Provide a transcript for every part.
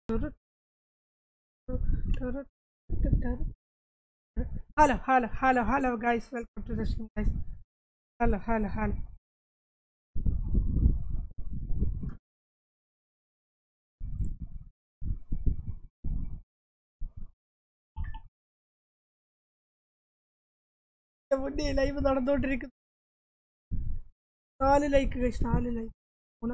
Hello, hello, hello, hello, guys. Welcome to the stream, guys. Hello, hello, hello. മുന്നേ live നടന്നുകൊണ്ടിരിക്കുന്നു നാല് like കഴിച്ച് നാല് ലൈക്ക് മൂന്ന്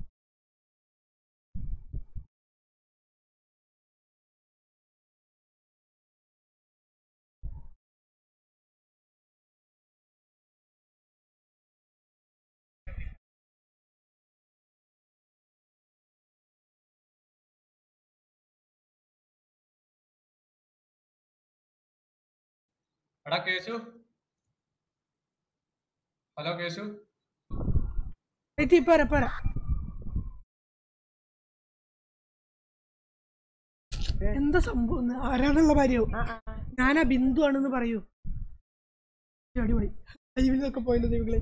എടാ കേശു ഹലോ കേശു എത്തി പോരാ പോരാ എന്താ സംഭവം എന്ന് ആരാന്നുള്ള കാര്യവും ഞാനാ ബിന്ദു ആണെന്ന് പറയൂ അടിപൊളി ലൈവിലൊക്കെ പോയല്ലോ ദൈവങ്ങളെ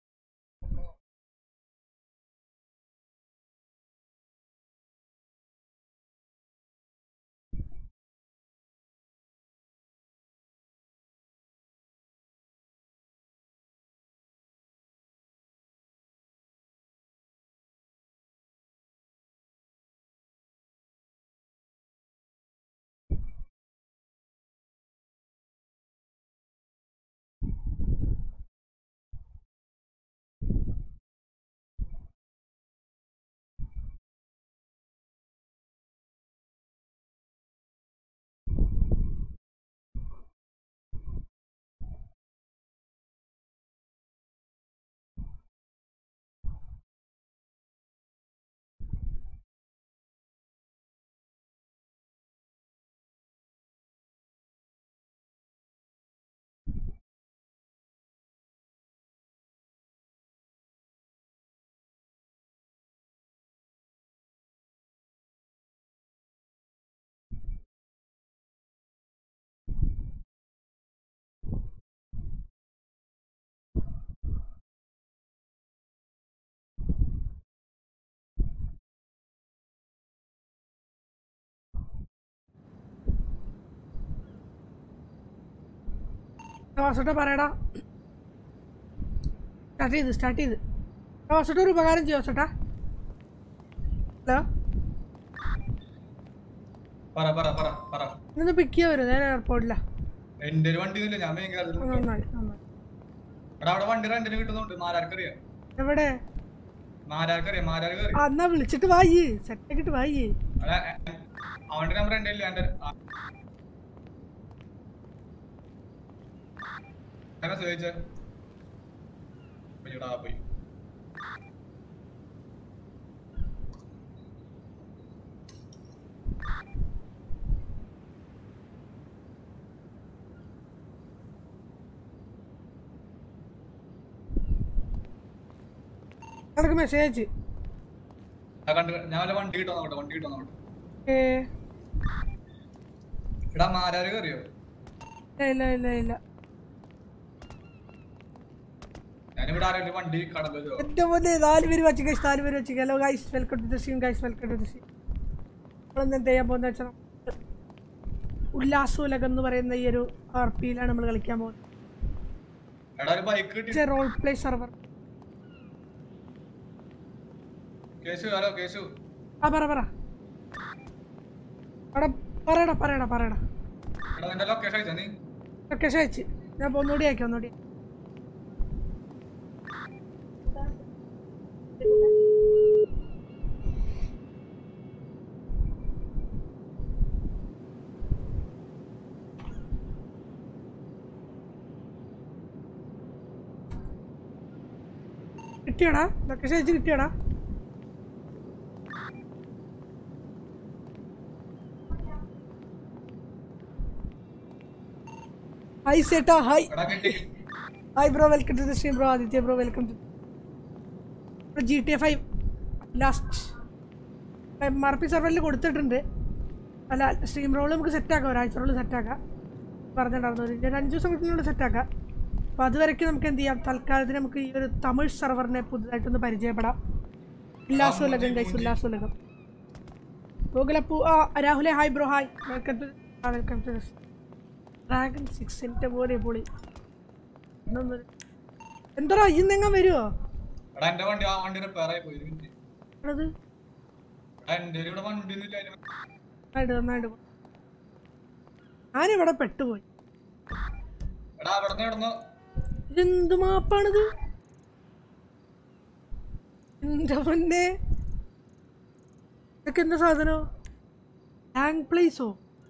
വാസുട്ട പറയടാ സ്റ്റാർട്ട് ചെയ്ത് സ്റ്റാർട്ട് ചെയ്ത് വാസുട്ട ഒരു ഉപകാരം ചെയ്യോ വാസുട്ടാ ഹലോ പറ പറ പറ പറ ഇന്ന് പിക്ക് ചെയ്യാൻ വരും ഞാൻ എയർപോർട്ടിലാ എന്റെ ഒരു വണ്ടി ഒന്നുമില്ല ഞാൻ ഭയങ്കര നന്നായി നന്നായി എടാ അവിടെ വണ്ടി റെന്റിന് കിട്ടുന്നുണ്ട് മാരാർക്കറിയാം എവിടെ മാരാർക്കറിയാം മാരാർക്ക് അറിയാം ആ എന്നാ വിളിച്ചിട്ട് വായി സെറ്റ് ആക്കിട്ട് വായി അല്ല എ- അവന്റെ നമ്പർ എന്റെ ഇല്ല എന്റെ ആ. എങ്ങനെ ചോദിച്ചേ അയ്യോടാ പോയി നിനക്ക് മെസ്സേജ് ആ കണ്ട് ഞാൻ വല്ല വണ്ടി കിട്ടും നോക്കട്ടെ വണ്ടി കിട്ടും നോക്കട്ടെ ഏ എടാ മാരാർക്ക് അറിയോ ഇല്ല ഇല്ല ഇല്ല ഞാനിവിടെ ആരെങ്കിലും വണ്ടി കടന്നു എന്റെ പോലെ നാല് പേര് വെച്ച് ഗൈസ് നാല് പേര് വെച്ച് hello guys welcome to the stream guys welcome to the stream നമ്മളെന്താ എന്ത് ചെയ്യാൻ പോകുന്നത് വെച്ചാൽ ഉല്ലാസോലകം എന്ന് പറയുന്ന ഈ ഒരു ആർ പിയിലാണ് നമ്മൾ കളിക്കാൻ പോകുന്നത് എടാ ഒരു ബൈക്ക് കിട്ടി role play server Keshu hello Keshu ആ പറ പറ എടാ പറയടാ പറയടാ പറയടാ എടാ നിന്റെ ലൊക്കേഷൻ അയച്ചാ നീ ലൊക്കേഷൻ അയച്ച് ഞാൻ ഇപ്പോൾ ഒന്നുകൂടി അയക്കാം ഒന്നുകൂടി കിട്ടിയടാ ലൊക്കേഷൻ അയച്ച് കിട്ടിയടാ ഹായ് സേട്ടാ ഹായ് എടാ കിട്ടി hi bro welcome to the stream bro Aditya bro welcome to G T A five last M R P സെർവറിൽ കൊടുത്തിട്ടുണ്ട് അല്ല സ്ട്രീം റോൾ നമുക്ക് സെറ്റാക്കാം ഒരാഴ്ച റോൾ സെറ്റാക്കാം പറഞ്ഞിട്ടുണ്ടായിരുന്നു ഒരു ഒരു അഞ്ച് ദിവസം കിട്ടുന്നുണ്ട് സെറ്റാക്കാം അപ്പോൾ അതുവരയ്ക്ക് നമുക്ക് എന്ത് ചെയ്യാം തൽക്കാലത്തിന് നമുക്ക് ഈ ഒരു തമിഴ് സെർവറിനെ പുതുതായിട്ടൊന്ന് പരിചയപ്പെടാം ഉല്ലാസോലകം ഗൈസ് ഉല്ലാസോലകം ഗോകുലപ്പൂ ആ രാഹുലെ hi bro hi welcome to welcome to dragon six എൻ്റെ പോലെ പൊളി എന്താ ഇന്നെങ്ങാൻ വരുമോ എടാ എന്റെ വണ്ടി ആ വണ്ടി റിപ്പയർ ആയി പോയി ഒരു മിനിറ്റ് അത് എടാ എന്റെ ഇവിടെ വണ്ടി ഒന്നും ഇല്ല അതിന് നന്നായിട്ട് നന്നായിട്ട് പോ. ഞാനിവിടെ പെട്ടുപോയി എടാ അവിടെ നിന്ന് ഇതെന്ത് മാപ്പാണിത് എന്റെ പൊന്നെ ഇതൊക്കെ എന്താ സാധനോ ഹാങ് പ്ലേസോ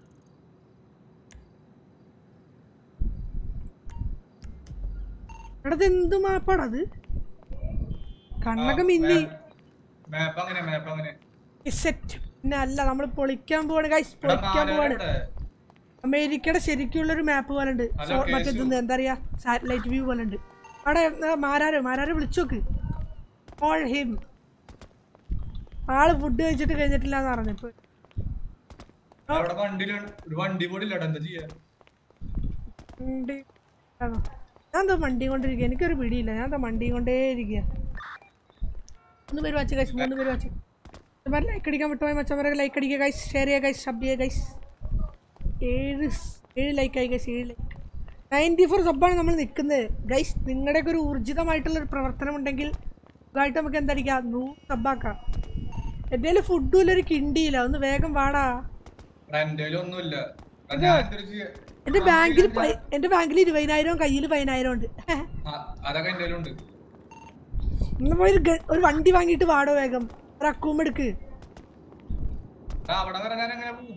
എടാ ഇത് എന്ത് മാപ്പാണത് കണ്ണൊക്കെ മിന്നി മാപ്പ് അങ്ങനെ മാപ്പ് അങ്ങനെ സെറ്റ് പിന്നെ അല്ല നമ്മൾ പൊളിക്കാൻ പോവാണ് ഗൈസ് എടാ പൊളിക്കാൻ പോവാണ് മാനേടെ അമേരിക്കയുടെ ശരിക്കുള്ള ഒരു മാപ്പ് പോലെ ഉണ്ട് അല്ല, കേശു. മറ്റേ എന്താ പറയാ സാറ്റലൈറ്റ് വ്യൂ പോലെ ഉണ്ട് അവിടെ ആ, മാരാരോ മാരാരോ വിളിച്ചോക്ക് ഓൾ ഹിം ആള് ഫുഡ് കഴിച്ചിട്ട് കഴിഞ്ഞിട്ടില്ല എന്ന് പറഞ്ഞു ഇപ്പൊ അവിടെ വണ്ടിയിൽ ഒരു വണ്ടി പോലും ഇല്ലടാ എന്താ ചെയ്യാ വണ്ടി ആണോ? ഞാൻ എന്താ വണ്ടി കൊണ്ടിരിക്കുക എനിക്കൊരു പിടിയില്ല ഞാൻ എന്താ വണ്ടി കൊണ്ടേ ഇരിക്കുക മൂന്ന് പേര് വച്ച് കഴിച്ച് മൂന്ന് പേര് വച്ച് ലൈക്ക് അടിക്കാൻ വിട്ടുപോയി മച്ചവരെ ലൈക്ക് അടിക്കുക ഗൈസ് ഷെയർ ചെയ്യുക ഗൈസ് സബ് ചെയ്യുക ഗൈസ് ഏഴ് സ്- ഏഴ് ലൈക്ക് ആയി ഗൈസ് ഏഴ് ലൈക്ക് നയൻറ്റി ഫോർ സബ്ബാണ് നമ്മൾ നിൽക്കുന്നത് ഗൈസ് നിങ്ങളുടെയൊക്കെ ഒരു ഊർജിതമായിട്ടുള്ള ഒരു പ്രവർത്തനം ഉണ്ടെങ്കിൽ ഇതായിട്ട് നമുക്ക് എന്തടിക്കാം നൂറ് സബ്ബാക്കാം എൻ്റെ കയ്യിൽ ഫുഡും ഇല്ല ഒരു കിണ്ടിയില്ല ഒന്ന് വേഗം വാടാ എടാ എന്റെ കയ്യിൽ ഒന്നുമില്ല എടാ ഞാൻ എന്തൊരു ചെയ്യാ എൻ്റെ ബാങ്കിൽ പൈ- എൻ്റെ ബാങ്കിൽ ഇരുപതിനായിരം കയ്യിൽ പതിനായിരം ഉണ്ട് ആ, അതൊക്കെ എന്റെ കയ്യിലുണ്ട് ഒന്ന് പോയി ഒരു ഗ- ഒരു വണ്ടി വാങ്ങിയിട്ട് വാടോ വേഗം ഒരു അക്കൂമ്പ് എടുക്ക് എടാ അവിടെ വരെ ഞാൻ എങ്ങനെ പോകും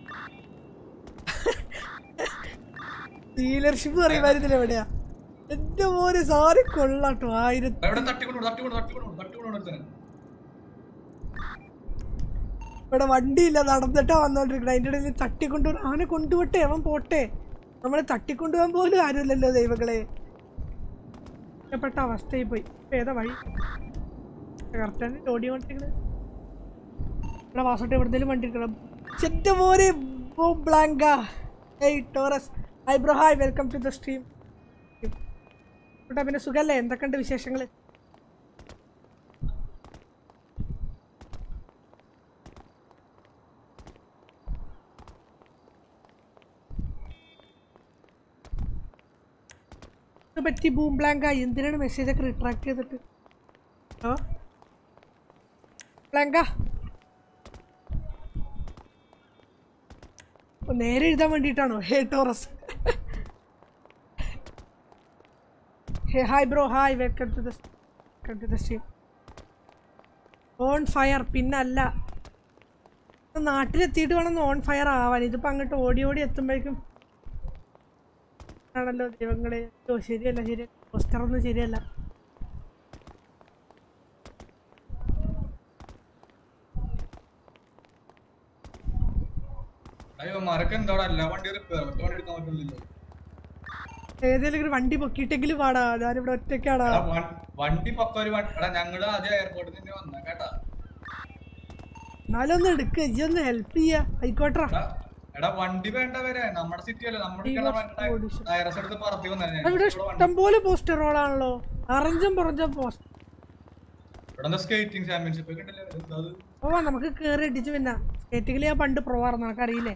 ഡീലർഷിപ്പ് പറയുമായിരുന്നില്ല എവിടെയാ എന്റെ മോനെ സാറി കൊള്ളാട്ടോ ആയിരത്തി എവിടെ തട്ടിക്കൊണ്ടു തട്ടിക്കൊണ്ടു തട്ടിക്കൊണ്ടു തട്ടിക്കൊണ്ടു ഒരുത്തനെ ഇവിടെ വണ്ടിയില്ല നടന്നിട്ടാ വന്നോണ്ടിരിക്കണ അതിന്റെ ഇടയിൽ തട്ടിക്കൊണ്ടു അവനെ കൊണ്ടുപോട്ടെ അവൻ പോട്ടെ നമ്മളെ തട്ടിക്കൊണ്ടുപോകാൻ പോലും ആരുമില്ലല്ലോ ദൈവങ്ങളെ ഇഷ്ടപ്പെട്ട അവസ്ഥയിൽ പോയി ഇപ്പൊ ഏതാ വഴി കറക്റ്റാണ് ഓടിക്കൊണ്ടിരിക്കണത് ഇവിടെ വാസോട്ടെ എവിടെന്തെങ്കിലും വണ്ടി എടുക്കണം ചെറ്റ മോനെ ബോ ബ്ലാങ്ക hey Taurus hi bro hi welcome to the stream പിന്നെ സുഖല്ലേ എന്തൊക്കെയുണ്ട് വിശേഷങ്ങൾ ഇത് പറ്റി ബൂം ബ്ലാങ്ക എന്തിനാണ് മെസ്സേജ് ഒക്കെ റിട്രാക്ട് ചെയ്തിട്ട് ഹലോ ബ്ലാങ്ക ഓ, നേരെ എഴുതാൻ വേണ്ടിയിട്ടാണോ hey Taurus hey hi bro hi welcome to the welcome to the stream on fire പിന്നല്ല നാട്ടിലെത്തിയിട്ട് വേണം ഓൺ ഫയർ ആവാൻ ഇതിപ്പോൾ അങ്ങോട്ട് ഓടി ഓടി എത്തുമ്പോഴേക്കും ആണല്ലോ ദൈവങ്ങളെ ഓ ശരിയല്ല ശരി പോസ്റ്ററൊന്നും ശരിയല്ല അയ്യോ മരക്ക് എന്താടാ എല്ലാ വണ്ടി റിപ്പയർ ഒറ്റ വണ്ടി എടുക്കാൻ പറ്റുന്നില്ലല്ലോ ഏതെങ്കിലും ഒരു വണ്ടി പൊക്കിയിട്ടെങ്കിലും പാടാ ഞാനിവിടെ ഒറ്റയ്ക്കാടാ എടാ, വൺ- വണ്ടി പക്ക ഒരു വണ്ടി എടാ ഞങ്ങള് ആദ്യം എയർപോർട്ടിൽ നിന്ന് വന്ന കേട്ടാ എന്നാലും ഒന്ന് എടുക്ക് ഇജ്ജ് ഒന്ന് ഹെൽപ്പ് ചെയ്യാ ആയിക്കോട്ടെ എടാ, എടാ വണ്ടി വേണ്ട വരെ നമ്മുടെ സിറ്റി അല്ലേ നമ്മുടെ ഓടിച്ചു. ടയറസ് എടുത്ത് പറത്തി ഇവിടെ വന്നെ ഇഷ്ടംപോലെ പോസ്റ്ററുകളാണല്ലോ അറഞ്ചും പുറഞ്ചും പോസ്റ്റർ ഇവിടെ സ്കേറ്റിംഗ് ചാമ്പ്യൻഷിപ്പ് ഒക്കെ ഉണ്ടല്ലേ എന്താ അത്? ഓ നമുക്ക് കേറി അടിച്ച് പിന്നെ സ്കേറ്റിങ്ങിൽ ഞാൻ പണ്ട് പ്രോ ആയിരുന്നു നിനക്കറിയില്ലേ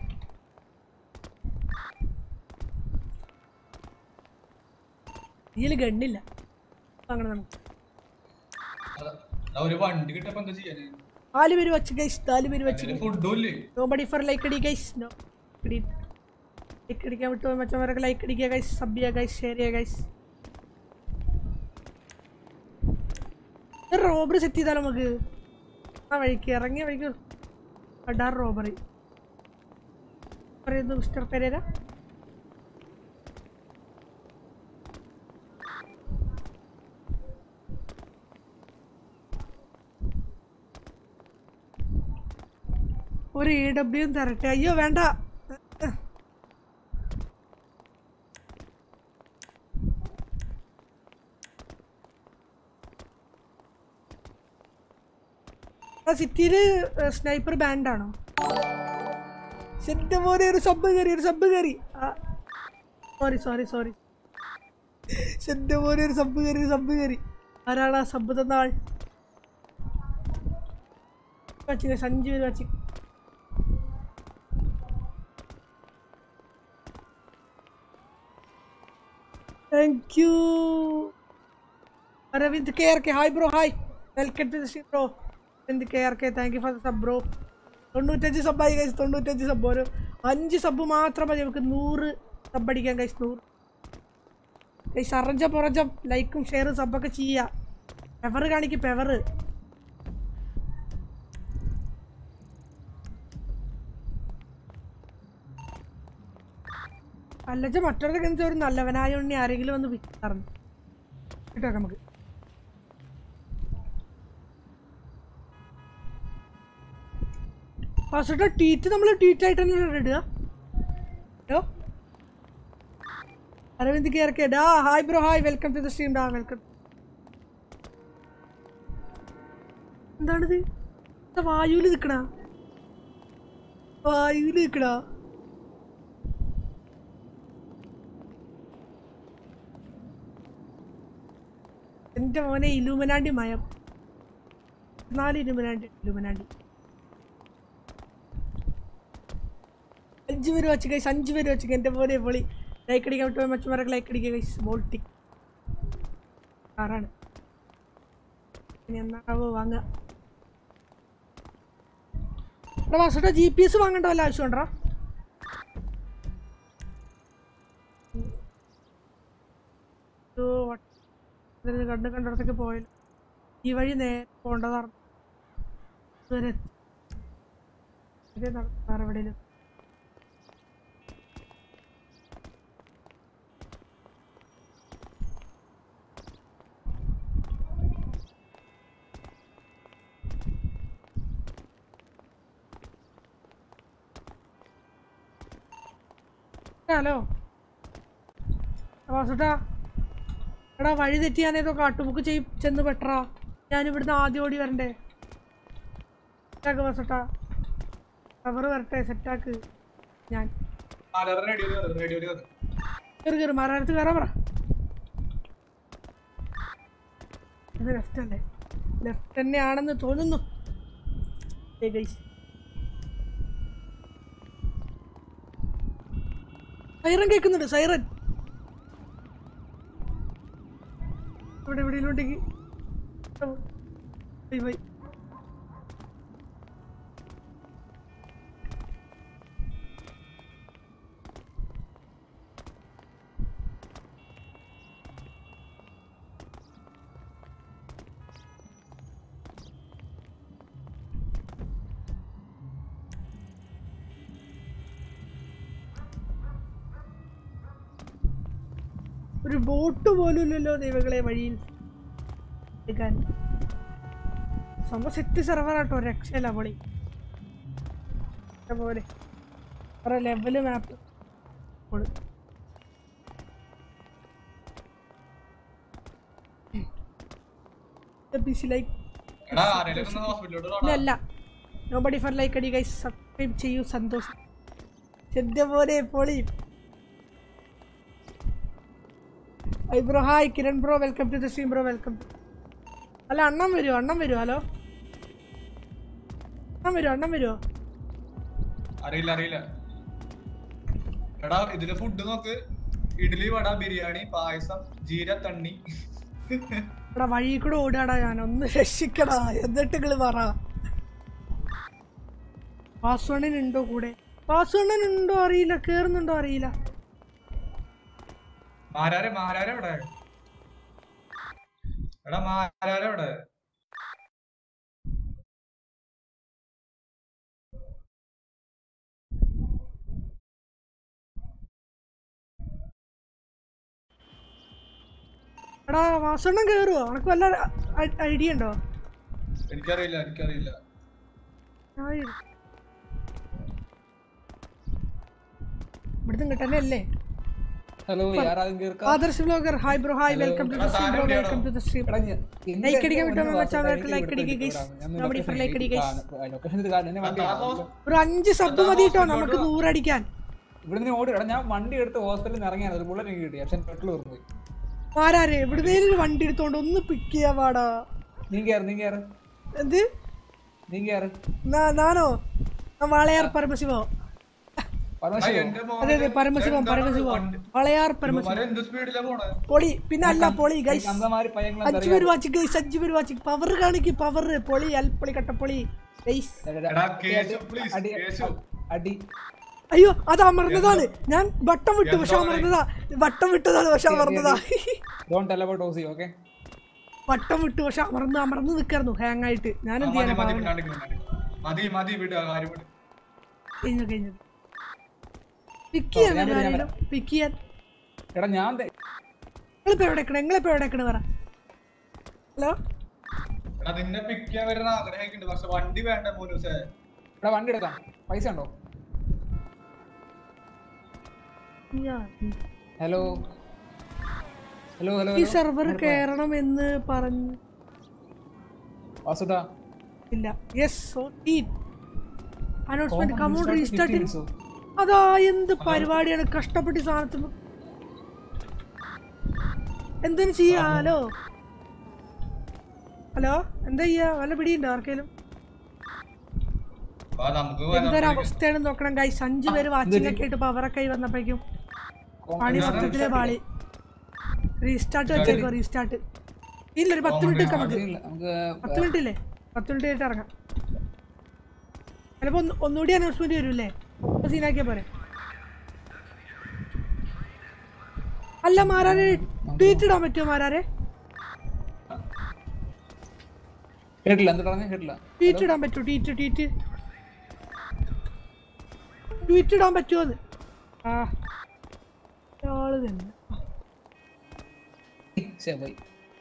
ഇതിൽ ഗണ്ണില്ല അങ്ങനെ നമുക്ക് അതാ, എടാ, ഒരു വണ്ടി കിട്ടപ്പോ എന്താ ചെയ്യാന് നാല് പേര് വച്ച് ഗൈസ് നാല് പേര് വച്ച് ഫുഡും ഇല്ലേ നോബഡി ഫോർ ലൈക്ക് അടി ഗൈസ് നോ ലൈക്ക് അടിക്കാൻ വിട്ടു മറ്റവരൊക്കെ ലൈക്ക് അടിക്കുക ഗൈസ് സബ് ചെയ്യുക ഗൈസ് ഷെയർ ചെയ്യുക ഗൈസ് റോബറി സെറ്റ് ചെയ്താലോ നമുക്ക് ആ വഴിക്ക് ഇറങ്ങിയ വഴിക്ക് അഡാർ റോബറി പറയുന്നു മിസ്റ്റർ പെരേര ഒരു ഇ ഡബ്ല്യു തരട്ടെ അയ്യോ വേണ്ട സിറ്റിയില് സ്നൈപ്പർ ബാൻഡാണോ എന്റെ മോനെ ഒരു സബ് കയറി ഒരു സബ് കയറി സോറി സോറി സോറി എന്റെ മോനെ ഒരു സബ് കയറി ഒരു സബ് കയറി ആരാണ് ആ സബ് തന്ന ആൾ വച്ച് guys, അഞ്ച് പേര് വച്ച് thank you Aravind K R K hi bro hi welcome to the bro Aravind K R K thank you for the sub bro തൊണ്ണൂറ്റഞ്ച് സബ്ബായി കഴിച്ച് തൊണ്ണൂറ്റഞ്ച് സബ് ഒരു അഞ്ച് സബ് മാത്രം മതി നമുക്ക് നൂറ് സബ് അടിക്കാൻ കഴിച്ച് നൂറ് കഴിച്ച് അറഞ്ച പുറഞ്ച ലൈക്കും ഷെയറും സബൊക്കെ ചെയ്യാം പെവർ കാണിക്കും പെവർ അല്ലച്ച മറ്റൊരു ഒരു നല്ലവനായ ഉണ്ണി ആരെങ്കിലും വന്ന് വിൽക്കാറുണ്ട് കേട്ടോ നമുക്ക് ഫസ്റ്റ് ടീറ്റ് നമ്മൾ ടീറ്റ് ആയിട്ട് തന്നെ ഇടുക ഹലോ അരവിന്ദ് കേർക്കെ ഡാ hi bro hi welcome to the stream ഡാ വെൽക്കം എന്താണിത് എന്താ വായുവിൽ നിൽക്കണ വായുവിൽ നിൽക്കണ എന്റെ മോനെ ഇലുമിനാണ്ടി മയം നാല് ഇലുമിനാണ്ടി ഇലുമിനാണ്ടി അഞ്ച് പേര് വെച്ച് കൈസ് അഞ്ച് പേര് വെച്ച് എന്റെ പോലെ പൊളി ലൈക്ക് അടിക്കാൻ വിട്ടു മച്ചമാരൊക്കെ ലൈക്ക് അടിക്കുക കൈസ് ബോൾട്ടി ആറാണ് ഇനി എന്നാവോ വാങ്ങുക എടാ വാസുട്ടാ ജി പി എസ് വാങ്ങേണ്ട വല്ല ആവശ്യമുണ്ടോ കണ്ട് കണ്ടിടത്തേക്ക് പോയാലും ഈ വഴി നേരെ പോകേണ്ടതാണ് ഇതുവരെ എത്തി. ഇതേ നട- വേറെ എവിടെയും ഹലോ വാസുട്ടാ എടാ വഴി തെറ്റിയാനേതോ കാട്ടുമുക്ക് ചെയ് ചെന്ന് പെട്ടറാ ഞാൻ ഇവിടുന്ന് ആദ്യം ഓടി വരണ്ടേ സെറ്റാക്ക് വാസുട്ടാ കവർ വരട്ടെ സെറ്റാക്ക് ഞാൻ നാലര റേഡിയോ റേഡിയോ കയറി കയറി മാറാനത്ത് കയറാൻ പറ ഇത് ലെഫ്റ്റ് അല്ലേ ലെഫ്റ്റ് തന്നെയാണെന്ന് തോന്നുന്നു ഏയ് guys. സൈറൻ കേൾക്കുന്നുണ്ട് സൈറൻ ഇവിടെ എവിടെയിലോട്ടേക്ക് ബൈ ബൈ ഒരു ബോട്ട് പോലും ഇല്ലല്ലോ ദൈവങ്ങളെ വഴിയിൽ എടുക്കാൻ സംഭവം സെറ്റ് സെർവറാട്ടോ രക്ഷയില്ല പൊളി പോലെ കുറെ ലെവല് മാപ്പ് ലൈക്ക് എടാ ആരെങ്കിലും ഒന്ന് ഹോസ്പിറ്റലിലോട്ട് പോടാ. അല്ല നോബഡി ഫർ ലൈക്ക് അടി ഗൈസ് സബ്സ്ക്രൈബ് ചെയ്യൂ സന്തോഷം ചെദ്യ പോലെ പൊളി hi bro hi Kiran bro welcome to the stream bro welcome അല്ല അണ്ണൻ വരുമോ അണ്ണൻ വരുമോ ഹലോ അണ്ണൻ വരുമോ അണ്ണൻ വരുമോ അറിയില്ല അറിയില്ല എടാ ഇതില് ഫുഡ് നോക്ക് ഇഡ്ഡലി വട ബിരിയാണി പായസം ജീര തണ്ണി എടാ വഴി കൂടെ ഓടാടാ ഞാൻ ഒന്ന് രക്ഷിക്കടാ എന്നിട്ട് നിങ്ങള് പറ വാസുവണ്ണൻ ഉണ്ടോ കൂടെ വാസുവണ്ണൻ ഉണ്ടോ അറിയില്ല കേറുന്നുണ്ടോ അറിയില്ല മാരാരെ മാരാരെ എവിടെ എടാ മാരാരെ എവിടെ എടാ വാസുവണ്ണൻ കേറുവോ അനക്ക് വല്ല ഐഡിയ ഉണ്ടോ എനിക്കറിയില്ല എനിക്കറിയില്ല ആയി. ഇവിടുന്ന് കിട്ടന്നെ അല്ലേ ഹലോ யாராவது இங்க இருக்கா Adarsh blogger hi bro hi welcome to the stream bro welcome to the stream എടാ, ഞാൻ- എന്റെ ലൈക്ക് അടിക്കാൻ വണ്ടി വിട്ടോ വാസു, മച്ചാ, എനിക്ക് ലൈക്ക് ഇവിടുത്തെ അടിക്ക് ഇവിടുത്തെ guys. ഞാൻ നമ്മുടെ ലൊക്കേഷൻ ഇപ്പോൾ ലൈക്ക് അടിക്ക് guys. കാണാം. ലൊക്കേഷൻ ഇത് കാണാൻ എന്നെ വണ്ടി അതാ കാണാം. ഹോസ്- ഒരു അഞ്ച് സബ് മതി കേട്ടോ നമുക്ക് നൂറടിക്കാൻ ഇവിടെ നിന്ന് ഓടി എടാ ഞാൻ വണ്ടി എടുത്ത് ഹോസ്പിറ്റലിൽ നിന്ന് ഇറങ്ങിയാണ് ഒരു ബുള്ളറ്റ് എനിക്ക് കിട്ടി പക്ഷെ പെട്രോൾ തീർന്നു ആരാരെ എവിടുന്നേലും ഒരു വണ്ടി എടുത്തോണ്ട് ഒന്ന് പിക്ക് ചെയ്യാ പാടാ നീ കയറ് നീ കയറ് എന്ത് നീ കയറ് നാ- നാനോ ഞാൻ വാളയാർ പരമശിവോ പരമശിവം എന്റെ അതെ അതെ പരമശിവം പരമശിവം വളയാർ പരമശിവം എന്ത് സ്പീഡിലാ പോണേ പൊളി പിന്നെ അല്ല പൊളി ഗൈസ് അന്തമാരി പയ്യങ്ങളും അഞ്ചു പേര് വാച്ച് ഗൈസ് അഞ്ചു പേര് വാച്ച് പവർ കാണിക്ക് പവർ പൊളി അൽപ്പൊളി കട്ടപ്പൊളി ഗൈസ് എടാ കേശു പ്ലീസ് അടി കേശു അടി അയ്യോ അത് അമർന്നതാണ് ഞാൻ വട്ടം വിട്ടു പക്ഷെ അമർന്നതാ വട്ടം വിട്ടതാണ് പക്ഷെ അമർന്നതാ ഡോണ്ട് ടെൽ അബൌട്ട് ഓസി ഓക്കെ വട്ടം വിട്ടു പക്ഷെ അമർന്ന് അമർന്ന് നിക്കായിരുന്നു ഹാങ് ആയിട്ട് ഞാൻ എന്ത് മതി ചെയ്യാനാ മതി പാവം. മിണ്ടാണ്ടിക്ക്, മിണ്ടാണ്ടിക്ക്. മതി മതി വിട് ആ കാര്യം വിട് കഴിഞ്ഞു കഴിഞ്ഞു പിക്ക് ചെയ്യാൻ ഞാൻ വരാം, ആരെങ്കിലും പിക്ക് ചെയ്യാൻ എടാ ഞാൻ ദേ- നിങ്ങളിപ്പോ എവിടെ നിക്കണേ നിങ്ങളിപ്പോ എവിടെ നിക്കണേ പറ ഹലോ എടാ നിന്നെ പിക്ക് ചെയ്യാൻ വരുന്ന ആഗ്രഹമൊക്കെ ഉണ്ട് പക്ഷെ വണ്ടി വേണ്ട മൂന്നൂസേ എടാ വണ്ടി എടുക്കാം പൈസ ഉണ്ടോ ഹലോ ഹലോ ഹലോ ഈ സെർവർ കയറണം എന്ന് പറഞ്ഞു വാസുട്ടാ ഇല്ല yes announcement come on restart so അതാ എന്ത് പരിപാടിയാണ് കഷ്ടപ്പെട്ട് ഈ സാധനത്തിന് എന്തിനു ചെയ്യാ ഹലോ ഹലോ എന്താ ചെയ്യാ വല്ല പിടിയുണ്ടോ ആർക്കേലും ആ നമുക്ക് എന്തൊരു അവസ്ഥയാണ് നോക്കണം ഗൈസ് അഞ്ചു പേര് വാച്ചിങ് ഒക്കെ ആയിട്ട് പവറൊക്കെ ആയി വന്നപ്പോഴേക്കും പണി സത്യത്തിലെ പാളി റീസ്റ്റാർട്ട് വെച്ചേക്കോ റീസ്റ്റാർട്ട് ഇല്ല ഒരു പത്ത് മിനിറ്റ് ഒക്കെ നമുക്ക് നമുക്ക് പത്ത് മിനിറ്റ് ഇല്ലേ പത്ത് മിനിറ്റ് ആയിട്ട് ഇറങ്ങാം ചിലപ്പോ ഒന്ന് ഒന്നുകൂടി അനൗൺസ്മെന്റ് വരൂല്ലേ അപ്പൊ സീനാക്കിയ പോരെ അല്ല മാരാരെ ട്വീറ്റ് ഇടാൻ പറ്റുമോ മാരാരെ കേട്ടില്ല എന്താ പറഞ്ഞേ കേട്ടില്ല ട്വീറ്റ് ഇടാൻ പറ്റുമോ ട്വീറ്റ് ട്വീറ്റ് ട്വീറ്റ് ഇടാൻ പറ്റുമോന്ന് ആ ആള് തന്നെ ശരി പോയി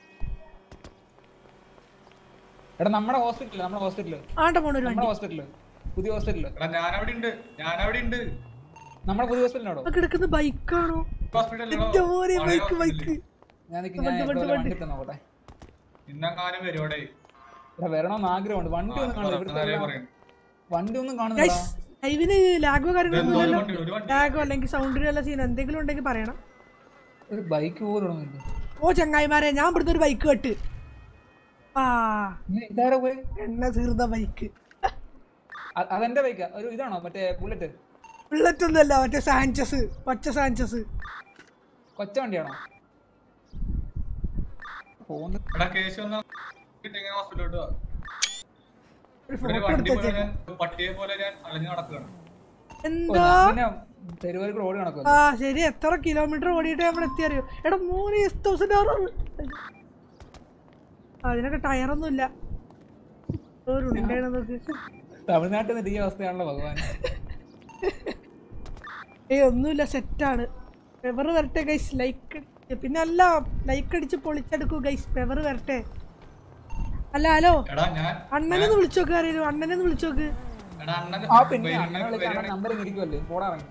എടാ നമ്മുടെ ഹോസ്പിറ്റലിൽ നമ്മുടെ ഹോസ്പിറ്റലിൽ ആണ്ട പോണ ഒരു വണ്ടി നമ്മുടെ ഹോസ്പിറ്റലിൽ പുതിയ ഹോസ്പിറ്റലിൽ എടാ ഞാനവിടെ ഉണ്ട് ഞാനവിടെ ഉണ്ട് നമ്മുടെ പുതിയ ഹോസ്പിറ്റലിനോടോ ആ കിടക്കുന്ന ബൈക്കാണോ ഹോസ്പിറ്റലിലോ എന്റെ മോനെ ബൈക്ക് ബൈക്ക് ഞാൻ നിക്ക് ഞാൻ ഇവിടെ വല്ല വണ്ടി എടുത്ത് നോക്കട്ടെ ഇന്നെങ്ങാനും വരുവോടെ ഇവിടെ വരണമെന്ന് ആഗ്രഹമുണ്ട് വണ്ടി ഒന്നും കാണുന്നില്ല ഇവിടുത്തെ പറയാൻ എല്ലാം- പറയും വണ്ടി ഒന്നും കാണുന്നില്ല ഗൈസ് ലൈവിന് ലാഗോ കാര്യങ്ങളൊന്നും ഒരു ഇല്ലല്ലോ വണ്ടി ഒരു വണ്ടി ലാഗോ അല്ലെങ്കിൽ സൗണ്ടിന് വല്ല സീൻ എന്തെങ്കിലും ഉണ്ടെങ്കിൽ പറയണം ഒരു ബൈക്ക് പോലും ഒന്നുമില്ല ഓ ചങ്ങായിമാരെ ഞാൻ ഇവിടുന്ന് ഒരു ബൈക്ക് കെട്ട് ആ ഇതാരോ പോയി എണ്ണ തീർന്ന ബൈക്ക് അ- അതെന്റെ ബൈക്കാ ഒരു ഇതാണോ മറ്റേ ബുള്ളറ്റ് ബുള്ളറ്റ് ഒന്നുമല്ല മറ്റേ സാഞ്ചസ് പച്ച സാഞ്ചസ് കൊച്ച വണ്ടിയാണോ പോകുന്നു എടാ കേശു വന്നാ കിട്ടിയ ഹോസ്പിറ്റലിലോട്ട് വാ ഒരു ഇവിടെ ഫോട്ടോ വണ്ടി എടുത്ത് പോലെ വെച്ചേക്കാം ഞാൻ പട്ടിയെ പോലെ ഞാൻ അലഞ്ഞു നടക്കുകയാണ് എന്താ പിന്നെ തെരുവർക്ക് ഓടി നടക്കും ആ ശരി എത്ര കിലോമീറ്റർ ഓടിയിട്ട് നമ്മൾ എത്തിയറിയോ എടാ മൂന്ന് എസ് തൗസൻഡ് ആറ് അതിനൊക്കെ ടയറൊന്നും ഇല്ല ഒരു ഉണ്ടായിരുന്നു നോക്ക് തമിഴ്നാട്ടിൽ നിന്ന് ഈ അവസ്ഥയാണല്ലോ ഭഗവാൻ ഏയ് ഒന്നുമില്ല സെറ്റാണ് പെവർ വരട്ടെ ഗൈസ് ലൈക്ക് പിന്നെ അല്ല ലൈക്ക് അടിച്ച് പൊളിച്ചെടുക്കൂ ഗൈസ് പെവർ വരട്ടെ അല്ല ഹലോ എടാ ഞാൻ അണ്ണനെ ഒന്ന് വിളിച്ചു നോക്ക് അറിയാലോ അണ്ണനെ ഒന്ന് വിളിച്ചു നോക്ക് എടാ അണ്ണൻ ആ പിന്നെ അങ്ങനെ വിളിക്കാൻ നമ്പർ ഇരിക്കുമല്ലേ പോടാ ഇറങ്ങി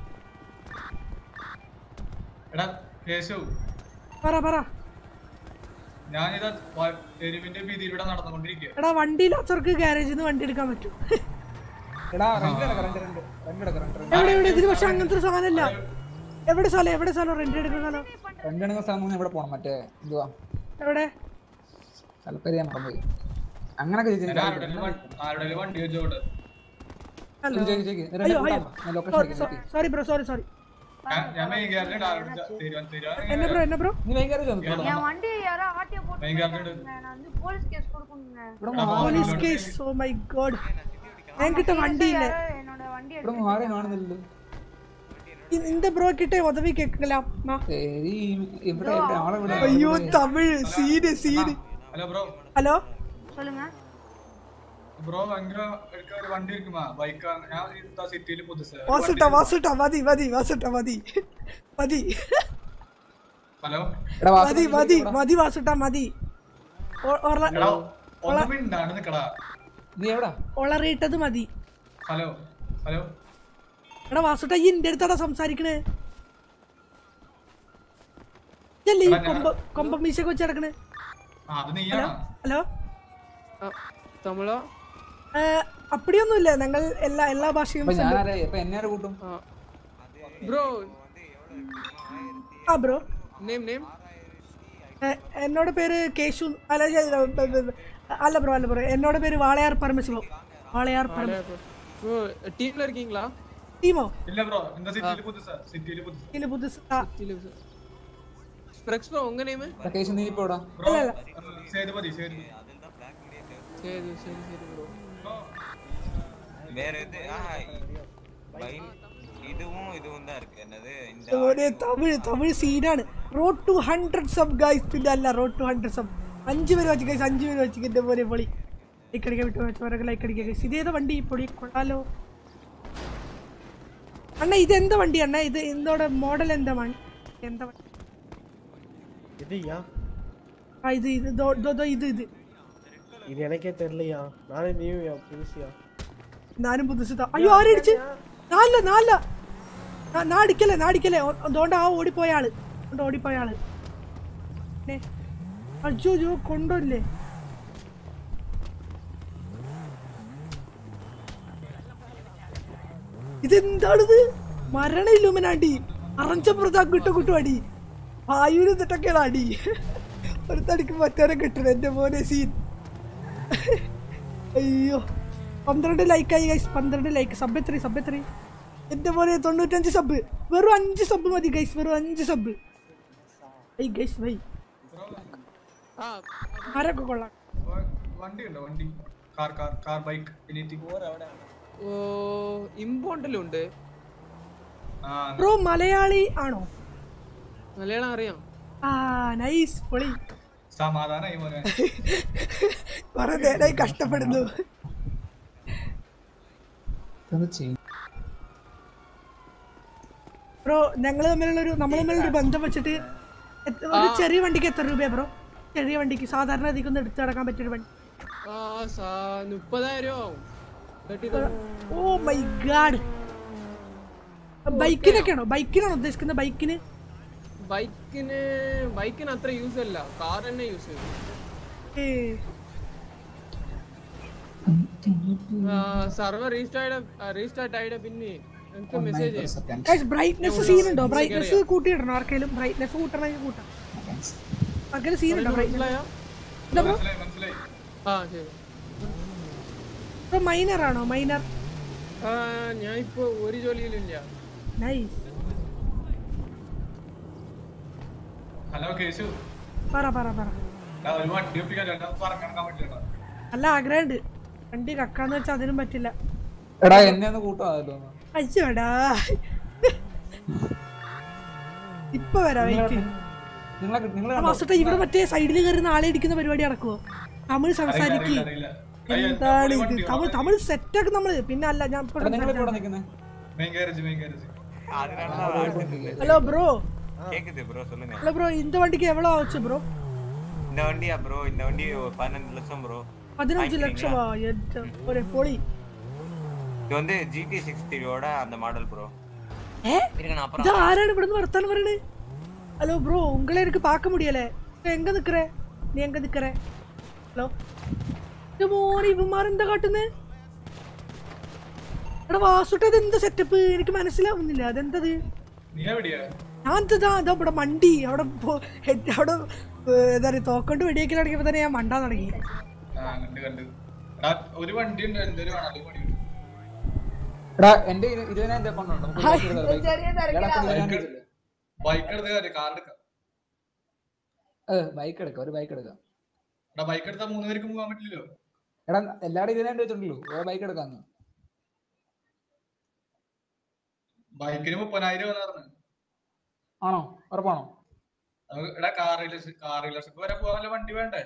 എടാ കേശു പറ പറ ഞാനിതാ വ- തെരുവിന്റെ വീതിയിലൂടെ നടന്നുകൊണ്ടിരിക്കുക എടാ വണ്ടിയില്ലാത്തവർക്ക് ഗ്യാരേജിൽ നിന്ന് വണ്ടി എടുക്കാൻ പറ്റും എടാ റെന്റ് എടുക്ക റെന്റ് റെന്റ് റെന്റ് എടുക്ക റെന്റ് റെന്റ് എവിടെ എവിടെ ഇതിന് പക്ഷെ അങ്ങനത്തെ ഒരു സാധനമില്ല എവിടെ സ്ഥലം എവിടെ സ്ഥലം റെന്റ് എടുക്കുന്ന സ്ഥലം റെന്റ് എടുക്കുന്ന സ്ഥലം നിന്ന് എവിടെ പോണം മറ്റേ എന്തുവാ എവിടെ സ്ഥലപ്പേര് ഞാൻ മറന്നുപോയി അങ്ങനൊക്കെ ചോദിച്ചു ഞാൻ ആരുടെയും വ- ആരുടെയും വണ്ടി വെച്ചോട്ട് ഹലോ ഞാൻ അയ്യോ അയ്യോ location sorry bro sorry sorry ഞാൻ- ഞാൻ മെയിൻ ക്യാരറ്റ് ആരുടെ തരുവാൻ തരുവാൻ എന്നെ ബ്രോ എന്നെ ബ്രോ നീ ഭയങ്കര ചോദിച്ചു என் வண்டி யாரோ ஆட்டிய போட்டு Main guard ഉണ്ട്. நான் வந்து போலீஸ் கேஸ் கொடுக்கணுங்க ഇവിടെ എടാ, മാറി police case oh my god എൻകിட்ட വണ്ടിയില്ല என்னோட வண்டி ഇവിടെ മാറി കാണുന്നില്ലല്ലോ இந்த ப்ரோ கிட்ட உதவி கேட்கலாம் ശരി ഇവിടെ ഇവിടെ ആളെ ഇവിടെ ஐயோ தமிழ் சீடு சீடு ഹലോ ബ്രോ ഹലോ சொல்லுங்க ബ്രോ ഭയങ്കര എനിക്ക് ഒരു വണ്ടി ഇരിക്കുമാ ബൈക്ക് ഞാൻ ഇതാ സിറ്റിയിൽ പുതുസ് வாசுட்டா வாசுட்டா மதி மதி வாசுட்டா மதி மதி ഹലോ എടാ വാസു മതി മതി മതി വാസുട്ടാ മതി ഒ- ഒള- എടാ ഒന്ന് മിണ്ടാണ്ട് നിക്കടാ നീ എവിടാ ഒളറിയിട്ടത് മതി ഹലോ ഹലോ എടാ വാസുട്ട ഈ എന്റെ അടുത്താടാ സംസാരിക്കണേ ഇതല്ലേ ഈ കൊമ്പ കൊമ്പ മീശയൊക്കെ വെച്ച് കിടക്കണേ ആ അത് നീയാണോ ഹലോ തമിഴോ ഏ, അപ്പടിയൊന്നുമില്ല ഞങ്ങൾ എല്ലാ എല്ലാ ഭാഷയും അപ്പൊ ഞാനാരെ ഇപ്പൊ എന്നെ ആരെ കൂട്ടും ബ്രോ ആ ബ്രോ നെയിം നെയിം എന്നോട് പേര് കേശു അല്ല ഞാൻ- അല്ല ബ്രോ അല്ല ബ്രോ എന്നോട് പേര് വാളയാർ പരമശിവം വാളയാർ പരമ ப்ரோ டீம்ல இருக்கீங்களா ടീമോ இல்ல ப்ரோ இந்த சிட்டில புதுசா சிட்டில புதுசா ഇതില് പുതുസ് ആ, ஸ்ப்ரெக்ஸ் ப்ரோ உங்க நேம் ലൊക്കേഷൻ നീ ഇപ്പൊ എവിടാ ப்ரோ சேதுபதி சேதுபதி சரி சரி சரி ப்ரோ வேற எது ஆஹா, பை- இதுவும் இதுவும் தான் இருக்கு என்னது இந்த അതുപോലെ തമിഴ് തമിഴ് സീനാണ് road to hundred sub guys പിന്നെ അല്ല റോഡ് ടു ഹൺഡ്രഡ് സബ് അഞ്ച് പേര് വെച്ച് ഗൈസ് അഞ്ച് പേര് വെച്ച് എന്റെ പോലെ പൊളി ലൈക്ക് അടിക്കാൻ വിട്ടു വെച്ചവരൊക്കെ ലൈക്ക് അടിക്കുക ഗൈസ് ഇതേതാ വണ്ടി പൊളി കൊള്ളാലോ അണ്ണ ഇത് എന്താ വണ്ടി അണ്ണ ഇത് എന്തോടെ മോഡൽ എന്താ വണ്ടി എന്താ വണ്ടി இதுயா ആ ഇത് ഇത് ദോ ദോ ദോ ഇത് ഇത് இது எனக்கே தெரியலையா நானே நியூயா புதுசியா ഞാനും പുതുസതാ അയ്യോ ആരടിച്ച് നാല നാല നാടിക്കല്ലേ നാടിക്കല്ലേ അതുകൊണ്ട് ആ ഓടിപ്പോയ ആള് അതുകൊണ്ട് ഓടിപ്പോയ ആള് നെ. അയ്യോ അയ്യോ കൊണ്ടല്ലേ ഇതെന്താണിത് മരണ ഇല്ലുമനാണ്ടി അറഞ്ചപ്പുറത്ത് അങ്ങോട്ടും ഇങ്ങോട്ടും അടി വായുവിൽ നിന്നിട്ടൊക്കെയാണ് അടി ഒരു തടിക്ക് മറ്റവരെ കിട്ടണം എന്റെ മോനെ സീൻ അയ്യോ പന്ത്രണ്ട് ലൈക്കായി ഗൈസ് പന്ത്രണ്ട് ലൈക്ക് സബ് എത്ര സബ് എത്ര എന്റെ പോലെ തൊണ്ണൂറ്റഞ്ച് സബ് വെറും അഞ്ച് സബ് മതി ഗൈസ് വെറും അഞ്ച് സബ് ഐ ഗൈസ് വൈ ஆ ആരൊക്കെ കൊള്ളാം വണ്ടി ഉണ്ടോ വണ്ടി car car car bike anything ஓ ഇമ്പോണ്ടിലുണ്ട് ആ ബ്രോ മലയാളി ആണോ മലയാളം അറിയാം ആ നൈസ് പൊളി സമാധാനായി മോനെ കുറെ നേരമായി കഷ്ടപ്പെടുന്നു ബ്രോ ഞങ്ങൾ തമ്മിലുള്ള ഒരു നമ്മൾ തമ്മിലുള്ള ഒരു ബന്ധം വെച്ചിട്ട് എത്ര- ഒരു ചെറിയ വണ്ടിക്ക് എത്ര രൂപയാ ബ്രോ ചെറിയ വണ്ടിക്ക് സാധാരണ അധികം ഒന്ന് എടുത്തു നടക്കാൻ പറ്റിയൊരു വണ്ടി ആ സാ- മുപ്പതായിരം രൂപ ആവും തേർട്ടി ഓ മൈ ഗാഡ് ബൈക്കിനൊക്കെയാണോ ബൈക്കിനാണോ ഉദ്ദേശിക്കുന്നത് ബൈക്കിന് ബൈക്കിന് ബൈക്കിന് അത്ര യൂസ് അല്ല കാർ തന്നെ യൂസ് ചെയ്യും ഏ, സർവർ റീസ്റ്റാർട്ട് റീസ്റ്റാർട്ട് ആയിട്ട് പിന്നെ എനിക്ക് മെസ്സേജ് ചെയ്യാം guys, ബ്രൈറ്റ്നെസ് സീൻ ഉണ്ടോ ബ്രൈറ്റ്നെസ് കൂട്ടിയിടണോ ആർക്കെങ്കിലും ബ്രൈറ്റ്നെസ് കൂട്ടണമെങ്കിൽ കൂട്ടാം ആർക്കെങ്കിലും സീൻ ഉണ്ടോ ബ്രൈറ്റ്നെസ് മനസ്സിലായോ മനസ്സിലായി മനസ്സിലായി ആ ശരി ബ്രോ മൈനർ ആണോ മൈനർ ആ ഞാൻ ഇപ്പൊ ഒരു ജോലിയിലില്ല നൈസ് ഹലോ കേശു പറ പറ പറ ഞാൻ ഒരു വണ്ടി ഒപ്പിക്കാൻ രണ്ടാമത് പറഞ്ഞെടുക്കാൻ പറ്റില്ല നല്ല ആഗ്രഹമുണ്ട് വണ്ടി കക്കാന്ന് വെച്ചാൽ അതിനും പറ്റില്ല എടാ എന്നെ ഒന്ന് കൂട്ടാമല്ലോ അയ്യോടാ ഇപ്പൊ വരാം വെയിറ്റ് നിങ്ങളെ നിങ്ങൾ മാസത്തെ ഇവിടെ മറ്റേ സൈഡിൽ കയറുന്ന ആളെ ഇടിക്കുന്ന പരിപാടി നടക്കുവോ തമിഴ് സംസാരിക്കുക അറിയില്ല എന്താണ് ഇത് തമിഴ് തമിഴ് സെറ്റാക്കും നമ്മള് പിന്നെ അല്ല ഞാൻ ഇപ്പൊ നിങ്ങൾ ഇവിടെ നിൽക്കുന്നത് മെയിൻ ഗാരേജ് മെയിൻ ഗാരേജ് அதனால தான் வாழ்த்துட்டு ஹலோ ப்ரோ கேக்குது ப்ரோ சொல்லுங்க ஹலோ ப்ரோ இந்த வண்டிக்கு எவ்வளோ ஆச்சு ப்ரோ இந்த வண்டியா ப்ரோ இந்த வண்டி ஒரு பதினஞ்சு லட்சம் ப்ரோ பதினஞ்சு லட்சமா எட்டு ஒரு பொடி இது வந்து ஜிடி சிக்ஸ்டியோட அந்த மாடல் ப்ரோ ஏ இருங்க நான் அப்புறம் இது ஆறாடு இവിടുന്ന് വർത്താനം പറയണേ ஹலோ ப்ரோ உங்களை எனக்கு பார்க்க முடியல நீ எங்க നിക്കற നീ എങ്ക നിക്കற ഹലോ ഇത് മോനെ ഇവന്മാർ എന്താ കാട്ടുന്നേ എടാ വാസുട്ട് അത് എന്താ സെറ്റപ്പ് എനിക്ക് മനസ്സിലാവുന്നില്ല അതെന്തത് നീ എവിടെയാ ഞാൻ ഇതാ ഇതാ ഇവിടെ മണ്ടി അവിടെ പോ- ഹെഡ് അവിടെ ഏർ, എന്താ പറയുക തോക്കൊണ്ട് വെടിയൊക്കെ തുടങ്ങിയപ്പോ തന്നെ ഞാൻ മണ്ടാൻ തുടങ്ങി ആ കണ്ട് കണ്ട് എടാ ഒരു വണ്ടി ഉണ്ട് എന്തൊരു വേണം അല്ലെങ്കിൽ വണ്ടി ഉണ്ട്. എടാ എന്റെ ഇരു- ഇരുപതിനായിരം രൂപ അക്കൗണ്ട് ഉണ്ട് നമുക്ക് ബൈക്ക് എടുക്കാം, ബൈക്ക്. ഇയാളൊക്കെ ഇരുപതിനായിരം രൂപ ഇല്ലേ? ബൈക്ക് എടുത്ത കാര്യം കാർ എടുക്കാം ഏ, ബൈക്ക് എടുക്കാം ഒരു ബൈക്ക് എടുക്കാം എടാ ബൈക്ക് എടുത്താൽ മൂന്ന് പേർക്ക് പോകാൻ പറ്റില്ലല്ലോ എടാ എല്ലാവരും ഇരുപതിനായിരം രൂപ വെച്ചിട്ടുള്ളൂ ഒരു ബൈക്ക് എടുക്കാന്ന് ബൈക്കിന് മുപ്പതിനായിരം രൂപ പറഞ്ഞു ആണോ ഉറപ്പാണോ എടാ കാർ ഡീലർഷിപ്പ് കാർ ഡീലർഷിപ്പ് വരെ പോകാൻ വല്ല വണ്ടി വേണ്ടേ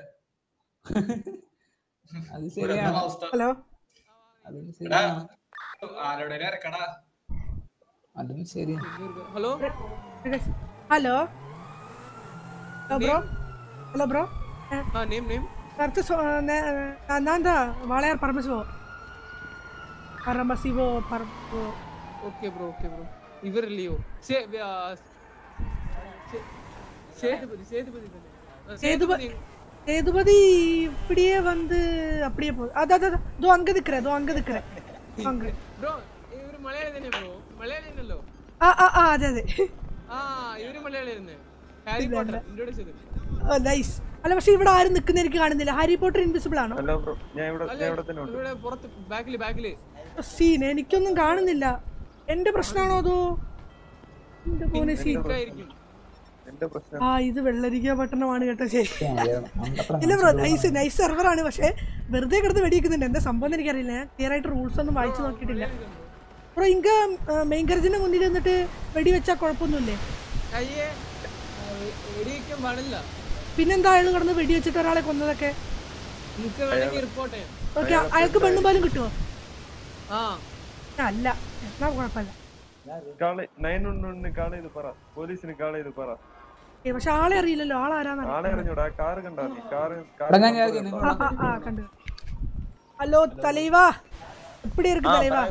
അത് ഇവിടെ ശരിയാണ് എന്താ അവസ്ഥ ഹലോ അതും എടാ ശരിയാണ് ആരോടെ ഇറക്കടാ അതും ശരിയാണ് hello hello hello bro hello bro ആ നെയിം നെയിം നേരത്തെ സോ- നേ- ഞാൻ എന്താ വാളയാർ പരമശിവോ പരമശിവോ പരമശിവോ ஓகே ப்ரோ ஓகே ப்ரோ இவர் இல்லையோ சே ஆ, சே- சேதுபதி சேதுபதி தானே ஆ, சேதுபதி சேதுபதி இப்படியே வந்து அப்படியே போகுது அதான் அதான் அதான். இதோ அங்க நிக்கிறேன் இதோ அங்க நிக்கிறேன் அங்க ബ്രോ ഇവര് മലയാളി തന്നെ ബ്രോ മലയാളി അല്ലല്ലോ ആ ആ ആ അതെ അതെ ആ ഇവര് മലയാളി തന്നെ ഹാരി പോട്ടർ ഇൻട്രോഡ്യൂസ് ചെയ്ത് നൈസ് അല്ല പക്ഷെ ഇവിടെ ആരും നിക്കുന്ന എനിക്ക് കാണുന്നില്ല ഹാരി പോട്ടർ ഇൻവിസിബിൾ ആണോ അല്ല ഇവിടെ പുറത്ത് ബാക്കില് ബാക്കില് സീൻ എനിക്കൊന്നും കാണുന്നില്ല എന്റെ പ്രശ്നമാണോ അതോ എന്റെ മോനെ സീ ആയിരിക്കും എന്റെ പ്രശ്നം ആ ഇത് വെള്ളരിക്ക പട്ടണമാണ് കേട്ടോ ശരി ഇല്ല ബ്രോ നൈസ് നൈസ് സെർവറാണ് പക്ഷേ വെറുതെ കിടന്ന് വെടിവെക്കുന്നുണ്ട് എന്താ സംഭവം എന്ന് എനിക്കറിയില്ല ഞാൻ ക്ലിയർ ആയിട്ട് റൂൾസ് ഒന്നും വായിച്ചു നോക്കിയിട്ടില്ല ബ്രോ ഇങ്ക മെയിൻ ഗർജിന്റെ മുന്നിൽ നിന്നിട്ട് വെടിവെച്ചാൽ കുഴപ്പമൊന്നുമില്ലേ അയ്യേ ആ, വെ- വെടിവെക്കാൻ പാടില്ല പിന്നെന്താ അയാൾ കിടന്ന് വെടിവെച്ചിട്ട് ഒരാളെ കൊന്നതൊക്കെ നിങ്ങൾക്ക് വേണമെങ്കിൽ റിപ്പോർട്ട് ചെയ്യാം ഓക്കെ അയാൾക്ക് പെണ്ണും പാലും കിട്ടുമോ ആ അല്ല എന്നാ കുഴപ്പമില്ല കാളെ നയൻ ഒന്ന് ഒന്ന് കാൾ ചെയ്ത് പറ പോലീസിന് കാൾ ചെയ്ത് പറ ഏ, പക്ഷെ ആളെ അറിയില്ലല്ലോ ആളാരാന്ന് ആളെ അറിഞ്ഞൂടാ കാറ് കണ്ടാ നീ കാറ് എടാ ഞാൻ കാറ് വിചാരിക്കും ആ ആ ആ കണ്ടു ഹലോ തലൈവാ எப்படி இருக்கு தலைவா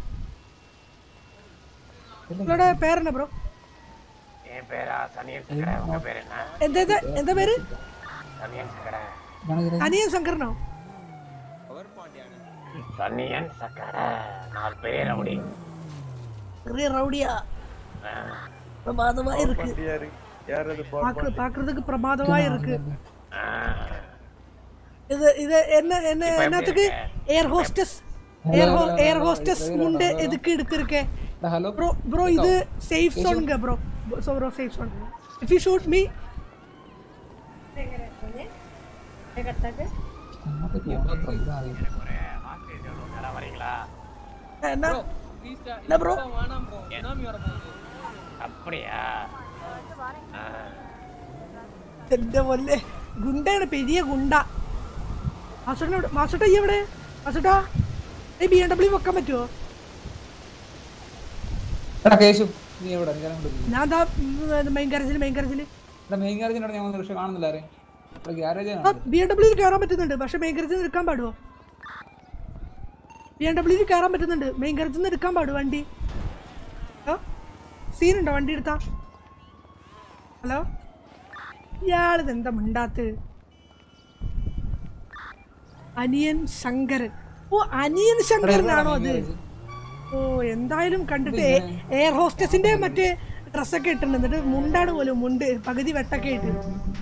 உங்களோட பேர் என்ன ப்ரோ என் பேரா சனியன் சக்கரை உங்க பேர் என்ன எந்த எந்த எந்த பேரு சனியன் சக்கரை அனியன் சங்கரனோ சனியன் சக்கரை நாலு பேர் அப்படி பெரிய ரவுடியா பிரமாதமா இருக்கு யாரு யார் அது பாக்கு பாக்குறதுக்கு பிரமாதமா இருக்கு இது இது என்ன என்ன என்னத்துக்கு ஏர் ஹோஸ்டஸ் ஏர் ஹோ ஏர் ஹோஸ்டஸ் முண்டு எதுக்கு எடுத்திருக்கேன் ഹലോ ப்ரோ ப்ரோ இது சேஃப் சோனுங்க bro so bro safe zone if you shoot me வரீங்களா என்ன ப்ளீஸ் என்ன ப்ரோ வேணாம் ப்ரோ சுனாமி வர போகுது அப்படியா എന്റെ പൊന്നെ ഗുണ്ടയാണ് പെരിയ ഗുണ്ട മാസോട്ടനോട് മാസോട്ട ഈ എവിടെ മാസോട്ടാ ഈ ബി എം ഡബ്ല്യൂ വെക്കാൻ പറ്റുമോ എടാ കേശു നീ എവിടെ നീ അങ്ങോട്ട് പോ. ഞാൻ ദാ മെയിൻ ഗാരേജിൽ മെയിൻ ഗാരേജിൽ എടാ മെയിൻ ഗാരേജിനോട് ഞാൻ പക്ഷെ കാണുന്നില്ല ആരെയും ഇവിടെ ഗ്യാരേജ് ആ ബി എം ഡബ്ല്യൂയിൽ കയറാൻ പറ്റുന്നുണ്ട് പക്ഷെ മെയിൻ ഗാരേജിൽ നിന്ന് എടുക്കാൻ പാടുമോ ബി എം ഡബ്ല്യൂയിൽ കയറാൻ പറ്റുന്നുണ്ട് മെയിൻ ഗാരേജിൽ നിന്ന് എടുക്കാൻ പാടും വണ്ടി ഹലോ സീനുണ്ടോ വണ്ടി എടുത്താ ഹലോ ഇയാളിത് എന്താ മിണ്ടാത്ത് അനിയൻ ശങ്കരൻ ഓ അനിയൻ ശങ്കരനാണോ അത് ഓ എന്തായാലും കണ്ടിട്ട് എ- എയർ ഹോസ്റ്റസിന്റെ മറ്റേ ഡ്രസ്സൊക്കെ ഇട്ടിട്ടുണ്ട് എന്നിട്ട് മുണ്ടാണ് പോലും മുണ്ട് പകുതി വെട്ടൊക്കെ ഇട്ട്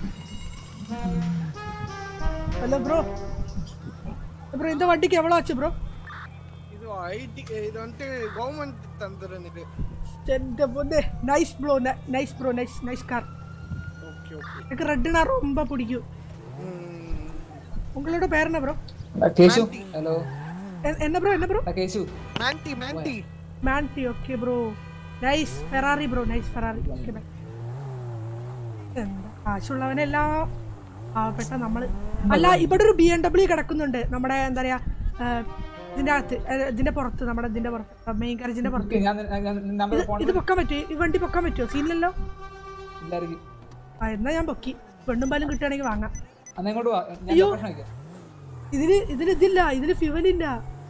ഹലോ ബ്രോ ബ്രോ இந்த வண்டிக்கு எவ்வளோ ஆச்சு ப்ரோ இது ஐடி இது வந்துட்டு கவர்மெண்ட் தந்துருந்துட்டு எந்த பொண்ணு nice bro nice bro nice nice car okay okay எனக்கு ரெட்டுனா ரொம்ப பிடிக்கும் உங்களோட பேர் என்ன ப்ரோ എടാ കേശു ഹലോ என்ன ப்ரோ என்ன ப்ரோ എടാ കേശു மாண்டி மாண்டி മാൻറ്റി okay bro nice Ferrari bro nice Ferrari okay bye എന്താ കാശുള്ളവനെല്ലാം പാവപ്പെട്ട നമ്മള് അല്ല ഇവിടെ ഒരു ബി എം ഡബ്ല്യു കിടക്കുന്നുണ്ട് നമ്മുടെ എന്താ പറയാ ആ, ഇതിന്റെ അകത്ത് ആ, ഇതിന്റെ പുറത്ത് നമ്മുടെ ഇതിന്റെ പുറത്ത് മെയിൻ ഗാരേജിന്റെ പുറത്ത് ഞാൻ നമ്പർ ഇത് ഫോൺ ഇത് പൊക്കാൻ പറ്റുമോ ഈ വണ്ടി പൊക്കാൻ പറ്റുമോ സീനില്ലല്ലോ എല്ലാവർക്കും ആ എന്നാ ഞാൻ പൊക്കി പെണ്ണും പാലും കിട്ടുകയാണെങ്കിൽ വാങ്ങാം അന്ന് ഇങ്ങോട്ട് വാ ഞാൻ അയ്യോ. ഭക്ഷണം കഴിക്കാം ഇതിന് ഇതിന് ഇതില്ല ഇതിന് ഫ്യുവലില്ല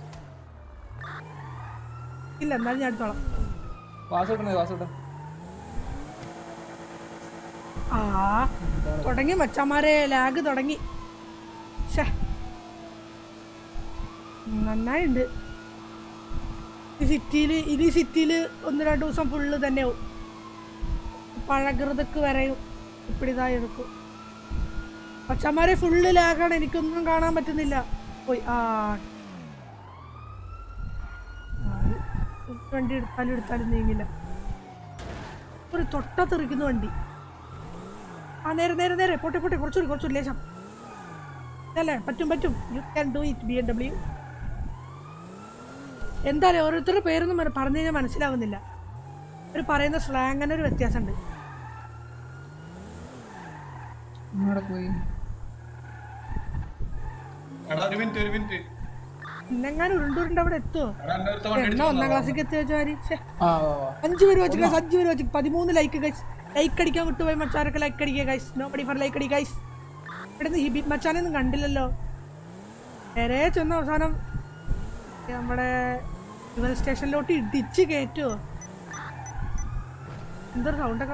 ഇല്ല എന്നാലും ഞാൻ എടുത്തോളാം വാസോട്ടെ വാസോട്ടെ ആ തുടങ്ങി മച്ചന്മാരെ ലാഗ് തുടങ്ങി ശ്ശേ. നന്നായിണ്ട് ഈ സിറ്റിയിൽ ഇനി സിറ്റിയിൽ ഒന്ന് രണ്ട് ദിവസം ഫുള്ള് തന്നെയാവും പഴകൃതക്ക് വരെയും ഇപ്പിടിതായി എടുക്കും മച്ചന്മാരെ ഫുള്ള് ലാഗാണ് എനിക്കൊന്നും കാണാൻ പറ്റുന്നില്ല പോയി ആ ആ, വണ്ടി എടുത്താലും എടുത്താലും നീങ്ങില്ല ഒരു തൊട്ടത്തെറിക്കുന്ന വണ്ടി ആ നേരെ നേരെ നേരെ പോട്ടെ പോട്ടെ കുറച്ചുകൂടി കുറച്ചുകൂടി ലേശം അല്ലേ പറ്റും പറ്റും you can do it B M W എന്തായാലും ഓരോരുത്തരുടെ പേരൊന്നും മന- പറഞ്ഞു കഴിഞ്ഞാൽ മനസ്സിലാവുന്നില്ല അവർ പറയുന്ന സ്ലാങ്ങിന് ഒരു വ്യത്യാസമുണ്ട് ഇങ്ങോട്ട് പോയി എടാ ഒരു മിനിറ്റ് ഒരു മിനിറ്റ് ഇന്നെങ്ങാനും ഉരുണ്ടുരുണ്ട് അവിടെ എത്തുമോ എടാ എന്റെ അടുത്ത വണ്ടി എന്നാ ഒന്നാം അടിച്ചു ക്ലാസ്സിലേക്ക് എത്തി വെച്ചാൽ ആ വാ വാ അഞ്ച് പേര് വെച്ച് ഗൈസ് അഞ്ച് പേര് വെച്ച് പതിമൂന്ന് ലൈക്ക് ഗൈസ് ലൈക്ക് അടിക്കാൻ വിട്ടുപോയി മച്ചാരൊക്കെ ലൈക്ക് അടിക്കുക guys nobody for like അടി ഗൈസ് ഇവിടുന്ന് ഈ ബി- മച്ചാനൊന്നും കണ്ടില്ലല്ലോ നേരെ ചെന്ന അവസാനം നമ്മുടെ റിവൽ സ്റ്റേഷനിലോട്ട് ഇടിച്ച് കയറ്റുമോ എന്തൊരു സൗണ്ടൊക്കെ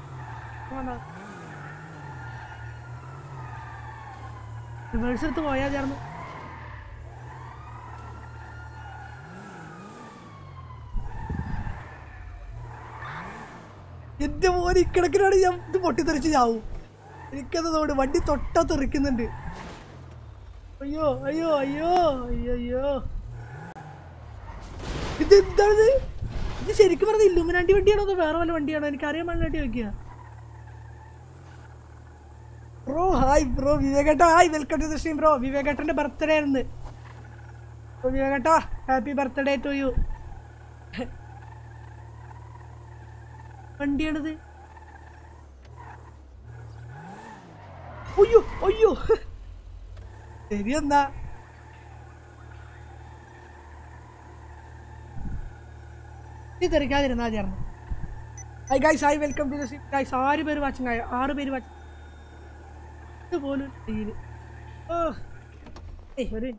റിവേഴ്സ് എടുത്ത് പോയാൽ ചേർന്നു എന്റെ മോനെ ഇക്കിടക്കിനാണ് ഞാൻ ഇത് പൊട്ടിത്തെറിച്ച് ചാവും എനിക്കതോട് വണ്ടി തൊട്ടാ തെറിക്കുന്നുണ്ട് അയ്യോ അയ്യോ അയ്യോ അയ്യോ അയ്യോ ഇതെന്താണിത് ഇത് ഇത് ശരിക്കും പറഞ്ഞ ഇല്ലുമിനാണ്ടി വണ്ടിയാണോ അതോ വേറെ വല്ല വണ്ടിയാണോ എനിക്ക് അറിയാൻ വേണ്ടി വെക്കുക ബ്രോ ഹായ് ബ്രോ വിവേകേട്ട hi welcome to the stream bro വിവേകേട്ടന്റെ ബർത്ത്ഡേ ആയിരുന്നു ബ്രോ വിവേകേട്ട ഹാപ്പി ബർത്ത്ഡേ ടു യു വണ്ടിയാണിത് അയ്യോ അയ്യോ ശരി എന്നാ നീ തെറിക്കാതിരുന്നാ ചേർന്ന് hi guys hi welcome to the stream guys ആറ് പേര് വാച്ചിങ് ആയോ ആറ് പേര് വാച്ചിങ് ഇതുപോലും ചെയ്യില്ല ഓ ഏയ് ഒരു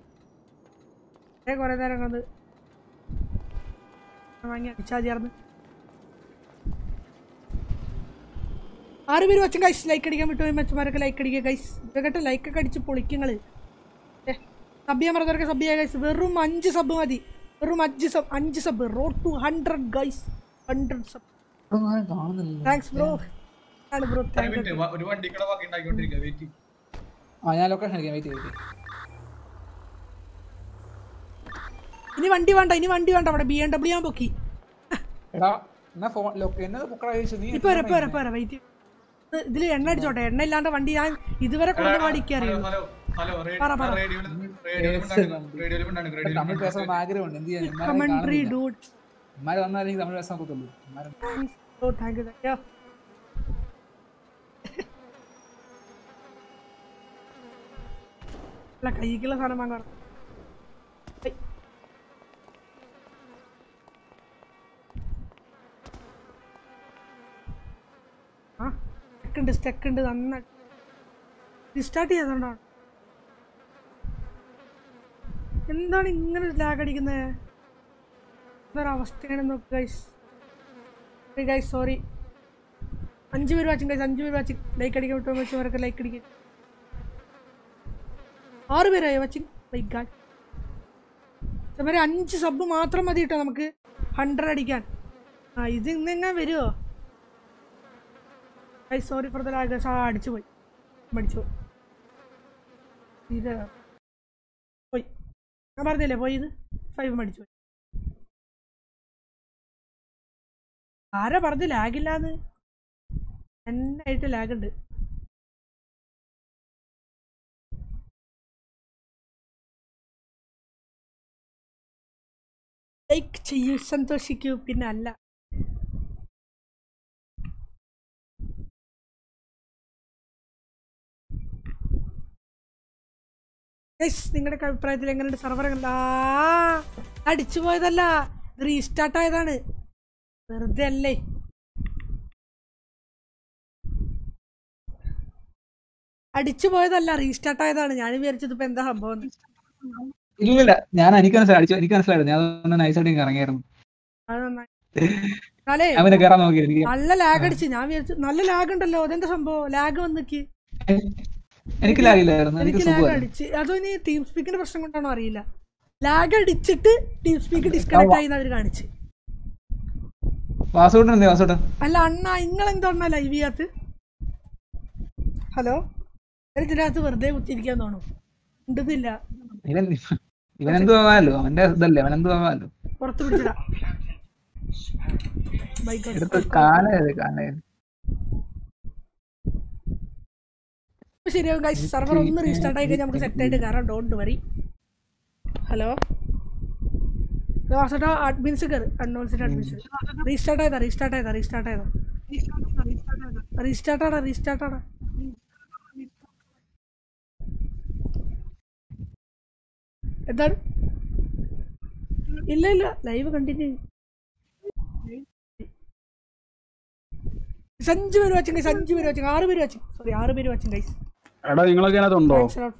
കുറേ നേരം കൊണ്ട് വാങ്ങി അടിച്ചാൽ ചേർന്ന് ആറ് പേര് വച്ചും ഗൈസ് ലൈക്ക് അടിക്കാൻ വിട്ടു മച്ചമാരൊക്കെ ലൈക്ക് അടിക്കുക ഗൈസ് ഇതൊക്കെ ലൈക്ക് ഒക്കെ അടിച്ച് പൊളിക്കുങ്ങള് സബ് ചെയ്യാൻ പറഞ്ഞവരൊക്കെ സബ് ചെയ്യാം ഗൈസ് വെറും അഞ്ച് സബ് മതി വെറും അഞ്ച് സബ് അഞ്ച് sub road to hundred guys hundred sub കാണുന്നില്ല താങ്ക്സ് ബ്രോ ആണ് ബ്രോ ഒരു താങ്ക് മിനിറ്റ് വ- ഒരു വണ്ടിക്കട ബാക്കി ഉണ്ടാക്കിക്കൊണ്ടിരിക്കുക വെയിറ്റ് ആ ഞാൻ ലൊക്കേഷൻ അടിക്കാം വെയിറ്റ് വെയിറ്റ് ഇനി വണ്ടി വേണ്ട ഇനി വണ്ടി വേണ്ട അവിടെ ബി എം ഡബ്ല്യൂ ഞാൻ പൊക്കി എടാ എന്നാ ഫോൺ ലൊക്കെ എന്നത് പൊക്കട ചോദിച്ചു നീ ഇപ്പൊ വരാം ഇപ്പൊ വരാം ഇപ്പൊ വരാം വെയിറ്റ് ഇതിൽ എണ്ണ അടിച്ചോട്ടെ എണ്ണ ഇല്ലാണ്ട് വണ്ടി ഞാൻ ഇതുവരെ കൊണ്ട് പാടിക്കാൻ ഹലോ അറിയുള്ളൂ ഹലോ ഹലോ പറ, പറ. റേഡിയോയിൽ റേഡിയോയിൽ റേഡിയോയിൽ റേഡിയോയിൽ തമിഴ് പേശണം ആഗ്രഹമുണ്ട് എന്ത് ചെയ്യാൻ കമൻട്രി ഡൂഡ് ഇമാര് വന്നാലും എനിക്ക് തമിഴ് പേശാൻ പറ്റുള്ളൂ ഇമാര് thanks bro thank you thank you അല്ല കൈക്കുള്ള സാധനം വാങ്ങണം ഹൈ. ആ സ്റ്റക്ക് ഉണ്ട് സ്റ്റക്ക് ഉണ്ട് നന്നായി റീസ്റ്റാർട്ട് ചെയ്തോണ്ടാണ് എന്താണ് ഇങ്ങനെ ലാഗ് അടിക്കുന്നത് എന്തൊരവസ്ഥയാണ് നോക്ക് ഗൈസ് ഗൈസ് സോറി അഞ്ച് പേര് വാച്ചിങ് ഗൈസ് അഞ്ച് പേര് വാച്ചിങ് ലൈക്ക് അടിക്കാൻ വിട്ടു വെച്ചവരൊക്കെ ലൈക്ക് അടിക്കും ആറ് പേരായോ വാച്ചിങ് ലൈക്ക് ഗാഡ് ഇവരെ അഞ്ച് സബ് മാത്രം മതി കേട്ടോ നമുക്ക് ഹൺഡ്രഡ് അടിക്കാൻ ആ ഇത് ഇന്നെങ്ങനെ വരുമോ I sorry for the lag ആ അടിച്ചു പോയി മടിച്ചു പോയി ഇത് പോയി ഞാൻ പറഞ്ഞില്ലേ പോയി ഇത് ഫൈവ് മടിച്ചു പോയി ആരാ പറഞ്ഞ് ലാഗില്ലാന്ന് എന്നായിട്ട് ലാഗ് ഉണ്ട് ലൈക്ക് ചെയ്യൂ സന്തോഷിക്കൂ പിന്നെ അല്ല നിങ്ങളുടെ അഭിപ്രായത്തിൽ എങ്ങനെയുണ്ട് സർവർ അടിച്ചു പോയതല്ല റീസ്റ്റാർട്ട് ആയതാണ് വെറുതെ അല്ലേ അടിച്ചു പോയതല്ല റീസ്റ്റാർട്ട് ആയതാണ് ഞാൻ വിചാരിച്ചത് ഇപ്പൊ എന്താ സംഭവം എന്ന്. ഇല്ലില്ല ഞാൻ എനിക്ക് മനസ്സിലായി അടിച്ചു എനിക്ക് മനസ്സിലായിരുന്നു ഞാൻ അതൊന്ന് നൈസായിട്ട് ഇറങ്ങിയായിരുന്നു അത് നന്നായി എന്നാലേ ഞാൻ പിന്നെ കയറാൻ നോക്കി എനിക്ക് നല്ല ലാഗ് അടിച്ച് ഞാൻ വിചാരിച്ചു നല്ല ലാഗ് ഉണ്ടല്ലോ അതെന്താ സംഭവം ലാഗ് വന്നിക്ക് എനിക്ക് ലാഗില്ലായിരുന്നു എനിക്ക് എനിക്ക് ലാഗ് സുഖമായിരുന്നു അടിച്ച് അതോ ഇനി ടീം സ്പീക്കിന്റെ പ്രശ്നം കൊണ്ടാണോ അറിയില്ല ലാഗ് അടിച്ചിട്ട് ടീം സ്പീക്ക് ഡിസ്കണക്ട് ആയി അവർ കാണിച്ച് വാസോട്ടൻ എന്തേ വാസോട്ടൻ അല്ല അണ്ണ നിങ്ങളെന്താ അണ്ണ ലൈവ് ചെയ്യാത്ത ഹലോ ഇതിനകത്ത് വെറുതെ കുത്തിരിക്കാൻ തോന്നും ഉണ്ടെന്നില്ല ഇവൻ ഇവൻ എന്ത് പോവാലോ അവന്റെ ഇതല്ലേ അവൻ എന്ത് പോവാലോ പുറത്ത് പിടിച്ചതാ എടുത്ത് കാലയത് കാലയത് ശരിയാവും ഗൈസ് സെർവർ ഒന്ന് റീസ്റ്റാർട്ട് ആയി കഴിഞ്ഞാൽ നമുക്ക് സെറ്റ് ആയിട്ട് കയറാം ഡോണ്ട് വറി ഹലോ വാസട്ട അഡ്മിൻസ് കയറി അൺനോൺസിന്റെ അഡ്മിൻസ് റീസ്റ്റാർട്ട് ആയതാ റീസ്റ്റാർട്ട് ആയതാ റീസ്റ്റാർട്ട് ആയതാ റീസ്റ്റാർട്ട് ആടാ റീസ്റ്റാർട്ട് ആടാ എന്താണ് ഇല്ല ഇല്ല ലൈവ് കണ്ടിന്യൂ അഞ്ച് പേര് വാച്ചിങ് ഗൈസ് അഞ്ച് പേര് വാച്ചിങ് ആറ് പേര് വാച്ചിങ് സോറി ആറ് പേര് വാച്ചിങ് ഗൈസ് എടാ നിങ്ങളൊക്കെ അതിനകത്തുണ്ടോ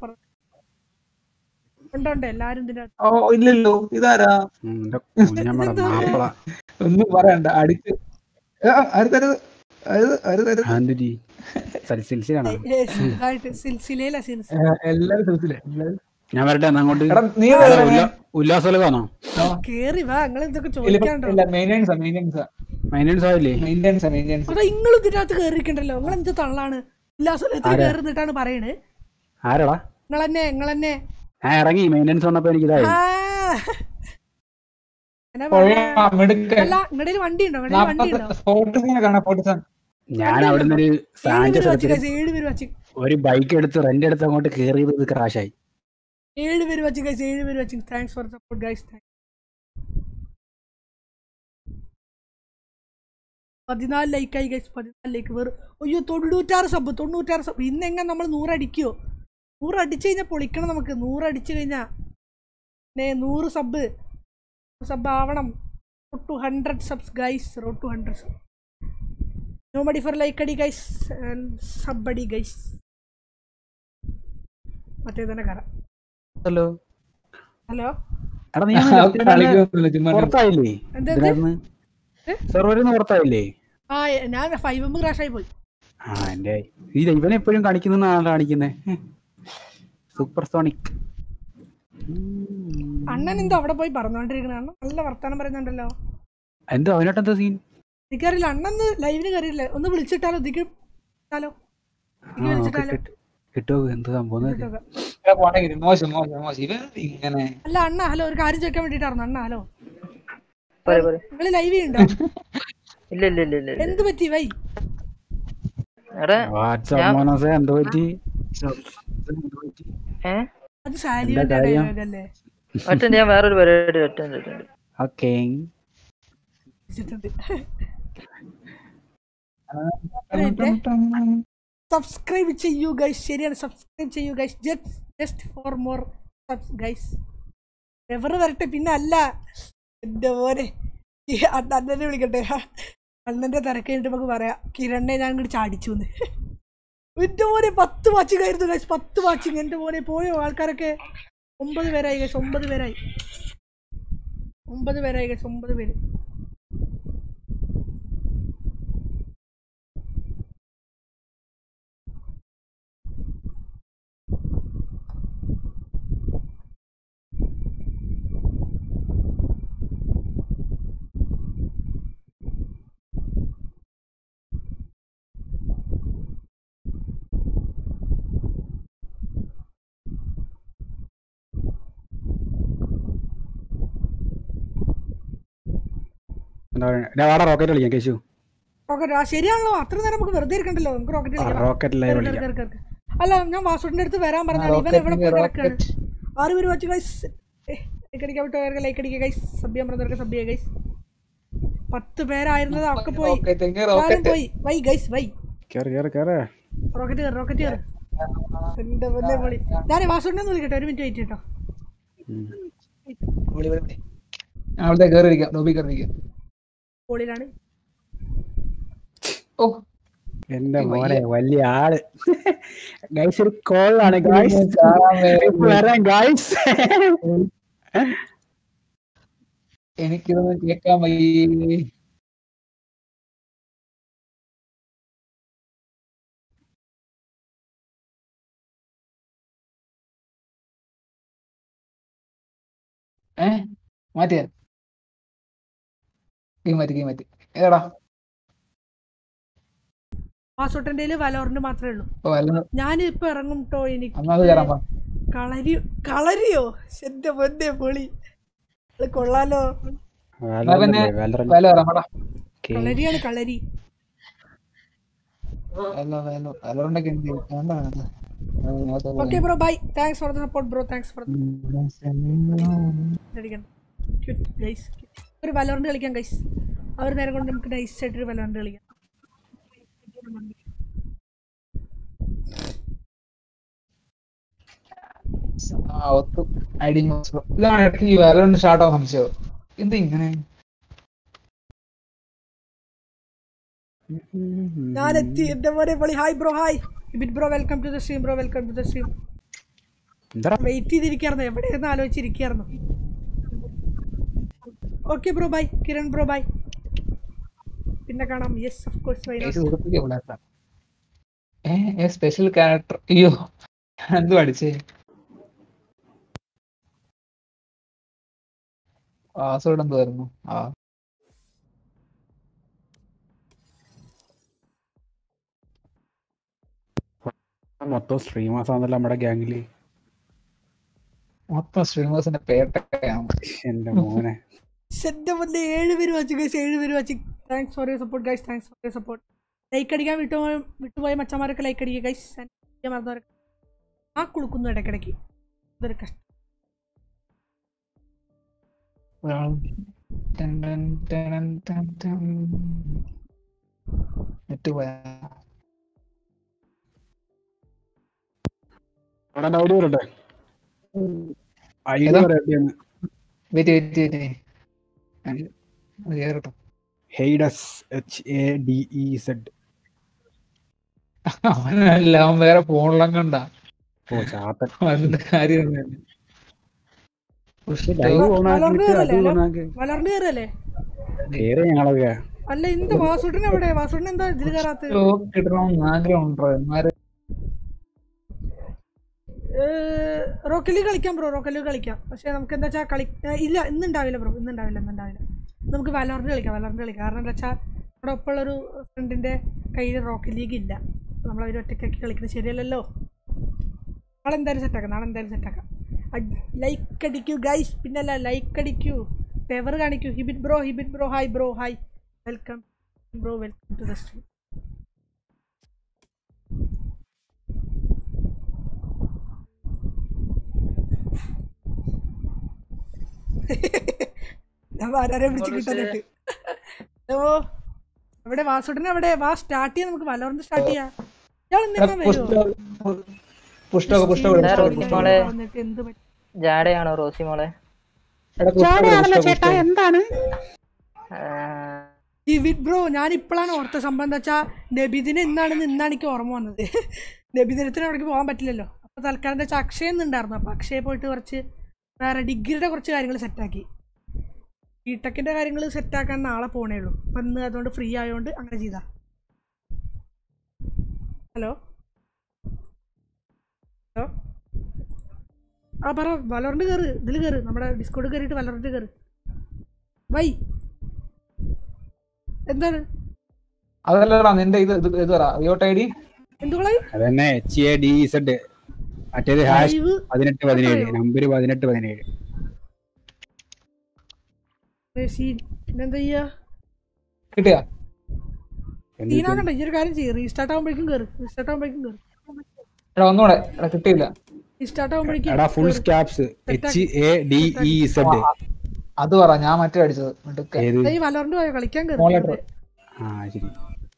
ഉണ്ട് ഉണ്ട് എല്ലാരും ഇതിന്റെ ഓ ഇല്ലല്ലോ ഇതാരാ മാപ്പിള ഒന്നും പറയണ്ട അടിച്ച് ആ, അരുതരുത് അരുത് അരുതരുത് ആന്റണി സൽസിലാണ് ഇതായിട്ട് സിൽസിലയില സിൽസ് എല്ലാരും ശ്രദ്ധിച്ചില്ലേ എല്ലാരും ഞാൻ വരട്ടെ എന്നാ അങ്ങോട്ട് എടാ, നീ അല്ല, വരാം, ഉല്ല- ഉല്ലാസോലകാണോ കേറി വാ നിങ്ങൾ ഇതൊക്കെ ഇല്ല, ചോദിക്കാണ്ടോ ഇല്ല മെയിൻ്റെനൻസാ മെയിൻ്റെനൻസാ മൈനൻസ് ആയില്ലേ മെയിൻ്റെനൻസാ മെയിൻ്റെനൻസ് അതാ നിങ്ങൾ ഇതിനകത്ത് കേറിയിട്ടുണ്ടല്ലോ നിങ്ങൾ എന്ത് തള്ളാണ് ഉല്ലാസത്തിൽ ആരാ? കേറുന്നിട്ടാണ് പറയണേ ആരടാ നിങ്ങളെന്നെ നിങ്ങളെന്നെ ഞാൻ ഇറങ്ങി മെയിനൻസ് വന്നപ്പോ എനിക്ക് ഇതായി ആ എന്നാ കൊള്ളാം, പറയാ? മിടുക്കൻ. അല്ല നിങ്ങളുടെ വണ്ടി ഉണ്ടോ നിങ്ങളുടെ വണ്ടി ഉണ്ടോ ഫോർട്ടിസിനെ കാണാം ഫോർട്ടിസൺ ഞാൻ അവിടുന്ന് ഒരു ഏഴ് പേര് സാഞ്ചസ് വച്ച് എടുത്ത് guys, ഏഴ് പേര് വച്ച് ഒരു ബൈക്ക് എടുത്ത് റെന്റ് എടുത്ത് അങ്ങോട്ട് കേറിയത് ഇത് ക്രാഷായി ഏഴ് പേര് വച്ച് ഗൈസ് ഏഴ് പേര് വച്ച് താങ്ക്സ് ഫോർ സപ്പോർട്ട് ഗൈസ് പതിനാല് ലൈക്കായി ഗൈസ് പതിനാല് ലൈക്ക് വെറും അയ്യോ തൊണ്ണൂറ്റാറ് സബ് തൊണ്ണൂറ്റാറ് സബ് ഇന്നെങ്ങനെ നമ്മൾ നൂറടിക്കോ നൂറ് അടിച്ചു കഴിഞ്ഞാൽ പൊളിക്കണം നമുക്ക് നൂറ് അടിച്ചു കഴിഞ്ഞാൽ നേ നൂറ് സബ് സബ് ആവണം road to hundred subs guys road to hundred sub no മടി ഫോർ ലൈക്ക് അടി ഗൈസ് സബ് അടി ഗൈസ് മറ്റേ തന്നെ കറ ഹലോ ഹലോ എടാ നീ കളിക്കൊന്നുമില്ല ചുമ്മാ പുറത്തായില്ലേ എന്താ ഇതിനകത്ത് സെർവറിൽ നിന്ന് പുറത്തായില്ലേ ആ ഞാൻ ഫൈവ് എം ക്രാഷ് ആയി പോയി ആ എന്റെ ഇത് ഇവനെ എപ്പോഴും കാണിക്കുന്നതാണ് കാണിക്കുന്നേ സൂപ്പർ സോണിക് അണ്ണൻ എന്തോ അവിടെ പോയി പറഞ്ഞോണ്ടിരിക്കണ അണ്ണൻ നല്ല വർത്താനം പറയുന്നുണ്ടല്ലോ എന്തോ അവനോട്ട് എന്താ സീൻ എനിക്കറിയില്ല അണ്ണൻ ലൈവിന് കയറിയില്ല ഒന്ന് വിളിച്ചിട്ടാലോ ഇതിക്ക് ഇട്ടാലോ ഇതിക്ക് വിളിച്ചിട്ടാലോ കിട്ടുമോ എന്ത് സംഭവം എന്ന് വിളിച്ചിട്ടോക്കാം. പോണെങ്കിൽ മോശം മോശം മോശം ഇവൻ ഇങ്ങനെ അല്ല അണ്ണ ഹലോ ഒരു കാര്യം ചോദിക്കാൻ വേണ്ടിട്ടായിരുന്നു അണ്ണ ഹലോ പറ പറ നിങ്ങള് ലൈവ് ചെയ്യണ്ടോ ഇല്ല ഇല്ല ഇല്ല ഇല്ല ഇല്ല. എന്ത് പറ്റി വൈ എടാ വാട്സാപ്പ് മോനോസെ എന്തോ പറ്റി ഏ അത് സാലിയുടെ കാര്യം? dialogue അല്ലേ ഒറ്റ ഞാൻ വേറൊരു പരിപാടി ഒറ്റ ചെയ്തിട്ടുണ്ട് ഓക്കെ സബ്സ്ക്രൈബ് ചെയ്യൂ ഗൈസ് ശരിയാണ് സബ്സ്ക്രൈബ് ചെയ്യൂ guys just just for more subs guys ever വരട്ടെ പിന്നെ അല്ല എൻ്റെ മോനെ ഈ അണ്ണ- അണ്ണനെ വിളിക്കട്ടെ അണ്ണൻ്റെ തിരക്ക് കഴിഞ്ഞിട്ട് നമുക്ക് പറയാം കിരണ്ണെ ഞാൻ ഇങ്ങോട്ട് ചാടിച്ചു എന്ന് എൻ്റെ മോനെ പത്ത് വാച്ചിങ് ആയിരുന്നു ഗൈസ് പത്ത് വാച്ചിങ് എൻ്റെ മോനെ പോയോ ആൾക്കാരൊക്കെ ഒമ്പത് പേരായി ഗൈസ് ഒമ്പത് പേരായി ഒമ്പത് പേരായി ഗൈസ് ഒമ്പത് പേര് വാടാ റോക്കറ്റ് കളിക്കാം കേശു റോക്കറ്റ് ആ ശരിയാണല്ലോ അത്ര നേരം നമുക്ക് വെറുതെ ഇരിക്കണ്ടല്ലോ നമുക്ക് റോക്കറ്റ് കളിക്കാം റോക്കറ്റ് ലൈവ് കേറ്, കേറ്, കളിക്കാം കേറ്, കേറ്. അല്ല ഞാൻ വാസുട്ടിന്റെ അടുത്ത് വരാൻ പറഞ്ഞാണ് ഇവൻ rocket എവിടെ ന് പോയി കിടക്കാണ് rocket. ആറ് പേര് വെച്ച് ഗൈസ് ലൈക്ക് അടിക്കാൻ വിട്ടവർക്ക് ലൈക്ക് അടിക്കുക ഗൈസ് സബ് ചെയ്യാൻ പറഞ്ഞവർക്ക് സബ് ചെയ്യുക ഗൈസ് പത്ത് പേരായിരുന്നത് ഒക്കെ പോയി rocket, എങ്കി ഞാനും rocket. പോയി വൈ ഗൈസ് വൈ കേറ് കേറ് കേറ് റോക്കറ്റ് കയറി റോക്കറ്റ് കയറി എന്റെ വല്ലേ പൊളി ഞാൻ വാസുട്ടിനെ ഒന്ന് വിളിക്കട്ടെ ഒരു മിനിറ്റ് വെയിറ്റ് കേട്ടോ വിളി, വിളി, വിളി. ഞാൻ അവിടുത്തെ കയറിയിരിക്കാം ലോബി കയറിയിരിക്കാം പൊളിയിലാണ് ഓ എന്റെ മോനെ വലിയ ആള് ഗൈസ് ഒരു കോളാണ് ഗൈസ് വരാം ഗൈസ് എനിക്കിതൊന്നും കേൾക്കാൻ വയ്യേ ഏ മാറ്റിയ ഗെയിം മാറ്റി ഗെയിം മാറ്റി ഏടാ വാസുട്ടന്റെ വലോറിന്റെ മാത്രമേ ഉള്ളൂ ഇപ്പൊ വല്ല ഞാൻ ഇപ്പൊ ഇറങ്ങും കേട്ടോ എനിക്ക് അന്നത് കയറാൻ പാ കളരി കളരിയോ എന്റെ പൊന്നെ പൊളി അത് കൊള്ളാലോ എന്നാ പിന്നെ വല്ല കയറാം പാടാ കളരിയാണ് കളരി വല്ല വല്ല വല്ലറുണ്ടൊക്കെ എന്ത് ചെയ്യും? വേണ്ട വേണ്ട. അത് നേരത്തെ പോലെ. Okay bro bye thanks for the support bro thanks for guys ഒരു വലോറിന്റെ കളിക്കാം ഗൈസ് ആ ഒരു നേരം കൊണ്ട് നമുക്ക് നൈസ് ആയിട്ട് ഒരു വലോറിന്റെ കളിക്കാം ആ ഒത്തു ഐഡി ഇതാണ് ഇടയ്ക്ക് ഈ വരണ്ട് സ്റ്റാർട്ട് ആവാൻ സംശയം എന്ത് ഇങ്ങനെ ഞാൻ എത്തി എന്റെ മോനെ പൊളി hi bro hi bit bro welcome to the stream bro welcome to the stream wait ചെയ്തിരിക്കായിരുന്നു എവിടെയെന്ന് ആലോചിച്ചിരിക്കായിരുന്നു okay bro bye Kiran bro bye പിന്നെ കാണാം യെസ് ഓഫ് കോഴ്സ് ബൈ കേസ് കൊടുത്തില്ലേ ഇവിടെ ഏ സ്പെഷ്യൽ ക്യാരക്ടർ അയ്യോ ഞാൻ എന്തു അടിച്ചേ പാസ്വേഡ് എന്തുവായിരുന്നു ആ മൊത്തം സ്ട്രീമേഴ്സ് ആണല്ലോ നമ്മുടെ ഗ്യാങ്ങില് മൊത്തം സ്ട്രീമേഴ്സിന്റെ പേട്ടയാണ് എന്റെ മോനെ സെറ്റ് വന്ന് ഏഴ് പേര് വാച്ച് ഗൈസ് ഏഴ് പേര് watch thanks for you support guys thanks for you support like അടിക്കാൻ വിട്ടുപോയ വിട്ടുപോയ മച്ചന്മാരൊക്കെ ലൈക്ക് അടിക്കുക ഗൈസ് മറന്നവരൊക്കെ ആ കുളുക്കുന്നു ഇടയ്ക്കിടയ്ക്ക് ഇതൊരു കഷ്ടം നെറ്റ് പോയാ അവിടെ ഡൗട്ട് വരട്ടെ ഐ ഡി ഏതാ? പറയട്ടെന്ന് വെയിറ്റ് വെയിറ്റ് വെയിറ്റ് കേറട്ടോ Hades H A D E Z അവനല്ല അവൻ വേറെ ഫോണിലും കണ്ടാ ഓ ചാത്തൻ അതിന്റെ കാര്യം തന്നെ. ലൈവ് ഓൺ വളർന്നു ആക്കിയിട്ട് അത് കയറല്ലേ ഓൺ ആക്കി വളർന്നു കയറല്ലേ കേറി ഞങ്ങളൊക്കെ അല്ല ഇന്ത് വാസുട്ടൻ എവിടെ വാസുട്ടൻ എന്താ ഇതിൽ കയറാത്ത സ്റ്റോക്ക് കിട്ടണമെന്ന് ആഗ്രഹമുണ്ടോ എന്നാലും റോക്കലി കളിക്കാം ബ്രോ റോക്കലി കളിക്കാം പക്ഷെ നമുക്ക് എന്താ വെച്ചാൽ കളി ഏ, ഇല്ല ഇന്നുണ്ടാവില്ല ബ്രോ ഇന്നുണ്ടാവില്ല ഇന്നുണ്ടാവില്ല നമുക്ക് വലോറിന് കളിക്കാം വലോറിന് കളിക്കാം കാരണം എന്താ വെച്ചാൽ നമ്മുടെ ഒപ്പമുള്ളൊരു ഫ്രണ്ടിൻ്റെ കയ്യിൽ റോക്കറ്റ് ലീഗ് ഇല്ല നമ്മൾ അവർ ഒറ്റയ്ക്കാക്കി കളിക്കുന്നത് ശരിയല്ലല്ലോ നാളെ എന്തായാലും സെറ്റാക്കാം നാളെ എന്തായാലും സെറ്റാക്കാം ലൈക്ക് അടിക്കൂ ഗൈസ് പിന്നല്ല ലൈക്ക് അടിക്കൂ ഫേവർ കാണിക്കൂ ഹിബിറ്റ് ബ്രോ ഹിബിറ്റ് bro hi bro hi welcome bro welcome to the stream ഞാൻ ആരാരെ പിടിച്ച് കിട്ടാനായിട്ട് ഹലോ എവിടെ വാസുടനെ എവിടെ വാ സ്റ്റാർട്ട് ചെയ്യാം നമുക്ക് വലോറിന് സ്റ്റാർട്ട് ചെയ്യാം ഇയാൾ ഇന്നെന്നാ വരുമോ പുഷ്ടമൊക്കെ പുഷ്ടമൊക്കെ ഇതാ റോസി മോളെ വന്നിട്ട് എന്ത് പറ്റി ജാടയാണോ റോസി മോളെ ചേട്ടാ എന്താണ് ഡിവിഡ് ബ്രോ ഞാൻ ഇപ്പോഴാണ് ഓർത്ത സംഭവം എന്താ വെച്ചാൽ നബിദിനം എന്നാണെന്ന് ഇന്നാണ് എനിക്ക് ഓർമ്മ വന്നത് നബിദിനത്തിന് അവിടേക്ക് പോകാൻ പറ്റില്ലല്ലോ അപ്പോൾ തൽക്കാലം എന്താ വെച്ചാൽ അക്ഷയ ഉണ്ടായിരുന്നു അപ്പോൾ അക്ഷയ പോയിട്ട് കുറച്ച് വേറെ ഡിഗ്രിയുടെ കുറച്ച് കാര്യങ്ങൾ സെറ്റാക്കി ബിടെക്കിൻ്റെ കാര്യങ്ങൾ സെറ്റാക്കാൻ നാളെ പോണേ ഉള്ളൂ അപ്പം ഇന്ന് അതുകൊണ്ട് ഫ്രീ ആയതുകൊണ്ട് അങ്ങനെ ചെയ്താ ഹലോ ഹലോ ആ പറ വലോറിൻ്റെ കയറ് ഇതിൽ കയറ് നമ്മുടെ ഡിസ്കോഡ് കയറിയിട്ട് വലോറിൻ്റെ കയറ് വൈ എന്താണ് അതല്ലടാ നിന്റെ ഇത് ഇത് ഇത് പറ റിയോട്ട് ഐ ഡി എന്തുകളെ അതന്നെ H A D E Z മറ്റേത് ഹാഷ് ലൈവ് പതിനെട്ട് പതിനേഴ് നമ്പർ പതിനെട്ട് പതിനേഴ് സീൻ പിന്നെന്താ ചെയ്യാ കിട്ടിയാ സീനാക്കണ്ട ഈ ഒരു കാര്യം ചെയ്യും റീസ്റ്റാർട്ട് ആകുമ്പോഴേക്കും കയറി റീസ്റ്റാർട്ട് ആകുമ്പോഴേക്കും കയറി എടാ ഒന്നുകൂടെ എടാ കിട്ടിയില്ല റീസ്റ്റാർട്ട് ആകുമ്പോഴേക്കും എടാ ഫുൾ സ്റ്റാപ്സ് H A D E Z അത് പറ ഞാൻ മറ്റേ അടിച്ചത് മിടുക്കൻ. ഏത് ഈ വലോറിന്റെ പോയോ കളിക്കാൻ Small കയറി letter. ആ ശരി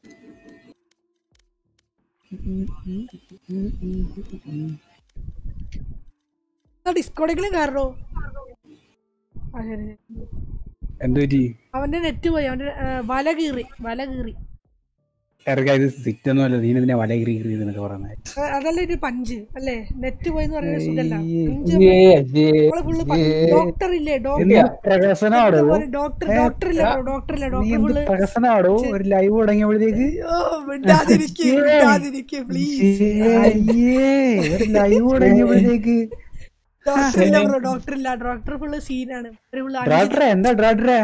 ഡിസ്കോഡെങ്കിലും കയറോ ആ ശരി ശരി. എന്ത് പറ്റി അവന്റെ നെറ്റ് പോയി അവന്റെ ആ, വല കീറി വല കീറി ഇറക്കാ ഇത് സിറ്റ് ഒന്നും അല്ല നീ ഇതിനെ വല കീറി കീറി എന്നൊക്കെ പറയുന്നത് ആ, അതല്ല ഒരു പഞ്ച് അല്ലേ നെറ്റ് പോയെന്ന് പറയുന്നത് സുഖല്ല പഞ്ച് ഏ, ഏ, നമ്മള് ഫുള്ള് ഡോക്ടർ ഇല്ലേ ഡോക്ടർ പ്രഹസനമാടോ ഡോക്ടർ ഡോക്ടർ ഇല്ല ഡോക്ടർ ഇല്ല നീ ഡോക്ടർ എന്ത് ഫുള്ള് പ്രഹസനമാടോ ഒരു ലൈവ് തുടങ്ങിയപ്പോഴത്തേക്ക് വിടാതിരിക്കേ വിടാതിരിക്കേ പ്ലീസ് അയ്യേ ഒരു ലൈവ് തുടങ്ങിയപ്പോഴത്തേക്ക് ഡോക്ടർ ഇല്ല ബ്രോ ഡോക്ടർ ഇല്ല ഡോക്ടർ ഫുള്ള് സീനാണ് ഫുള്ള് ഡ്രാഡ്രെ എന്താ ഡ്രാഡ്രെ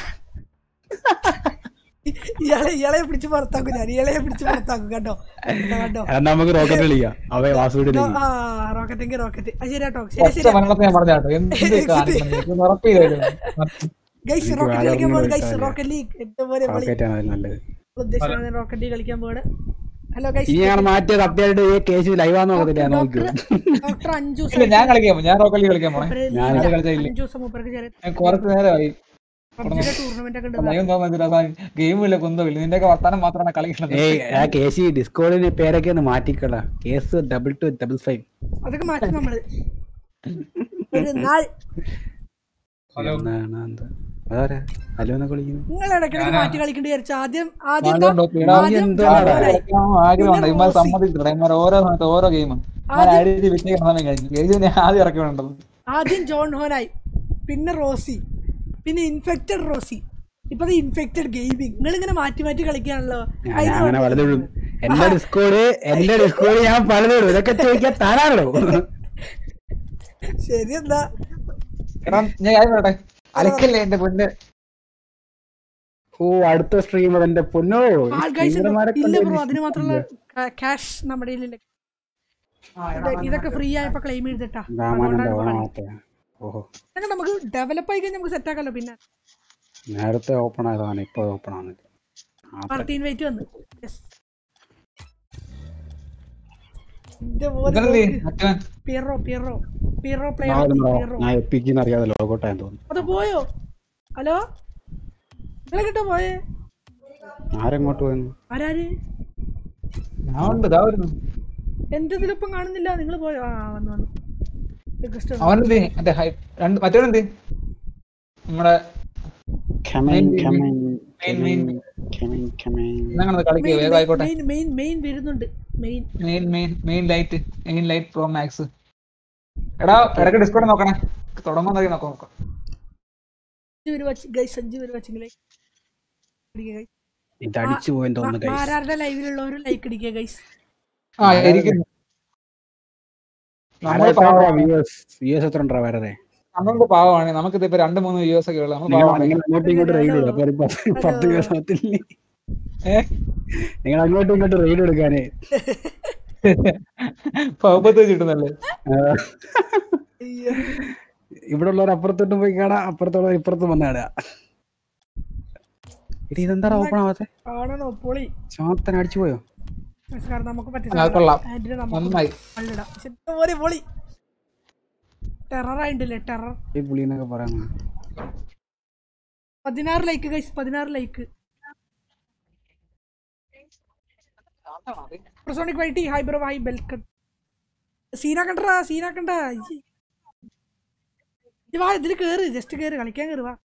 ഇയാളെ ഇയാളെ പിടിച്ച് പുറത്താക്കും ഞാൻ ഇയാളെ പിടിച്ച് പുറത്താക്കും കേട്ടോ കേട്ടോ, കേട്ടോ എന്നാ നമുക്ക് റോക്കറ്റ് കളിക്കാം അവ വാസുവിന്റെ ഡോ- ആ റോക്കറ്റെങ്കിൽ റോക്കറ്റ് അത് ശരി കേട്ടോ ശരി ഒറ്റ ശരി മരണത്തെ ഞാൻ പറഞ്ഞാട്ടോ എന്ത് കാണിക്കണം എനിക്ക് ഉറപ്പില്ലായിരുന്നു ഗൈസ് എനിക്ക് റോക്കറ്റ് കളിക്കാൻ വേറെ പോകണം ഒന്നും ഗൈസ് കളിക്കാനില്ല. റോക്കറ്റ് ലീഗ് എന്റെ പോലെ വിളി റോക്കറ്റ് ആണ് അതിൽ നല്ലത് ഉദ്ദേശിക്കുന്നത് റോക്കറ്റ് ലീഗ് കളിക്കാൻ പോവാണ് ഹലോ ഗൈസ് ഇനി ഞങ്ങൾ മാറ്റിയ സത്യമായിട്ട് ഈ കേസ് ലൈവാന്ന് നോക്കത്തില്ല നോക്കൂ ഡോക്ടർ അഞ്ചു ഇല്ല ഞാൻ കളിക്കാൻ പോകും ഞാൻ റോക്കലി കളിക്കാൻ പോണേ ഞാൻ അത് കളിച്ചില്ല അഞ്ചു ദിവസം മൂപ്പർക്ക് ചെറിയ ഞാൻ കുറച്ച് നേരമായി പബ്ജിയുടെ ടൂർണമെന്റ് ഒക്കെ ഉണ്ട് ഭയം തോന്നുന്നില്ല ഗെയിമില്ല കുന്തമില്ല നിന്റെയൊക്കെ വർത്താനം മാത്രമാണ് കളിക്കുന്നത് ഏയ് ആ കേസ് ഡിസ്കോഡിന്റെ പേരൊക്കെ ഒന്ന് മാറ്റിക്കളാ കേസ് ഡബിൾ ടു ഡബിൾ ഫൈവ് അതൊക്കെ മാറ്റും നമ്മള് ഒരു നാൾ എന്താണ് എന്താ അതാരാ ഹലോ എന്നൊക്കെ വിളിക്കുന്നു നിങ്ങൾ ഇടയ്ക്കിടയ്ക്ക് മാറ്റി കളിക്കേണ്ടി വിചാരിച്ചു ആദ്യം ആദ്യം ഞാനും ദാ- ഡോക്ടർ. എടാ, ആദ്യം എന്തുവാടാ? ജോൺ ഹോനായി. ആഗ്രഹമുണ്ട് ഇമാർ റോസി. സമ്മതിച്ചില്ല ഇമാർ ഓരോ സമയത്ത് ഓരോ ഗെയിം ആദ്യം- ഐഡി വിറ്റ് സമയം കഴിഞ്ഞു ഗെയിം ആദ്യം ഇറക്കി വേണ്ടത് ആദ്യം ജോൺ ഹോനായി പിന്നെ റോസി പിന്നെ ഇൻഫെക്റ്റഡ് റോസി ഇപ്പൊ ഇൻഫെക്റ്റഡ് ഗെയിമിങ് നിങ്ങൾ ഇങ്ങനെ മാറ്റി മാറ്റി കളിക്കാണല്ലോ ഞാൻ ഞാൻ അങ്ങനെ പലതിടും എന്റെ ഡിസ്കോഡ് എന്റെ ഡിസ്കോഡ് ഞാൻ പലതിടും ഇതൊക്കെ ചോദിക്കാൻ താനാണല്ലോ ശരി എന്താ എടാ ഞാൻ കാര്യം പറയട്ടെ അലക്കല്ലേ എന്റെ പൊന്ന് ഓ അടുത്ത സ്ട്രീം എന്റെ പൊന്നോ ആൾ ഗൈസ് സ്ട്രീമർമാരെ ഇല്ല കൊണ്ട് ബ്രോ അതിന് മാത്രമുള്ള ക്യാഷ് നമ്മുടെ കയ്യിലില്ല ഇത് ഇതൊക്കെ ഫ്രീ ആയപ്പോ ക്ലെയിം ചെയ്തിട്ടാ രാമാനന്ദ അതുകൊണ്ടാണ് ഇപ്പൊ കളി. ഓണമാട്ടെ ഓഹോ അങ്ങനെ നമുക്ക് ഡെവലപ്പ് ആയി കഴിഞ്ഞാൽ നമുക്ക് സെറ്റ് ആക്കാലോ പിന്നെ നേരത്തെ ഓപ്പൺ ആയതാണ് ഇപ്പൊ ഓപ്പൺ ആണ് പാർട്ടി ഇൻവൈറ്റ് വന്നു Yes. എന്റെ ഇതെന്ത് ചെയ്യും? മറ്റവൻ പിയറോ പിയറോ പിയറോ പ്ലെയർ പിയറോ ഞാൻ എപ്പിക്കുന്ന അറിയാതെ ലോഗോട്ടായെന്ന് തോന്നുന്നു അത് പോയോ ഹലോ നിങ്ങളെ കിട്ടോ പോയേ ആരെങ്ങോട്ട് പോയെന്ന് ആരാര് ഞാൻ ഉണ്ട് ഇതാ വരുന്നു എന്റെ ഇതിലിപ്പം കാണുന്നില്ല നിങ്ങൾ പോയോ ആ വന്നു വന്നു Request വന്നു. അവനെന്ത് മറ്റേ ഹൈ രണ്ട് മറ്റവനെന്ത് നമ്മുടെ Coming, Main, coming, main, main. coming, coming. എന്നങ്ങനെ കളിക്കുക Main, വേഗം ആയിക്കോട്ടെ മെയിൻ മെയിൻ മെയിൻ വരുന്നുണ്ട് main main main main light main light pro max എടാ ഇടയ്ക്ക് ഡിസ്കൗണ്ട് നോക്കണേ തുടങ്ങുന്ന നോക്കാം നോക്കാം അഞ്ച് പേര് വച്ച് ഗൈസ് അഞ്ച് പേര് വച്ചെങ്കിലേ ഇത് അടിച്ചു പോയെന്ന് തോന്നുന്നു guys. ആരാരുടെ ലൈവിലുള്ളവർ ലൈക്ക് അടിക്കുക ഗൈസ് ആ ഇരിക്കുന്നു ആരാ നമ്മള് എത്ര ഉണ്ടെടാ പാവമാണ് viewers? viewers എത്ര ഉണ്ടെടാ വേറെ നമ്മൾക്ക് പാവമാണ് നമുക്ക് ഇതിപ്പോ രണ്ട് മൂന്ന് വ്യൂസ് ഒക്കെ ഉള്ളു നമ്മൾ നിങ്ങൾ പാവമാണ് നിങ്ങൾ അങ്ങോട്ടും ഇങ്ങോട്ടും റെയ്ഡ് ഇടും അപ്പൊ ഒരു പത്ത് പത്ത് viewers ആവത്തില്ലേ ഏഹ് നിങ്ങൾ അങ്ങോട്ടും ഇങ്ങോട്ടും റെയ്ഡ് എടുക്കാനേ പാവപ്പത്ത് വെച്ചിട്ടുന്നല്ലേ ആ. ഇവിടെ ഉള്ളവർ അപ്പുറത്തോട്ട് പോയി കാണാ അപ്പുറത്തുള്ളവർ ഇപ്പുറത്ത് വന്ന് കാണുക എടി ഇതെന്താ ഓപ്പൺ ആവാത്തെ ആണോ പൊളി ചാത്തൻ അടിച്ചു പോയോ കാരണം നമുക്ക് പറ്റിയ ആ, കൊള്ളാം. ആന്റിനെ നമുക്ക് നന്നായി കള്ളിടാം പക്ഷെ ഇതുപോലെ പൊളി ടെറർ ആയിട്ടില്ലേ ടെറർ ഈ പുളി എന്നൊക്കെ പറയാൻ പതിനാറ് ലൈക്ക് ഗൈസ് പതിനാറ് ലൈക്ക് പ്രസോണിക് വൈറ്റി ഹൈ ബ്രോ ഹൈ ബെൽക്കൺ സീന കണ്ടടാ സീന കണ്ട വാ ഇതില് കേറ് ജസ്റ്റ് കേറ് കളിക്കാൻ കേറ് വാ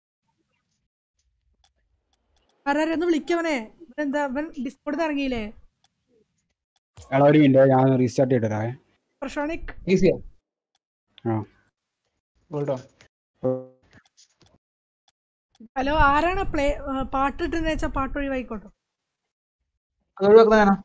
ആരാരെന്ന് വിളിക്കവനെ എന്താ അവൻ ഡിസ്കോഡിൽ ഇറങ്ങിയില്ലേ എടാ ഒരു മിനിറ്റ് ഞാൻ റീസ്റ്റാർട്ട് ചെയ്തിട്ട് വരാവേ പ്രസോണിക് ഈസിയാ ആ കേട്ടോ ഹലോ ആരാണ് പ്ലേ പാട്ട് ഇട്ടെന്ന് വെച്ചാൽ പാട്ട് ഒഴിവായിക്കോട്ടോ അത് ഒഴിവാക്കുന്ന ഞാനാ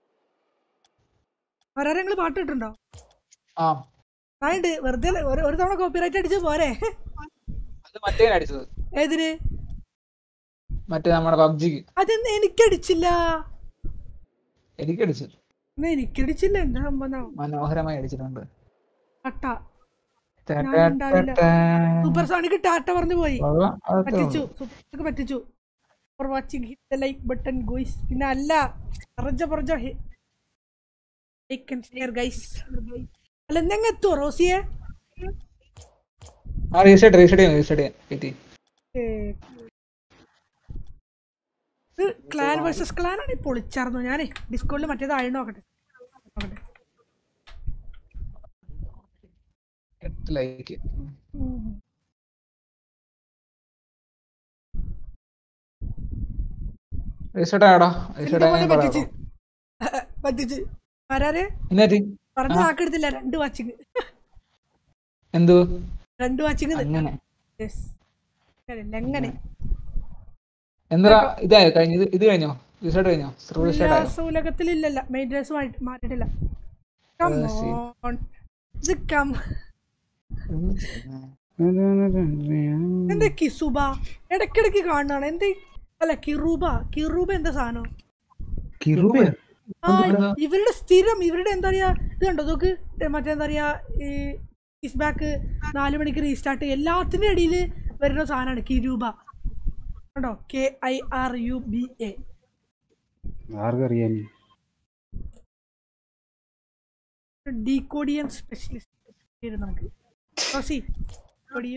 ആരാരെ നിങ്ങൾ പാട്ട് ഇട്ടുണ്ടോ ആ ആയിട്ട് വെറുതെ അല്ലേ, ഒരു ഒരു തവണ കോപ്പിറൈറ്റ് അടിച്ച് പോരെ അത് മറ്റേ അടിച്ചത് ഏതിന് മറ്റേ നമ്മുടെ പബ്ജിക്ക് അതെന്ന് എനിക്കടിച്ചില്ല എനിക്ക് അടിച്ചു എന്നാ എനിക്കടിച്ചില്ല എന്താ സംഭവം മനോഹരമായി അടിച്ചിട്ടുണ്ട് കട്ട ഞാൻ ഉണ്ടാവില്ല. സൂപ്പർ സോണിക്ക് ടാറ്റ പറഞ്ഞു പോയി കൊള്ളാം, അതൊക്കെ പറ്റിച്ചു സൂപ്പർ പറ്റിച്ചു for watching hit the like button guys പിന്നെ അല്ല പറജ പറജ ലൈക്ക് ആൻഡ് ഷെയർ ഗൈസ് അല്ല എന്തെങ്കിലും എത്തുവോ റോസിയെ ആ റീസെറ്റ് റീസെറ്റ് ചെയ്യാം റീസെറ്റ് ചെയ്യാം വെയിറ്റ് ക്ലാൻ വേഴ്സസ് ക്ലാൻ ആണ് പൊളിച്ചാർന്നു ഞാനേ ഡിസ്കോഡിൽ മറ്റേത് ആയി നോക്കട്ടെ നോക്കട്ടെ ലൈക്ക് ഉം. റീസെറ്റ് ആടാ റീസെറ്റ് പോലെ ആയാൽ പറ്റിച്ച് പറ്റിച്ച് ആരാരെ എന്നാറ്റി പറഞ്ഞ ആ. വാക്കെടുത്തില്ല രണ്ട് വാച്ചിങ് എന്തു രണ്ട് വാച്ചിങ് അങ്ങനെ എങ്ങനെ എന്താ ഇതായോ കഴിഞ്ഞ ഇത് ഇത് കഴിഞ്ഞോ റീസെറ്റ് കഴിഞ്ഞോ റീസെറ്റ് ആയോ ഉലകത്തിൽ ഇല്ലല്ല മെയിൻ്റെനൻസ് മാറ്റിട്ടില്ല Come ആ, ശരി. on. ഇത് കം എന്താ കിസുബ ഇടയ്ക്കിടയ്ക്ക് കാണാണ് എന്ത് അല്ല കിറൂബ കിറൂബ എന്താ സാധനം കിറുബേ ആ ഇവരുടെ സ്ഥിരം ഇവരുടെ എന്താ പറയാ ഇത് കണ്ടോ നോക്ക് മറ്റേ എന്താ പറയാ ഈ ഇസ് ബാക്ക് നാല് മണിക്ക് റീസ്റ്റാർട്ട് എല്ലാത്തിന്റെ ഇടയിൽ വരുന്ന സാധനമാണ് കിരൂബ കണ്ടോ K I R U B A ആർക്കറിയാൻ ഡീകോഡിയൻ സ്പെഷ്യലിസ്റ്റ് നമുക്ക് റോസി കൊടിയും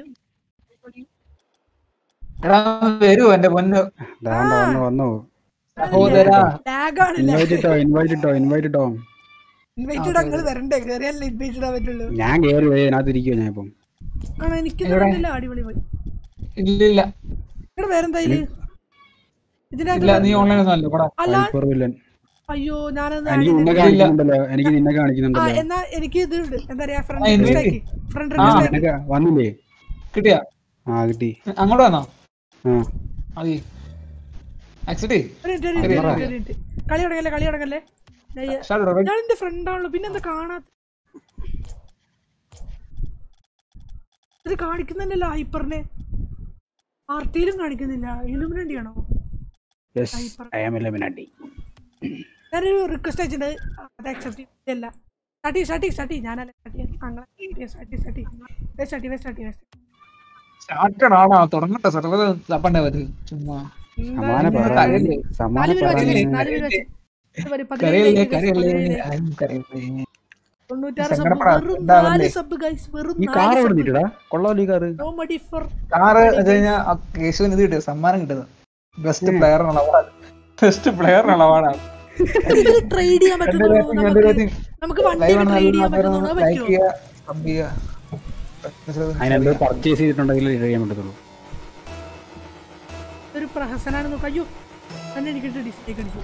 എടാ വരൂ എന്റെ പൊന്നു ദാണ്ട വന്നു വന്നു സഹോദരാ ലാഗാണ് ഇൻവൈറ്റ് ഇട്ടോ ഇൻവൈറ്റ് ഇട്ടോ ഇൻവൈറ്റ് ഇട്ടോ ഇൻവൈറ്റഡ് അങ്ങൾ വരണ്ടേ കയറിയല്ലേ ഇൻവൈറ്റ് ഇടാൻ പറ്റുള്ളൂ ഞാൻ കേറി പോയി അതിനകത്ത് ഇരിക്കുവോ ഞാൻ ഇപ്പം ആണോ എനിക്ക് എവിടെ? തോന്നുന്നില്ല അടിപൊളി പോയി ഇല്ലില്ല ഇവിടെ വേറെന്താ ഇതില് ഇല്ല ഇതിനകത്ത് നീ ഓൺലൈൻ ഒന്നും അല്ല കൂടാ അല്ല ഹൈപ്പർ വില്ലൻ അയ്യോ ഞാനൊന്ന് എനിക്ക് add നിന്നെ ചെയ്തില്ല. കാണിക്കുന്നുണ്ടല്ലോ എനിക്ക് നിന്നെ ആ കാണിക്കുന്നുണ്ടല്ലോ എന്നാ എനിക്ക് ഇത് ഉണ്ട് എന്താ പറയാ ഫ്രണ്ട് ആ, റിക്വസ്റ്റ് invite. ആക്കി ഫ്രണ്ട് ആ, റിക്വസ്റ്റ് ആക്കി നിനക്ക് വന്നില്ലേ കിട്ടിയാ ആ കിട്ടി അങ്ങോട്ട് വന്നോ ആ മതി ആക്സിഡി ഒരു മിനിറ്റ്, ഒരു മിനിറ്റ്, ഒരു മിനിറ്റ്, ഒരു മിനിറ്റ്. കളി തുടങ്ങല്ലേ കളി തുടങ്ങല്ലേ ഞാൻ- Start ചെയ്തോ. ഞാൻ എന്റെ ഫ്രണ്ട് ആണല്ലോ പിന്നെ എന്താ കാണാത്ത ഇത് കാണിക്കുന്നുണ്ടല്ലോ ഹൈപ്പറിനെ പാർട്ടിയിലും കാണിക്കുന്നില്ല ഇലുമിനണ്ടി ആണോ യെസ് ഐ ആം എലമിനാട്ടി ഞാനൊരു റിക്വസ്റ്റ് അയച്ചിട്ടുണ്ട് അത് അക്സെപ്റ്റ് ചെയ്തില്ല സ്റ്റാർട്ടി സ്റ്റാർട്ടി സ്റ്റാർട്ടി ഞാനല്ല സ്റ്റാർട്ടി അങ്ങനെ സ്റ്റാർട്ടി സ്റ്റാർട്ടി സ്റ്റാർട്ടി സ്റ്റാർട്ടി സ്റ്റാർട്ടി സ്റ്റാർട്ടഡ് ആണോ തുടങ്ങട്ടെ സർവ്വത തപ്പണ്ടേ പറ്റി ചുമ്മാ സമാന പറ കരയല്ലേ സമാന നാല് പേര് വെച്ച് പറ guys, നാല് പേര് വെച്ച് ഇത് വരെ പതിനേഴ് കരയല്ലേ like guys, കരയല്ലേ പതിനേഴ് like. ആരും കരയല്ലേ തൊണ്ണൂറ്റാറ് sub, സങ്കടപ്പെടാ, വെറും ഉണ്ടാവല്ലേ? നാല് sub guys, വെറും ഈ നാല് കാർ sub. എവിടെ നിന്നിട്ടടാ കൊള്ളാമല്ലോ ഈ car No money for car വെച്ച് കഴിഞ്ഞാൽ കേശുവിന് ഇത് കിട്ടിയത് സമ്മാനം കിട്ടിയത് ബെസ്റ്റ് പ്ലെയറിനുള്ള അവാർഡ് ബെസ്റ്റ് പ്ലെയറിനുള്ള അവാർഡാണ് ഇതില് trade ചെയ്യാൻ പറ്റും രണ്ട് തോന്നുന്നു rating, രണ്ട് നമുക്ക്. rating. നമുക്ക് ലൈവ് വണ്ടിയൊക്കെ ആണ് trade ചെയ്യാൻ പറ്റും തോന്നുന്നു. ലൈക്ക് പറ്റുമോ? ചെയ്യുക സബ് ചെയ്യുക അതിനെന്തോ പർച്ചേസ് ചെയ്തിട്ടുണ്ടെങ്കിൽ കഴിയാൻ പറ്റത്തുള്ളൂ ഒരു പ്രഹസനാണ് നോക്കാം അയ്യോ തന്നെ എനിക്കിട്ട് ഡിസ്ലൈക്ക് അടിച്ചു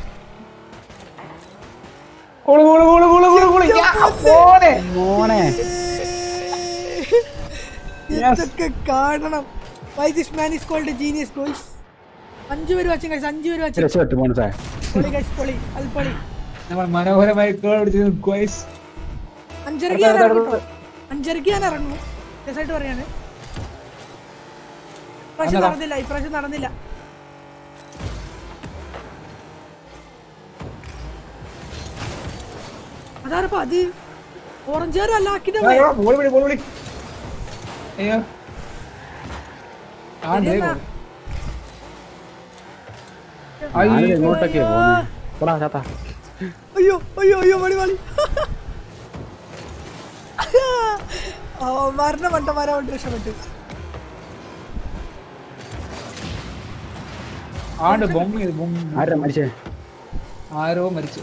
goal goal goal goal goal goal യാ, മോനെ മോനെ ഇതൊക്കെ കാണണം why this man is called genius guys അഞ്ചു പേര് വച്ചു ഗൈസ് അഞ്ചു പേര് വച്ചു രക്ഷപ്പെട്ടു മോനെ പൊളി ഗൈസ് പൊളി അൽപ്പൊളി നമ്മൾ മനോഹരമായി ഗോൾ അടിച്ചത് ഗോയ്സ് അഞ്ചരക്ക് ഞാൻ ഇറങ്ങും കേട്ടോ. അഞ്ചരക്ക് ഞാൻ ഇറങ്ങും രസമായിട്ട് പറയാണ് ഇപ്രാവശ്യം അതെടാ. നടന്നില്ല ഇപ്രാവശ്യം നടന്നില്ല അതാരപ്പ അത് ഓറഞ്ചുകാരും അല്ല ആക്കിന്റെ ബോൾ വിളി ബോൾ വിളി അയ്യോ ആ ദേ ശരിയെന്നാ. goal. ഞാനിത് എങ്ങോട്ടൊക്കെയാ പോകുന്നത് പോടാ ചാത്താ അയ്യോ അയ്യോ അയ്യോ മണി മണി ഓ മരണ മണ്ടന്മാരെ കൊണ്ട് രക്ഷപ്പെട്ടു ആണ്ട് ബോംബ് ചെയ്ത് ബോംബ് ആരാ മരിച്ചേ ആരോ മരിച്ചു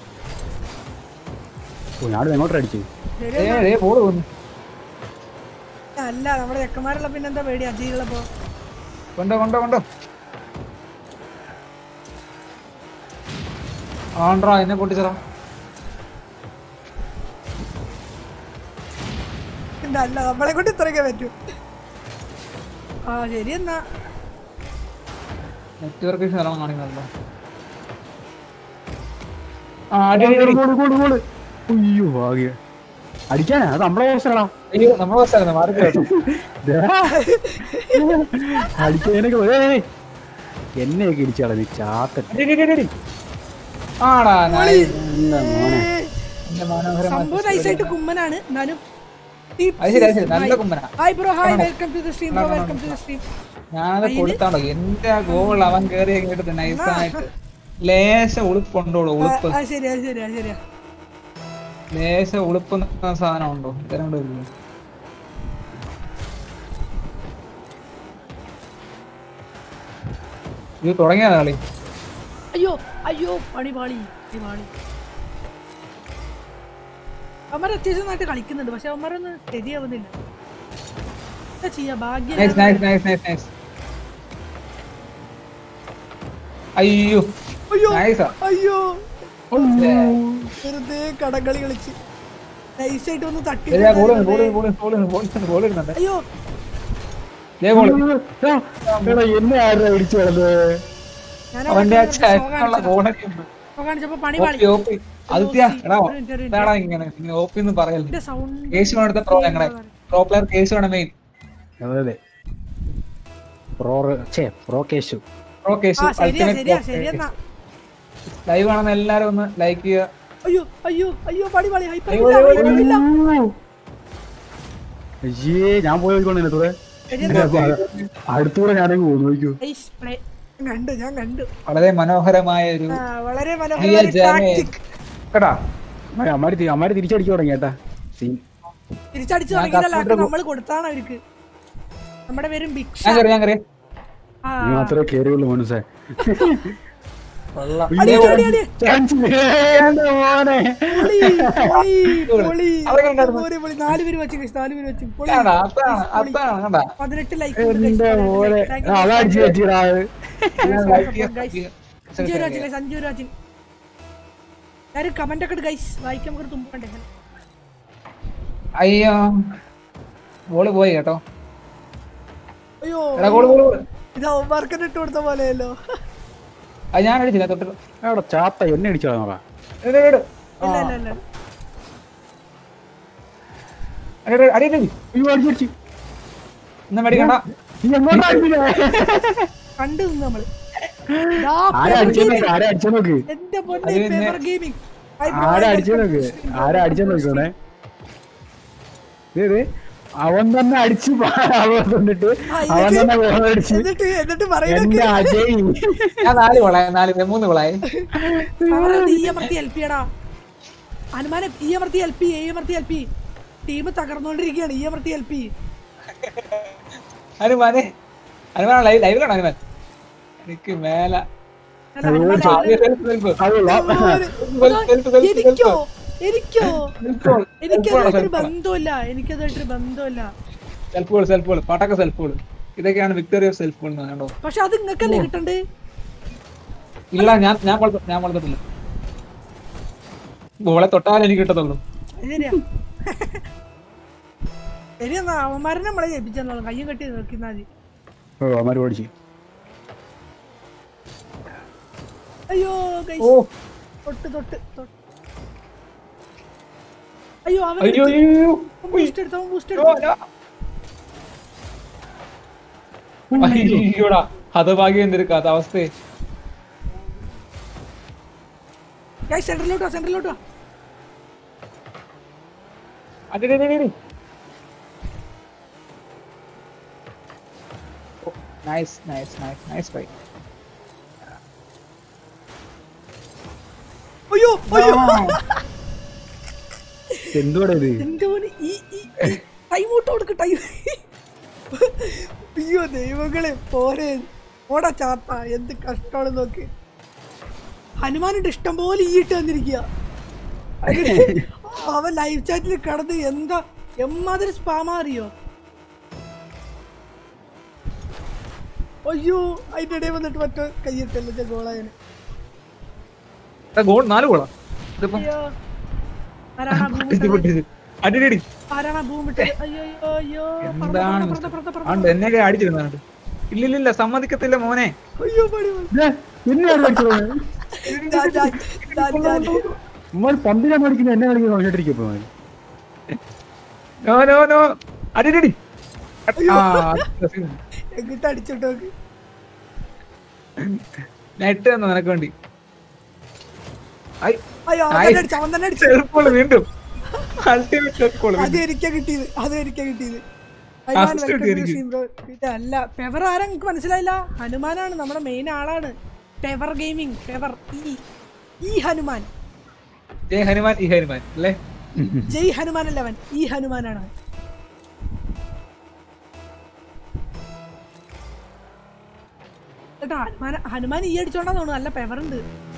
ഓ ഞാനിത് എങ്ങോട്ടാ അടിച്ചു ഏ ഏ ബോൾ വന്നു അല്ല നമ്മുടെ ചെക്കന്മാരുള്ള പിന്നെന്താ പേടി അജയുള്ളപ്പോ കൊണ്ടോ കൊണ്ടോ കൊണ്ടോ ആണ്ട്രാ എന്നെ പൊട്ടിച്ചറാ എന്താ അല്ല നമ്മളെ കൊണ്ട് ഇത്രയൊക്കെ പറ്റൂ ആ ശരി എന്നാ നെറ്റ്വർക്ക് ഇഷ്യൂ നല്ലോണം കാണിക്കുന്നല്ലോ ആ അടി അടി, അടി. ഗോള് ഗോള് ഗോള് അയ്യോ ഭാഗ്യ അടിക്കാനാ അത് നമ്മളെ അവസരമാണോ അയ്യോ നമ്മളെ ബസ്സായിരുന്നു മാറി കേട്ടോ അടിക്കാനൊക്കെ ഏയ്, ഏയ്. എന്നെയൊക്കെ ഇടിച്ചു കളഞ്ഞു ചാത്തൻ അടി, അടി, അടി, അടി. ആടാ nice. നല്ല മോനെ എന്റെ മനോഹരമായ സംഭവം നൈസായിട്ട് കുമ്മനാണ് എന്നാലും അത് ശരി അത് ശരി നല്ല കുമ്പനാ hi bro hi welcome to the stream bro welcome to the stream ഞാനത് കൊടുത്താണ്ടോ എന്റെ ഗോൾ അവൻ കേറി കേട്ടിട്ട് നൈസായിട്ട് ലേശ ഉളുപ്പുണ്ടോളൂ ഉളുപ്പ് ആ ശരി അത് ശരി അത് ശരിയാ ലേശ ഉളുപ്പ് എന്ന സാധനം ഉണ്ടോ ഇത്തരം കൂടെ ഇല്ലേ? ഇത് തുടങ്ങിയ കളി അയ്യോ അയ്യോ പണി പാളി പണി പാളി അവന്മാർ അത്യാവശ്യം നന്നായിട്ട് കളിക്കുന്നുണ്ട് പക്ഷെ അവന്മാരൊന്നും ശരിയാവുന്നില്ല എന്താ ചെയ്യാ ഭാഗ്യം nice nice nice nice nice അയ്യോ അയ്യോ നൈസാ അയ്യോ വെറുതെ കടകളി കളിച്ച് നൈസായിട്ട് ഒന്ന് തട്ടി ശരിയാ goal goal goal goal goal goal ഇടുന്നുണ്ട് അയ്യോ ദേ ഗോൾ എടാ എന്നെ ആരാ ഇടിച്ചു കളഞ്ഞത് ഞാൻ അവന്റെ ആ അവിടെ ഷോ ചാറ്റുള്ള കാണിച്ചപ്പോ- ഗോളൊക്കെ ഉണ്ട് ഷോ കാണിച്ചപ്പോ പണി ഓപ്പി പാളി ഓപ്പി ആദിത്യ എടാ ഒരു മിനിറ്റ്, ഒരു മിനിറ്റ്. ഇതാടാ ഇങ്ങനെ ഇങ്ങനെ ഓപ്പി എന്ന് പറയല്ലേ എന്റെ സൗണ്ട് കേശു ആണ് പ്രോ ഞങ്ങളെ പ്രോ പ്ലെയർ കേശു ആണ് മെയിൻ അതെ അതെ പ്രോ ഛേ പ്രോ കേശു പ്രോ കേശു ആ ശരിയാ ശരിയാ അൾട്ടിമേറ്റ് ശരിയെന്നാ ലൈവ് ആണെന്ന് എല്ലാരും ഒന്ന് ലൈക്ക് ചെയ്യുക അയ്യോ അയ്യോ അയ്യോ പണി പാളി ഹൈപ്പർ അയ്യോ, ഇല്ല, അയ്യോ, hyper ഇല്ല. അയ്യേ ഞാൻ പോയി നോക്കിക്കോണേ തൂടെ ശരിയെന്നാ. അടുത്തൂടെ ഞാനങ്ങ് പോകുന്നു നോക്കൂ Nice play. കണ്ടു ഞാൻ കണ്ടു വളരെ മനോഹരമായ ഒരു ആ, വളരെ റിയൽ മനോഹരമായ ജാമേ tactic. കേട്ടാ അമ്മാര് തി- അമ്മാര് തിരിച്ചടിച്ചു തുടങ്ങി കേട്ടാ സീൻ തിരിച്ചടിച്ചു ഞാൻ തുടങ്ങിയതല്ല കമ്പ്യൂട്ടർ നമ്മൾ കൊടുത്താണ് അവർക്ക് നമ്മുടെ പേരും ഭിക്ഷ ഞാൻ കയറി ഞാൻ കയറി ആ, നീ മാത്രമേ കേറിയുള്ളൂ മനസ്സേ കൊള്ളാം. അടി, അടി, അടി, അടി. ചാൻസ് വേണ്ട മോനെ പൊളി, പൊളി, പൊളി. അവരെ കണ്ടായിരുന്നു. പൊളി, പൊളി. നാല് പേര് വെച്ച് guys, നാല് പേര് വെച്ച് പൊളി. കേട്ടാ, അതാണ് അതാണ് കണ്ടാ പതിനെട്ട് ലൈക്ക് എന്റെ മോനെ ആ, അതാ അടിച്ചു വെച്ചിടാ ഞാൻ like ചെയ്യാം. അഞ്ചു പേര് വാച്ചിങ് ഗൈസ് അഞ്ചു പേര് വാച്ചിങ് ഞാനൊരു കമന്റ് ഒക്കെ ഇട്ട് ഗൈസ് വായിക്കാൻ നമുക്ക് തുമ്പണ്ടേ അയ്യോ ബോള് പോയി കേട്ടോ അയ്യോ എടാ ഗോള് ഗോള് ഗോള്. ഇത് അവന്മാർക്കെന്നെ ഇട്ട് കൊടുത്ത പോലെയല്ലോ അത് ഞാൻ അടിച്ചില്ല തൊട്ട് അവിടെ ചാത്ത എന്നെ അടിച്ചു നോക്കാം ഇട്, ഇട്, ഇട്. ആ. ഇല്ല ഇല്ല ഇല്ല അടി, അടി, അടി, അടി. അയ്യോ അടിച്ചു അടിച്ചു എന്നാ മേടിക്കണ്ട നീ എങ്ങോട്ടാ അടിച്ചില്ലേ കണ്ടു നിന്ന് നമ്മള് ദാ ആരാ paper അടിച്ചു gaming. നോക്ക് ആരാ അടിച്ചു നോക്ക് എന്റെ പൊന്നെ അത് പിന്നെ- പേപ്പർ ഗെയിമിംഗ് ആരാ അടിച്ചു നോക്ക് ആരാ അടിച്ചു നോക്കണേ ഇതേ അവൻ തന്നെ അടിച്ച് അവൻ കൊണ്ടിട്ട് ആ, അവൻ എന്നിട്ട് തന്നെ ഗോൾ അടിച്ച് എന്നിട്ട് എന്നിട്ട് എന്റെ പറയുന്നത് അജയ് ഞാൻ നാല് കൊളായി നാല് മൂന്ന് കൊളായി ഈ അമർത്തി എൽ പി എടാ ഹനുമാനെ ഈ അമർത്തി എൽ പി ഈ അമർത്തി എൽ പി ടീം തകർന്നുകൊണ്ടിരിക്കുകയാണ് ഈ അമർത്തി എൽ പി ഹനുമാനെ ഹനുമാൻ ലൈവ് ലൈവിലാണ് ഹനുമാൻ എനിക്ക് മേല എനിക്കോ എനിക്കോ എനിക്കതായിട്ടൊരു ബന്ധമില്ല എനിക്കതായിട്ടൊരു ബന്ധമില്ല സെൽഫ് ഗോൾ സെൽഫ് ഗോൾ പട്ടക്ക സെൽഫ് ഗോൾ ഇതൊക്കെയാണ് വിക്ടോറിയ സെൽഫ് ഗോൾ എന്ന് കണ്ടോ പക്ഷെ അത് നിങ്ങൾക്കല്ലേ കിട്ടണ്ടേ ഇല്ല ഞാൻ ഞാൻ വളർത്ത- ഞാൻ വളർത്തിട്ടില്ല ഗോളെ തൊട്ടാലേ എനിക്ക് കിട്ടത്തുള്ളൂ ശരിയാ ശരിയെന്നാ അവന്മാരെ നമ്മളെ ജയിപ്പിച്ചെന്നോ കയ്യും കെട്ടി നിൽക്കുന്ന മതി ഓ അമാര് ഓടിച്ച് അയ്യോ guys. ഓ. തൊട്ട് തൊട്ട് തൊട്ട് അയ്യോ അവൻ അയ്യോ അയ്യോ ബൂസ്റ്റ് എടുത്തു അവൻ ബൂസ്റ്റ് ഓ, എടുത്തു no. അയ്യോടാ ഹതഭാഗ്യം എന്തൊരു അവസ്ഥയെ ഗൈസ് സെന്ററിലോട്ടോ സെന്ററിലോട്ടോ അടി, അടി, അടി, അടി. ഓ, nice, nice, nice, nice fight. അയ്യോ അയ്യോ എന്തുവാടാ ഇത് എന്റെ മോനെ ഈ ടൈം ഔട്ട് കൊടുക്ക് ടൈം അയ്യോ ദൈവങ്ങളെ പോരെ ഓടാ ചാത്ത എന്ത് കഷ്ടമാണ് നോക്ക് ഹനുമാനുണ്ട് ഇഷ്ടം പോലെ ഈ ഇട്ട് വന്നിരിക്കുക അവൻ ലൈവ് ചാറ്റിൽ കിടന്ന് എന്താ എമ്മാതിരി സ്പാമാ അറിയോ അയ്യോ അതിന്റെ ഇടയിൽ വന്നിട്ട് മറ്റോ കൈയിട്ടല്ലോ ഗോളായന് എടാ, goal നാല് ഗോളാ ഇതിപ്പം അയ്യോ ആരാണാ ഭൂമി ഇത് പൊട്ടി ഇത്. അടി, അടി, അടി. ആരാണാ ഭൂമിട്ടത് അയ്യോ അയ്യോ അയ്യോ പറന്ന് എന്താണ് പറന്ന് പറന്ന് പറന്ന് ആണ്ട് എന്നെയൊക്കെ അടിച്ചിരുന്നുണ്ട് ഇല്ലില്ലില്ല സമ്മതിക്കത്തില്ല മോനെ അയ്യോ പടി പടി. എന്നെ കളിച്ചത് ഞാൻ- ഞാൻ- ഞാൻ- ഞാൻ- ഉമ്മാൻ പന്തിനാ കളിക്കുന്നത് എന്നെ കളിക്കുന്നത് കളിച്ചോണ്ടിരിക്കും ഇപ്പൊ അവൻ. നോ നോ നോ അടി അടി, അടി അയ്യോ. ആ, എങ്ങിട്ട് അടിച്ചിട്ട് നോക്ക് നെറ്റ് തന്നു നിനക്ക് വേണ്ടി ഐ, അയ്യോ അവൻ ആയി. തന്നെ അടിച്ചു അവൻ തന്നെ അടിച്ചു self goal വീണ്ടും അൾട്ടിമേറ്റ് സെൽഫ് ഗോൾ അത് എനിക്കാ കിട്ടിയത് അത് എനിക്കാ കിട്ടിയത് Assist കിട്ടി എനിക്ക്. പിന്നെ അല്ല പെവർ ആരാ നിങ്ങക്ക് മനസ്സിലായില്ല ഹനുമാനാണ് നമ്മുടെ മെയിൻ ആളാണ് പെവർ ഗെയിമിംഗ് പെവർ ഈ ഈ ഹനുമാൻ ജയ് ഹനുമാൻ ഈ ഹനുമാൻ അല്ലേ ജയ് ഹനുമാൻ അല്ല അവൻ ഈ ഹനുമാനാണ് അവൻ. കേട്ടോ ഹനുമാൻ ഹനുമാൻ ഈ അടിച്ചോണ്ടാ തോന്നുന്നു നല്ല പെവർ ഉണ്ട്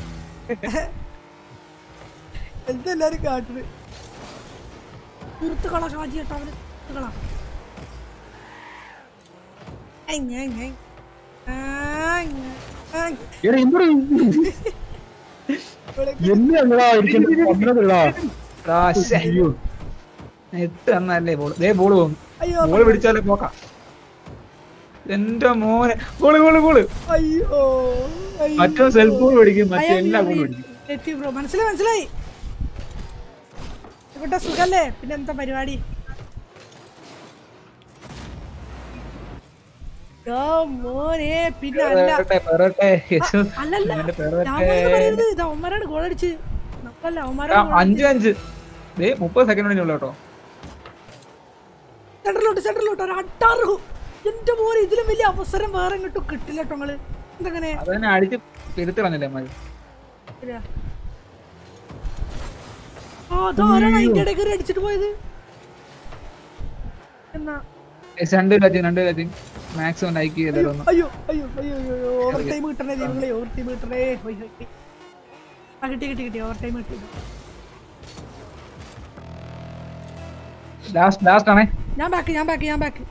എന്തെല്ലാരും കാട്ടുന്നത് നിർത്തുകള ഷാജി കേട്ടോ അവന് നിർത്തുകള എടാ എന്തുവാ ഇത്? എന്നെ അങ്ങടാ ഇരിക്കുന്നത് പന്ത്രണ്ടാ അയ്യോ നെറ്റ് തന്നല്ലേ ബോൾ ദേ ബോൾ പോകും അയ്യോ ബോൾ പിടിച്ചാലേ പോക്കാം എന്റെ മോനെ ഗോള് ഗോള് ഗോള് അയ്യോ അയ്യോ. മറ്റോ സെൽഫ് ഗോൾ പിടിക്കും I മറ്റേ am എല്ലാ your ഗോൾ പിടിക്കും നെറ്റി ബ്രോ മനസ്സിലായി മനസ്സിലായി ഇവിടെ സുഖല്ലേ പിന്നെ എന്താ പരിപാടി യോ മോനെ പിന്നെ അല്ല പെറട്ടെ, പെറട്ടെ. യേശു, അല്ലല്ല ഇവന്റെ ഞാൻ പെറട്ടെ. വെറുതെ പറയുന്നത് ഇത് അവന്മാരാണ് ഗോൾ അടിച്ച് നമ്മളല്ല ആ, അവന്മാരാണ് അഞ്ച് അഞ്ച് ദേ മുപ്പത് സെക്കൻഡ് വേണ്ടി കേട്ടോ സെന്ററിലോട്ട് സെന്ററിലോട്ട് ഒരു അട്ടാറ് എന്റെ മോനെ ഇതിലും വലിയ അവസരം വേറെ ഇങ്ങോട്ടും കിട്ടില്ല കേട്ടോ നിങ്ങള് എന്തെങ്ങനെ അത് തന്നെ അടിച്ച് പെരുത്ത് കളഞ്ഞില്ലേ അമ്മ ശരിയാ. ആ അതാരാണ് അതിന്റെ ഇടയിൽ കയറി അടിച്ചിട്ട് പോയത് എന്നാ രണ്ട് രാജ്യം രണ്ട് രാജ്യം മാക്സിമം ലൈക്ക് ചെയ്തല്ലോ ഒന്ന് അയ്യോ അയ്യോ അയ്യോ അയ്യോ ഓവർ ടൈം കിട്ടണേ ദൈവങ്ങളെ ഓവർ ടൈം കിട്ടണേ ഹോയ് ഹോയ് ഹോയ്. ആ കിട്ടി കിട്ടി കിട്ടി ഓവർ ടൈം കിട്ടി ലാസ്റ്റ് ലാസ്റ്റ് ആണേ ഞാൻ ബാക്ക് ഞാൻ ബാക്ക് ഞാൻ ബാക്ക്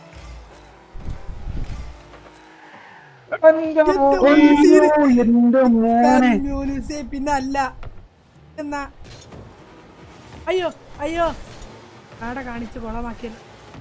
അയ്യോ, എന്റെ മോനെ പിന്നെ അല്ല എന്നാ അയ്യോ അയ്യോ ആടെ കാണിച്ച് കുളമാക്കിയത്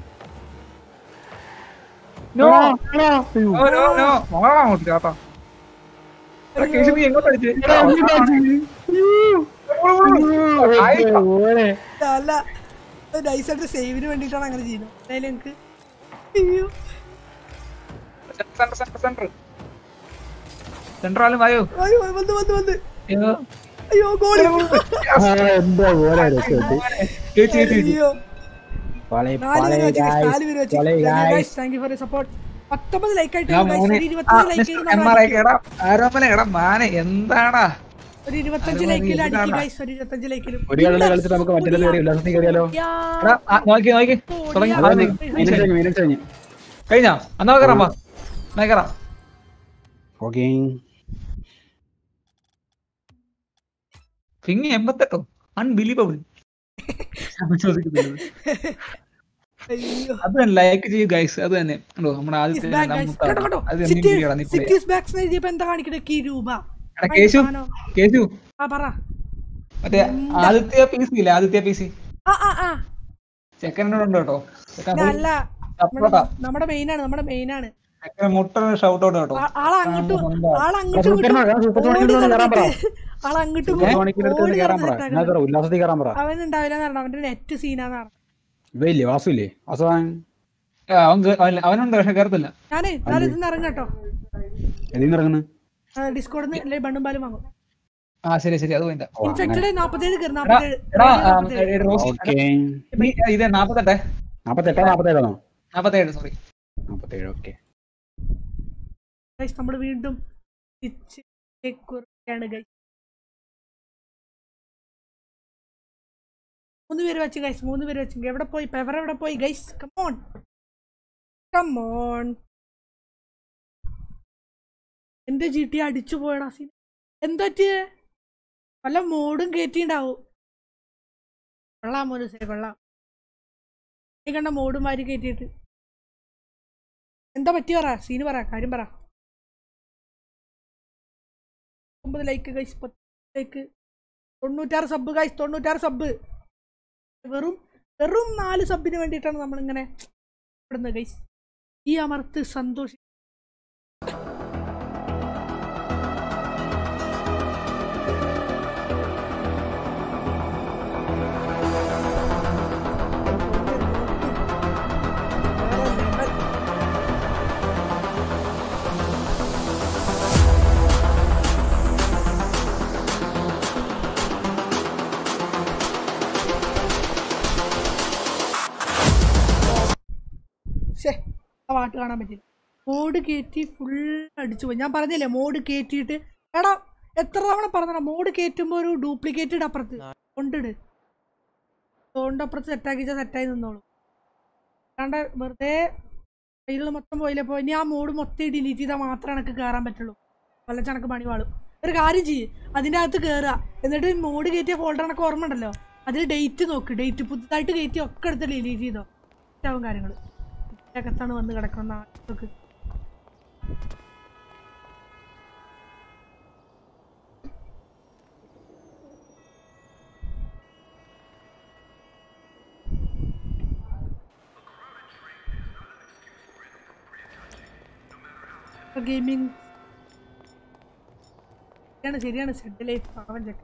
നോ ആ, ആ, അയ്യോ. നോ നോ നോ മോളാ അങ്ങോട്ട് ചേട്ടാ എടാ, കേശു നീ എങ്ങോട്ട് അടിച്ചേ എടാ, എന്തിനാ ഇത്? അയ്യോ, എന്റെ മോനെ അല്ല നൈസായിട്ട് സേവിന് വേണ്ടിയിട്ടാണ് അങ്ങനെ ചെയ്യുന്നത് എന്തായാലും എനിക്ക് അയ്യോ സെന്റർ സെന്റർ സെന്റർ സെന്റർ ആലും വായോ അയ്യോ വന്ന് വന്ന് വന്ന് അയ്യോ അയ്യോ ഗോളി ആ, എന്റെ മോനെ രക്ഷപ്പെട്ടു ചേച്ചി ചേച്ചി ചേച്ചി അയ്യോ പൊളി നാല് പൊളി പേര് വെച്ച് guys, guys. നാല് പേര് വെച്ച് പൊളി guys. Thank you for support പത്തൊമ്പത് ലൈക്ക് ആയിട്ട് ഞാൻ guys, മോനെ ഒരു ഇരുപത്തഞ്ച് ലൈക്ക് എം ആർ ഐ എടാ ആരോമല എടാ മാനെ എന്താടാ ഒരു ഇരുപത്തഞ്ച് അത് ലൈക്കിൽ മതി, അടിക്കും ഇതാണ്. ഗൈസ് ഒരു ഇരുപത്തഞ്ച് ലൈക്കിലും ഒരു കളി കളിച്ചിട്ട് നമുക്ക് മറ്റേ കയറി ഉല്ലാസത്തിൽ കയറിയാലോ എടാ ആ, നോക്കി നോക്കി തുടങ്ങി അതെ, ആദ്യം മീനൻ കഴിഞ്ഞു മീനൻ കഴിഞ്ഞു കഴിഞ്ഞാ എന്നാ കയറാം വാ എന്നാ കയറാം ഓക്കെ പിങ് എൺപത്തെട്ടോ അൺബിലീവബിൾ അയ്യോ അത് തന്നെ ലൈക്ക് ചെയ്യൂ ഗൈസ് അത് തന്നെ ഉണ്ടോ നമ്മുടെ ആദ്യത്തെ back, guys. രണ്ടാമത്തെ കേട്ടോ, കേട്ടോ. അത് City- എന്തിനാ നീ play? Cities backs ന്ന് എഴുതിയപ്പോ എന്താ കാണിക്കണേ കീ രൂപ എടാ കേശു ആണോ? കേശു ആ പറ മറ്റേ ആദിത്യ പി സി ഇല്ലേ ആദിത്യ പി സി ആ ആ ആ ചെക്കനോടുണ്ട് കേട്ടോ ചെക്കൻ ഇല്ല, അല്ല സപ്പോർട്ടാ നമ്മുടെ മെയിൻ ആണ് നമ്മുടെ മെയിൻ ആണ് ചെക്കൻ മുട്ട ഷൗട്ട് ഔട്ട് കേട്ടോ ആ- ആളങ്ങോട്ടും ആളങ്ങോട്ടും സൂപ്പർ ഇങ്ങോട്ടും സൂപ്പർ ഓടി സോണിക്കിൽ കയറാൻ പറ നടന്നിട്ട് ആളങ്ങോട്ടും സൂപ്പർ സോണിക്കിൽ ഇങ്ങോട്ടും അടുത്ത് ഓടി കയറാൻ പറ നടന്നിട്ട് എന്നാ കയറാം ഉല്ലാസത്തിൽ കയറാൻ പറ അവൻ ഉണ്ടാവില്ല എന്നാണ് അവന്റെ നെറ്റ് സീനാന്ന് പറഞ്ഞു ഇവയില്ലേ വാസു ഇല്ലേ വാസു അവൻ ആ, അവൻ കേ- അവൻ- അവനുണ്ട് പക്ഷെ കയറത്തില്ല ഞാനേ ഞാൻ ഇതിന്ന് ഇറങ്ങട്ടോ എതിന്ന് ഇറങ്ങുന്നു ഡിസ്കോഡിൽ നിന്ന് ബണ്ണും പാലും വാങ്ങും ആ ശരി ശരി അത് വേണ്ട ഇൻഫെക്റ്റഡ് നാപ്പത്തേഴ് കയറി എടാ നാപ്പത്തേഴ് എടാ ആ, എടാ, റോസി ഓക്കെ നീ ഇത് നാപ്പത്തെട്ടെ നാപ്പത്തെട്ടോ നാപ്പത്തേഴാണോ നാപ്പത്തേഴ് സോറി നാപ്പത്തേഴ് ഓക്കെ ഗൈസ് നമ്മൾ വീണ്ടും തിരിച്ചാണ് ഗൈസ് മൂന്ന് പേര് വെച്ച് ഗൈസ് മൂന്ന് പേര് വെച്ച് എവിടെ പോയി പെവർ എവിടെ പോയി ഗൈസ് കമോൺ കമോൺ എന്റെ ജി ടി അടിച്ചു പോയടാ സീൻ എന്താ പറ്റിയേ വല്ല മോഡും കയറ്റിണ്ടാവും കൊള്ളാം മോനുസേ കൊള്ളാം നീ കണ്ട മോഡും മാരി കയറ്റിയിട്ട് എന്താ പറ്റി പറ സീന് പറ കാര്യം പറ ഒമ്പത് ലൈക്ക് ഗൈസ് പത്ത് ലൈക്ക് തൊണ്ണൂറ്റാറ് സബ് ഗൈസ് തൊണ്ണൂറ്റാറ് സബ് വെറും വെറും നാല് സബിന് വേണ്ടിയിട്ടാണ് നമ്മളിങ്ങനെ ഇവിടുന്ന് ഗൈസ് ഈ അമർത്ത് സന്തോഷി ശേ ആ പാട്ട് കാണാൻ പറ്റില്ല മോഡ് കയറ്റി ഫുൾ അടിച്ചു പോയി ഞാൻ പറഞ്ഞില്ലേ മോഡ് കയറ്റിയിട്ട് എടാ എത്ര തവണ പറഞ്ഞടാ മോഡ് കയറ്റുമ്പോൾ ഒരു ഡ്യൂപ്ലിക്കേറ്റഡ് അപ്പുറത്ത് കൊണ്ടിട് അതുകൊണ്ട് അപ്പുറത്ത് സെറ്റാക്കിച്ചാൽ സെറ്റായി നിന്നോളൂ അല്ലാണ്ട് വെറുതെ കയ്യിൽ മൊത്തം പോയില്ല പോയി ഇനി ആ മോഡ് മൊത്തം ഡിലീറ്റ് ചെയ്താൽ മാത്രമേ എനിക്ക് കയറാൻ പറ്റുള്ളൂ വല്ല ചണക്ക് പണി വാളും ഒരു കാര്യം ചെയ്യ് അതിൻ്റെ അകത്ത് കയറുക എന്നിട്ട് മോഡ് കയറ്റിയ ഫോൾഡർ എനിക്ക് ഓർമ്മ ഉണ്ടല്ലോ അതിൽ ഡേറ്റ് നോക്ക് ഡേറ്റ് പുതുതായിട്ട് കയറ്റി ഒക്കെ എടുത്ത് ഡിലീറ്റ് ചെയ്തോ ആവും കാര്യങ്ങൾ അകത്താണ് വന്ന് കിടക്കുന്ന ആൾക്ക് ഗെയിമിംഗ് ശരിയാണ് ശരിയാണ് സെഡ് ലൈഫ് പാവൻ ചെക്ക്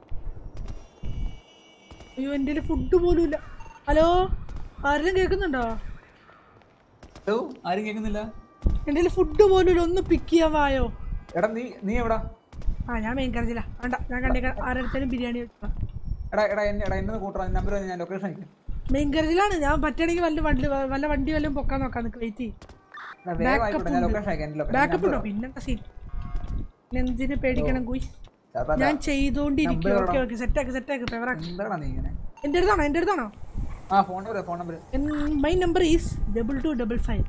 അയ്യോ എൻ്റെ ഫുഡ് പോലും ഇല്ല ഹലോ ആരെങ്കിലും കേൾക്കുന്നുണ്ടോ ഹലോ ആരും കേൾക്കുന്നില്ല എൻ്റെ ഫുഡ് പോലും ഇല്ല ഒന്ന് പിക്ക് ചെയ്യാൻ വായോ എടാ നീ നീ എവിടാ ആ ഞാൻ മെയിൻ കറിച്ചില്ല വേണ്ട ഞാൻ കണ്ടേക്ക ആരുടെ ബിരിയാണി വെച്ചാ എടാ എടാ എന്നെ എടാ എന്നെ കൂട്ടറാ നമ്പർ ഞാൻ ലൊക്കേഷൻ അയക്കാം മെയിൻ കരുതിലാണ് ഞാൻ പറ്റുകയാണെങ്കിൽ വല്ല വണ്ടി വല്ല വണ്ടി വല്ലതും പൊക്കാൻ നോക്കാം നിനക്ക് വെയിറ്റ് എടാ, വേഗം ആയിക്കോട്ടെ ഞാൻ ലൊക്കേഷൻ അയക്കാം എൻ്റെ ലൊക്കേഷൻ ബാക്കപ്പ് ഉണ്ടോ പിന്നെന്താ സീൻ എന്തിന് പേടിക്കണം ഗുയ് ഞാൻ ചെയ്തോണ്ടിരിക്കും Number ഓക്കെ ഇടണം. ഓക്കെ സെറ്റാക്ക് സെറ്റാക്ക് ഫേവറാക്ക് എന്താടാ നീ ഇങ്ങനെ എൻ്റെ അടുത്താണോ എൻ്റെ അടുത്താണോ ആ phone number phone number my number is double two double five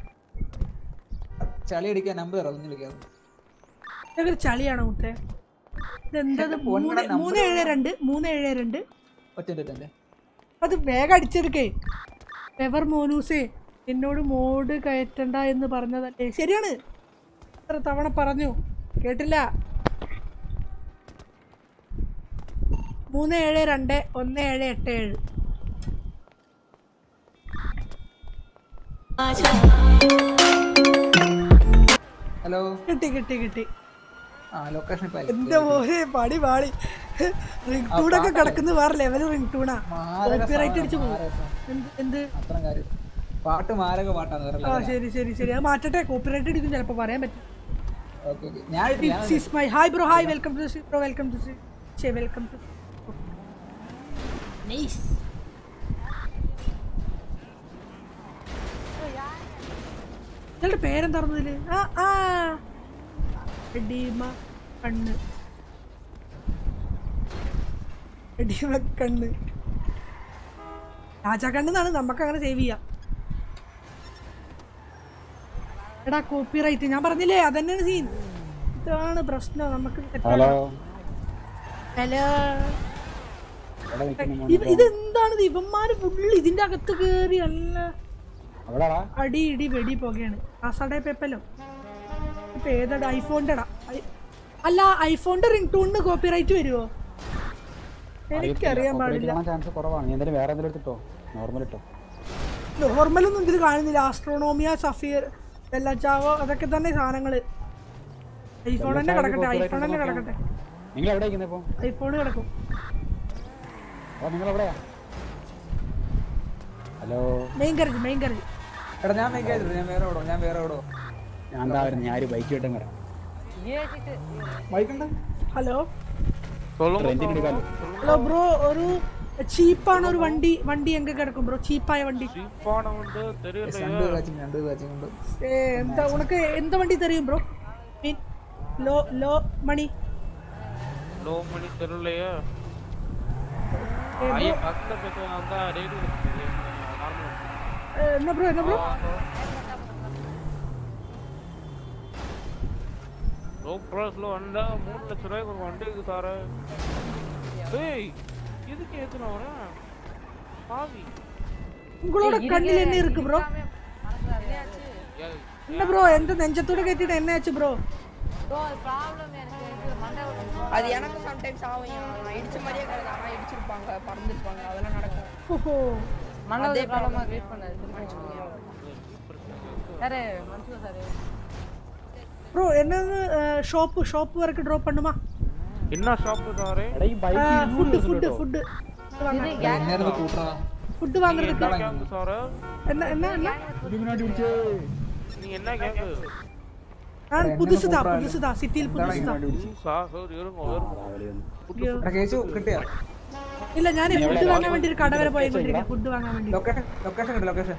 ചളി അടിക്കാൻ നമ്പർ തരാം ഒന്ന് വിളിക്കാം ഇതൊക്കെ ഒരു ചളിയാണോ മുത്തേ ഇതെന്തത് എന്റെ phone മൂന്ന് ടെ number മൂന്ന് ഏഴ് രണ്ട് മൂന്ന് ഏഴ് രണ്ട് ഒറ്റ ഒറ്റ അത് വേഗം അടിച്ചെടുക്കേ എവർ മോനൂസേ എന്നോട് മോഡ് കയറ്റണ്ട എന്ന് പറഞ്ഞതല്ലേ ശരിയാണ് എത്ര തവണ പറഞ്ഞു കേട്ടില്ല മൂന്ന് ഏഴ് രണ്ട് ഒന്ന് ഏഴ് എട്ട് ഏഴ് ഹലോ കിട്ടി കിട്ടി കിട്ടി ആ ലൊക്കേഷൻ ഇപ്പൊ എന്റെ മോനെ പടി പാളി റിംഗ് ടൂണൊക്കെ കിടക്കുന്ന വേറെ ലെവൽ റിംഗ് ടൂണാ കോപ്പിറൈറ്റ് അടിച്ചു പോകും എന്ത് എന്ത് അത്രയും കാര്യം പാട്ട് മാരക പാട്ടാണ് വേറെ ആ level ആ. ശരി ശരി ശരി അത് മാറ്റട്ടെ കോപ്പിറൈറ്റ് അടിക്കും ചിലപ്പോ പറയാൻ പറ്റും ഓക്കെ ഓക്കെ ഞാൻ ഇട്ടില്ല, ഞാൻ This is my hi bro hi welcome to the stream bro welcome to the Che welcome to nice നിങ്ങളുടെ പേരെന്തായിരുന്നു ഇതില് ആ ആ എഡീമ കണ്ണ് എഡീമ കണ്ണ് രാജാ കണ്ണെന്നാണ് നമുക്ക് അങ്ങനെ സേവ് ചെയ്യാം എടാ കോപ്പി റൈറ്റ് ഞാൻ പറഞ്ഞില്ലേ അതന്നെയാണ് സീൻ ഇതാണ് പ്രശ്നം നമുക്ക് ഹലോ ഹലോ എവിടെ നിൽക്കുന്നു ഇത് ഇതെന്താണ് ഇത് ഇവന്മാര് ഫുള്ള് ഇതിന്റെ അകത്ത് കേറി അല്ല എവിടെടാ അടി ഇടി വെടി പോകുകയാണ് കാസാടെ പേപ്പല്ലോ ഇപ്പൊ ഏതാ ഐഫോണിന്റെ അല്ല ഐഫോണിന്റെ റിംഗ് ടൂണിന് കോപ്പി റൈറ്റ് വരുമോ എനിക്കറിയാൻ പാടില്ല ചാൻസ് കുറവാണ് നീ എന്തായാലും വേറെ എന്തെങ്കിലും എടുത്തിട്ടോ നോർമൽ ഇട്ടോ നോർമലൊന്നും ഇതിൽ കാണുന്നില്ല ആസ്ട്രോണോമിയ സഫീർ വെല്ലച്ചാവോ അതൊക്കെ തന്നെ സാധനങ്ങള് ഐഫോൺ തന്നെ കിടക്കട്ടെ ഐഫോൺ തന്നെ കിടക്കട്ടെ നിങ്ങൾ എവിടെ ഇരിക്കുന്നത് ഇപ്പൊ ഐഫോൺ കിടക്കും അപ്പൊ നിങ്ങൾ എവിടെയാ ഹലോ മെയിൻ കരജ് മെയിൻ കരജ് എടാ ഞാൻ മേക്കായിരുന്നു ഞാൻ വേറെ എവിടോ ഞാൻ വേറെ എവിടോ ഞാൻ എന്താ വരുന്നത് ഞാൻ ഒരു ബൈക്ക് കിട്ടും വരാം ബൈക്കുണ്ട് ഹലോ റെന്റിന് എടുക്കാലോ ഹലോ ബ്രോ ഒരു ചീപ്പാണ് ഒരു വണ്ടി വണ്ടി എങ്ക കിടക്കും ബ്രോ ചീപ്പായ വണ്ടി രണ്ട് കാച്ചിങ് രണ്ട് കാച്ചിങ് ഉണ്ട് ഏ, എന്താ ഉനക്ക് എന്ത് വണ്ടി തരും ബ്രോ മീൻ low low money low money தெரியலையா ഏ, ஐயா bro, பக்கத்துல பேசுவாங்க அதான் ரேடியோ நார்மல் ഏ, എന്നാ ബ്രോ എന്നാ ബ്രോ லோ ப்ரைஸ்ல வந்தா மூணு லட்ச ரூபாய்க்கு ஒரு வண்டி இருக்கு சாரு ஏய் இதுக்கு ஏத்துன வரேன் பாவி ഉങ്ങളോட കണ്ണിൽ എന്നെ ഇருக்கு ബ്രോ ஏய், என்ன ப்ரோ எந்த நெஞ்சத்தோட கேட்டிட்டு என்ன ஆச்சு ப்ரோ அது எனக்கு சம்டைம்ஸ் ஆகும் நான் இடிச்ச மாதிரியே கிடக்கு ஆனா இடிச்சிருப்பாங்க பறந்துருப்பாங்க அதெல்லாம் நடக்கும் ஓஹோ அதே ப்ராப்ளமா வெயிட் பண்ண சரி மனுஷன் சார் ப்ரோ என்னது ஷாப்பு ஷாப்பு வரைக்கும் ட்ராப் பண்ணுமா என்ன shop sir food food food എന്നെ കൂട്ടാ ஃபுட் வாங்குறதுக்கு கேங்கு சாரு என்ன என்ன என்ன நீ என்ன கேங்கு நான் புதுசுதான் புதுசுதான் சிட்டியில் புதுசுதான் சார் இருங்க இருங்க എടാ കേച്ചു കിട്ടിയാ இல்ல ഞാൻ ഫുഡ് വാങ്ങാൻ വേണ്ടി ഒരു കട വരെ പോയിക്കൊണ്ടിരിക്കുക ഫുഡ് വാങ്ങാൻ വേണ്ടി ലൊക്കേഷൻ ലൊക്കേഷൻ കിട്ടി ലൊക്കേഷൻ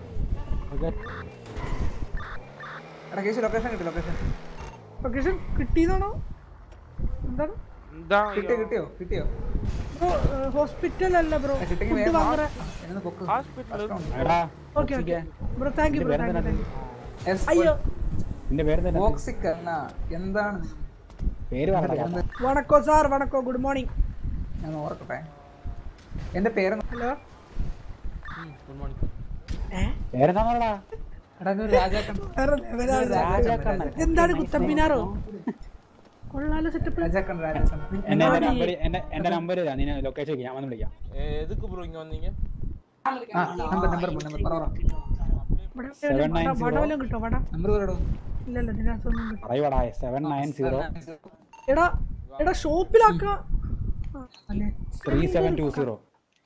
എടാ കേച്ചു ലൊക്കേഷൻ കിട്ടി ലൊക്കേഷൻ ലൊക്കേഷൻ കിട്ടിയതാണോ എന്താണ് இதான் കിട്ടിയോ കിട്ടിയോ കിട്ടിയോ ബ്രോ ഹോസ്പിറ്റൽ അല്ല ബ്രോ കിട്ടിയെങ്കിൽ ഫുഡ് വേഗം വാങ്ങുற എന്നെ പൊക്ക് ஹாஸ்பிட்டல் എടാ okay okay bro thank you bro thank you thank you yes അയ്യോ നിന്റെ പേരെന്താ ടോക്സിക് എന്നാ എന്താണ് പേര് പറഞ്ഞ വണക്കോ സാർ വണക്കോ ഗുഡ് മോർണിംഗ് ഞാൻ ഓർക്കട്ടെ എന്റെ പേര് ഹലോ குட் மார்னிங் പേരെന്താണോടാ എടാ ഇതൊരു രാജാക്കൻ രാജാക്കണ്ണൻ എന്താണ് കുത്തമ്പിനാറോ കൊള്ളാലോ സെറ്റപ്പ് രാജാക്കൻ രാജാക്കൻ എന്റെ നമ്പർ എന്റെ എന്റെ നമ്പർ നീ ലൊക്കേഷൻ ഞാൻ വന്ന് വിളിക്കാം எதுக்கு ப்ரோ இங்க வந்தீங்க ആ നമ്പർ നമ്പർ നമ്പർ പറ Seven nine zero. വട വല്ലതും കിട്ടോ വട നമ്പർ പറയടോ ഇല്ല ഇല്ല ഇതിനകത്തൊന്നും കിട്ടും പറയൂടാ സെവൻ നയൻ സീറോ എടാ എടാ ഷോപ്പിലാക്കാം ത്രീ സെവൻ ടു സീറോ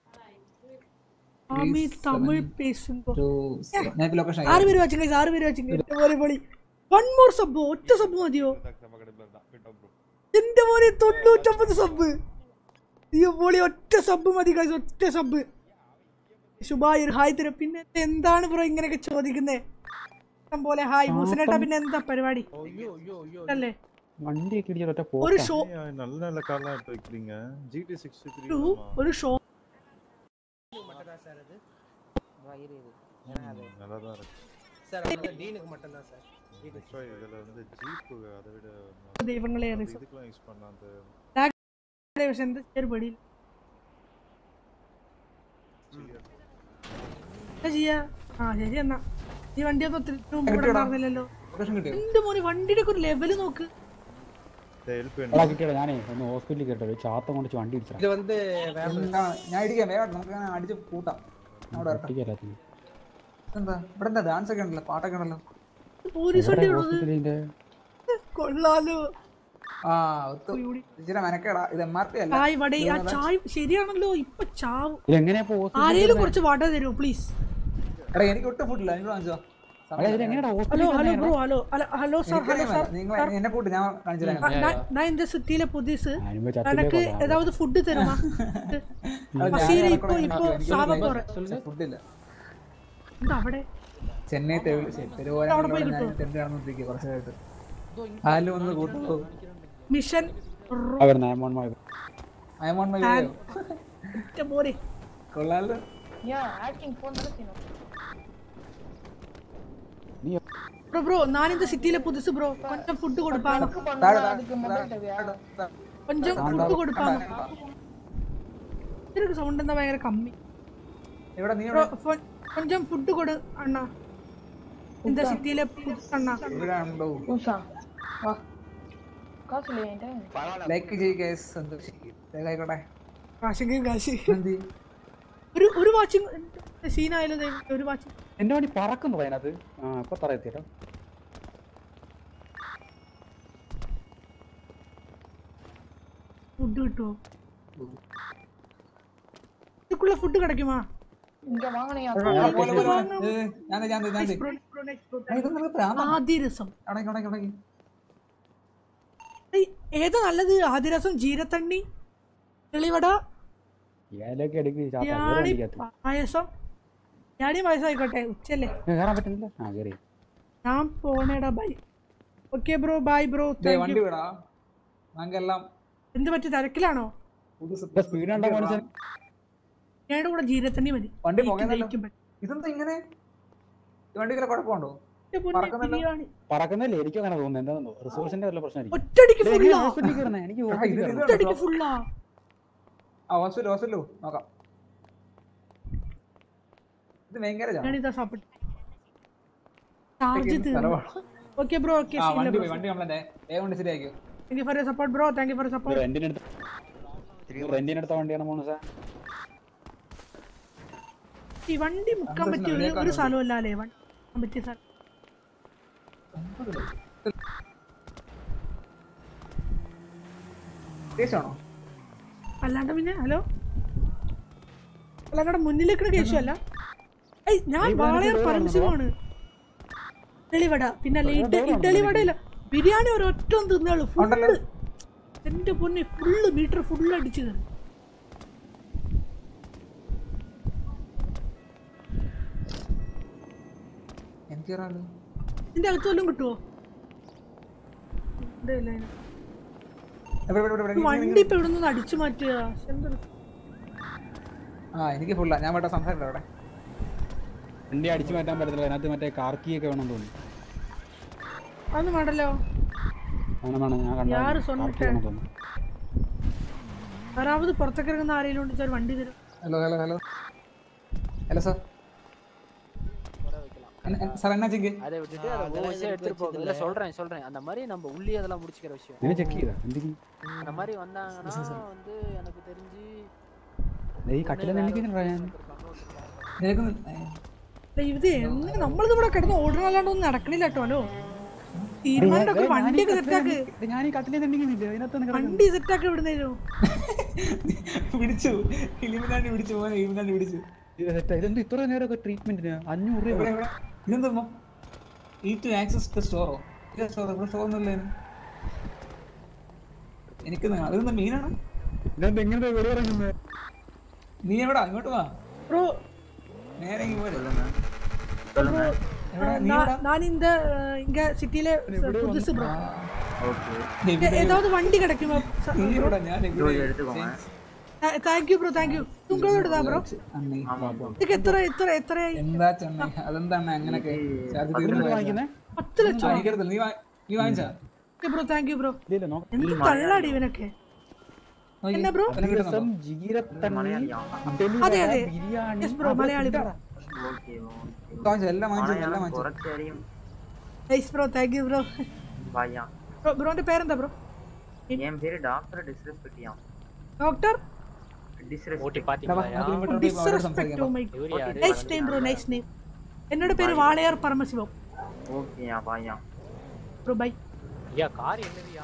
ആമി തമിഴ് പേസുമ്പോ ഞാൻ ലൊക്കേഷൻ ആറ് പേര് വെച്ചിങ്ങനെ ആറ് പേര് വെച്ചിങ്ങനെ പോലെ പൊളി വൺ മോർ സബ് ഒറ്റ സബ് മതിയോ എന്റെ പോലെ തൊണ്ണൂറ്റൊമ്പത് സബ് അയ്യോ പൊളി ഒറ്റ സബ് മതി guys, ഒറ്റ സബ് ശുഭായി ഒരു ഹായ് തരും പിന്നെ എന്താണ് ബ്രോ ഇങ്ങനെയൊക്കെ ചോദിക്കുന്നേ ഇഷ്ടം പോലെ ഹായ് മുസിനേട്ടാ പിന്നെ എന്താ പരിപാടി അല്ലേ വണ്ടിയൊക്കെ ഇടിച്ചിട്ട് ഒറ്റ ഒരു പോക്കാ. ഷോ நல்ல நல்ல கார்லாம் எடுத்து வைக்கிறீங்க ஜிடி சிக்ஸ்டி த்ரீ ഒരു- ஒரு ஷோ நல்லா தான் இருக்கு சார் அது டீனுக்கு மட்டும் தான் சார் Actually, இதுல வந்து ஜீப் அதை விட ദൈവങ്ങളെ அந்த അറിയിച്ചു இதுக்கெல்லாம் யூஸ் பண்ணலாம் அந்த പക്ഷെ എന്താ ചെറുപടി എന്താ ചെയ്യാ ആ ശരി എന്നാ ഈ വണ്ടി ഒന്നും ഒത്തിരി മുമ്പ് ഇവിടെ ഉണ്ടായിരുന്നില്ലല്ലോ ലൊക്കേഷൻ കിട്ടിയോ എന്റെ മോനെ വണ്ടിയുടെ ഒക്കെ ഒരു ലെവല് നോക്ക് ஹெல்ப் എടാ കിട്ടിയടാ ഞാനേ ഒന്ന് ഹോസ്പിറ്റലിൽ കേട്ടോ ഒരു ചാത്തം കൊണ്ട് വണ്ടി ഇടിച്ചാ இது வந்து வேற എന്താണ് ഞാൻ ഇടിക്കാം വേഗം നമുക്ക് അങ്ങനെ അടിച്ച് കൂട്ടാം അവിടെ വരട്ടെ എന്താ ഇവിടെ എന്താ ഡാൻസ് ഒക്കെ ഉണ്ടല്ലോ പാട്ടൊക്കെ ഉണ്ടല്ലോ പോലീസ് വണ്ടി ഉള്ളത് ഹോസ്പിറ്റലിന്റെ കൊള്ളാലോ ആ ഒത്തു ഇച്ചിരി മെനക്കേടാ ഇത് എം ആർ പി അല്ല ചായ് വട ആ ചായ് ശരിയാണല്ലോ ഇപ്പൊ ചാവും ഇതെങ്ങനെയാ ഇപ്പൊ ആരെങ്കിലും കുറച്ച് വട തരുമോ പ്ലീസ് എടാ എനിക്ക് ഒട്ടും ഫുഡില്ല എനിക്ക് വാങ്ങിച്ചോ ഇതെങ്ങനെയാ ഹലോ ഹോസ്പിറ്റലിൽ hello bro hello hello hello sir hello sir നിങ്ങൾ എന്നെ കൂട്ട് ഞാൻ കാണിച്ചു തരാം நான் இந்த சிட்டில புதுசு ഞാനിപ്പോ ചത്തില്ലേ எனக்கு കൊള്ളാം. ஏதாவது ஃபுட் தருமா பசியில இப்போ இப்போ சாவ போறேன் ഫുഡില്ല இந்த അവിടെ ചെന്നൈ തെരുവ് ശരി, തെരുവോരങ്ങളിലൂടെ അവിടെ പോയി ഞാൻ കിട്ടുമോ? തെണ്ടി നടന്നിരിക്കുക കുറച്ചായിട്ട് ആലും ഒന്ന് കൂട്ടുമോ മിഷൻ അവർ നയമോൺ മഴ അയമോൺ മതിയോ മോനെ കൊള്ളാലോ ப்ரோ ப்ரோ நான் இந்த சிட்டில புதுசு ப்ரோ கொஞ்சம் ஃபுட் கொடுப்பாங்க താഴെ, താഴെ, താഴെ, താഴെ. கொஞ்சம் ஃபுட் கொடுப்பாங்க இருக்கு சவுண்ட் இருந்தா பயங்கர கம்மி ഇവിടെ നീ ப்ரோ கொஞ்சம் ஃபுட் கொடு அண்ணா இந்த சிட்டில புதுசு அண்ணா ഇവിടെ ഉണ്ടോ ലൈക്ക് ചെയ്യുക സന്തോഷിക്കും ആയിക്കോട്ടെ കാശിക്ക് കാശി എന്ത് ഒരു ഒരു വാച്ചിങ് സീനായാലും ദേ, ഒരു വാച്ചിങ് എന്റെ വണ്ടി പറക്കുന്നു അതിനകത്ത് ആ ഇപ്പൊ തറയെത്തിയോ ஃபுட் கிட்டுவோ இதுக்குள்ள ஃபுட் கிடைக்குமா പോലെ, പോലെ, പോലെ. ഏ, ഞാൻ ഞാൻ ഞാൻ Nice bro, nice bro, nice bro. ഇത് നിനക്ക് പ്രാന്താ? ആദിരസം അടങ്ങി അടങ്ങി അടങ്ങി ഏയ്, ഏതാ നല്ലത് ആദിരസം ജീരത്തണ്ണി തെളിവട ഇയാളൊക്കെ എടുക്ക് യാണി പായസം യാണി പായസം ആയിക്കോട്ടെ ഉച്ചല്ലേ കയറാൻ പറ്റുന്നില്ല ആ കയറി ഞാൻ പോണേടാ bye okay bro bye bro ദേ, വണ്ടി വിടാ ഞങ്ങെല്ലാം എന്ത് പറ്റി തിരക്കിലാണോ ഇപ്പൊ സ്പീഡ് ഉണ്ടോ മനുഷ്യൻ ഞങ്ങളുടെ കൂടെ ജീരത്തണ്ണി മതി വണ്ടി എനിക്ക് പോകാനല്ലോ ദഹിക്കും പറ്റും. ഇതെന്താ ഇങ്ങനെ ഈ വണ്ടിക്ക് കുഴപ്പമുണ്ടോ എന്റെ പൊന്നേ, പറക്കുന്നല്ലോ. ബിരിയാണി. പറക്കുന്നില്ലേ എനിക്കും അങ്ങനെ തോന്നുന്നു എന്താണെന്നോ റിസോഴ്സിന്റെ വല്ല പ്രശ്നമായിരിക്കും ഒറ്റയടിക്ക് ഇത് full എങ്ങനെയാ ആ? ഹോസ്പിറ്റലിൽ കയറുന്നത് എനിക്ക് ആ, ഇത് ഹോസ്പിറ്റലിൽ ഇത് കയറണം. ഒറ്റയടിക്ക് ഫുള്ളാ ആ ഹോസ്പിറ്റൽ ഹോസ്പിറ്റലോ നോക്കാം ഇത് ഭയങ്കര ജാം. ഞാനിതാ സാപ്പിട്ട് ചാർജ് ഇതൊക്കെ എന്ത് തീർന്നു സ്ഥലമാണ്? ഓക്കെ ബ്രോ ഓക്കെ ആ വണ്ടി പോയി വണ്ടി നമ്മളെ വേഗം കൊണ്ട് ശരിയാക്കിയോ thank you for your support bro thank you for ഇത് സപ്പോർട്ട് റെന്റിനെടുത്ത റെന്റിനെടുത്ത വണ്ടിയാണ് മോണുസ ഈ വണ്ടി മുക്കാൻ പറ്റിയ ഒരു ഒരു സ്ഥലമല്ല അല്ലേ വണ്ടി മുക്കാൻ പറ്റിയ സ്ഥലം കേസാണോ അല്ലാണ്ട് പിന്നെ ഹലോ അല്ല അങ്ങടെ മുന്നിലേക്കുള്ള കേശുവല്ല ഏയ് ഞാൻ വാളയാർ പരമശിവമാണ് ഇഡലിവട പിന്നെ അല്ല ഇഡ ഇഡലി വടയില്ല ബിരിയാണി ഒരൊറ്റ തിന്നുള്ളൂ ഫുള്ള് എന്റെ പൊന്നെ ഫുള്ള് മീറ്റർ ഫുള്ള് അടിച്ചു കയറി എനിക്ക് ഒരാള് ഇതിന്റെ അകത്ത് വല്ലതും കിട്ടുവോ ഇവിടെ ഇല്ല അതിന്. എവിടെ, എവിടെ, എവിടെ, ഈ എവിടെ? വണ്ടി ഇപ്പൊ ഇവിടെ നിന്ന് അടിച്ചു മാറ്റിയ എന്തൊരു ആ എനിക്ക് ഫുള്ളാ ഞാൻ വേണ്ട സംസാരിക്കട്ടെ അവിടെ വണ്ടി അടിച്ചു മാറ്റാൻ പറ്റത്തില്ല അതിനകത്ത് മറ്റേ കാർക്കി ഒക്കെ വേണം തോന്നുന്നു അതൊന്നും വേണ്ടല്ലോ വേണം വേണം ഞാൻ കണ്ടു യാറ് കാർക്കി സ്വന്തം വേണം തോന്നുന്നു ആറാമത് പുറത്തേക്ക് ഇറങ്ങുന്ന ആരെങ്കിലും ഉണ്ടെങ്കിൽ ഒരു വണ്ടി തരും hello hello hello hello sir sir என்னாச்சுங்க அதை விட்டுட்டு அதை ஓவர்ஸா எடுத்துட்டு போக இல்ல சொல்றேன் சொல்றேன் அந்த மாதிரி நம்ம உள்ளே அதெல்லாம் முடிச்சுக்கிற விஷயம் ഞാൻ ചെക്ക് ചെയ്താ എന്തെങ്കിലും அந்த மாதிரி வந்தாங்கன்னா வந்து எனக்கு தெரிஞ்சு ഈ കട്ടിലെന്ന് എനിക്ക് ഞാൻ ദേ ഇത് എങ്ങനെ നമ്മളിത് ഇവിടെ കിടന്ന് ഓടണല്ലാണ്ട് ഒന്നും നടക്കണില്ല കേട്ടോ ഹലോ തീരുമാനം ഒരു വണ്ടിയൊക്കെ സെറ്റാക്ക് ഞാൻ ഈ കട്ടിലെ തെണ്ടിക്കുന്നില്ല അതിനകത്ത് വണ്ടി സെറ്റാക്കി വിടുന്നേരോ പിടിച്ചു ഇലിമിനാണ്ടി പിടിച്ചു പോകാൻ ഇലിമിനാണ്ടി പിടിച്ചു ഇതെന്ത് ഇത്ര നേരമൊക്കെ ട്രീറ്റ്മെന്റിന് അഞ്ഞൂറ് രൂപ എവിടെ, എവിടെ? ഇതെന്താ ഈ ടു ആക്സസ് സ്റ്റോറോ സ്റ്റോർ ഇവിടെ സ്റ്റോർ ഒന്നുമില്ല ഇതിന്. എനിക്ക് ന- അതെന്താ മീനാണ് ഇതെന്താ എങ്ങനെ വെളിയെ ഇറങ്ങുന്നത് നീ എവിടാ ഇങ്ങോട്ട് വാ ப்ரோ നേരെ ഇങ്ങ് പോരെ ப்ரோ എവിടാ നീ நான் എവിടാ நான் இந்த அஹ், இங்க சிட்டில புதுசு ப்ரோ ദേ, ஏதாவது வண்டி கிடைக்குமா നീ എവിടാ ഞാൻ എവിടെ? Thank you bro thank you തുങ്കോടുതാ ബ്രോ അണ്ണേ, ഇതൊക്കെ എത്ര എത്ര എത്രയായി എന്താ ചെണ്ണ അതെന്താണ് അങ്ങനൊക്കെ ചാർജ് തീർന്നു പോയതാ. പത്ത് ലക്ഷം ആ, എനിക്കറിയത്തില്ല. നീ വാ- നീ വാങ്ങിച്ചാ ബ്രോ താങ്ക് യു ബ്രോ ഇല്ല നോക്കാം എന്ത് തള്ളാടി ഇവനൊക്കെ എന്നാ ബ്രോ ദിവസം ജീരത്തണ്ണി അതെ അതെ biryani yes bro Malayali bro വാങ്ങിച്ചു എല്ലാം വാങ്ങിച്ചു എല്ലാം വാങ്ങിച്ചു nice bro thank you bro பையன் ബ്രോ ബ്രോന്റെ പേരെന്താ ബ്രോ என் பேரு டாக்டர் டிஸ்ரெஸ்பெக்டியா ഡോക്ടർ ஓட்டி ഡാ, பாத்தீங்களா വാ, നമുക്ക് ഇങ്ങോട്ട് വരൂ, അവരോട് ഡിസ്റെസ്പെക്ട് സംസാരിക്കാം. മൈ ഇവര് ആര്? Nice name bro nice name എന്നോട് പേര് വാളയാർ പരമശിവം ஓகேயா பையன் ബ്രോ ബൈ ஐயா கார் என்னதுயா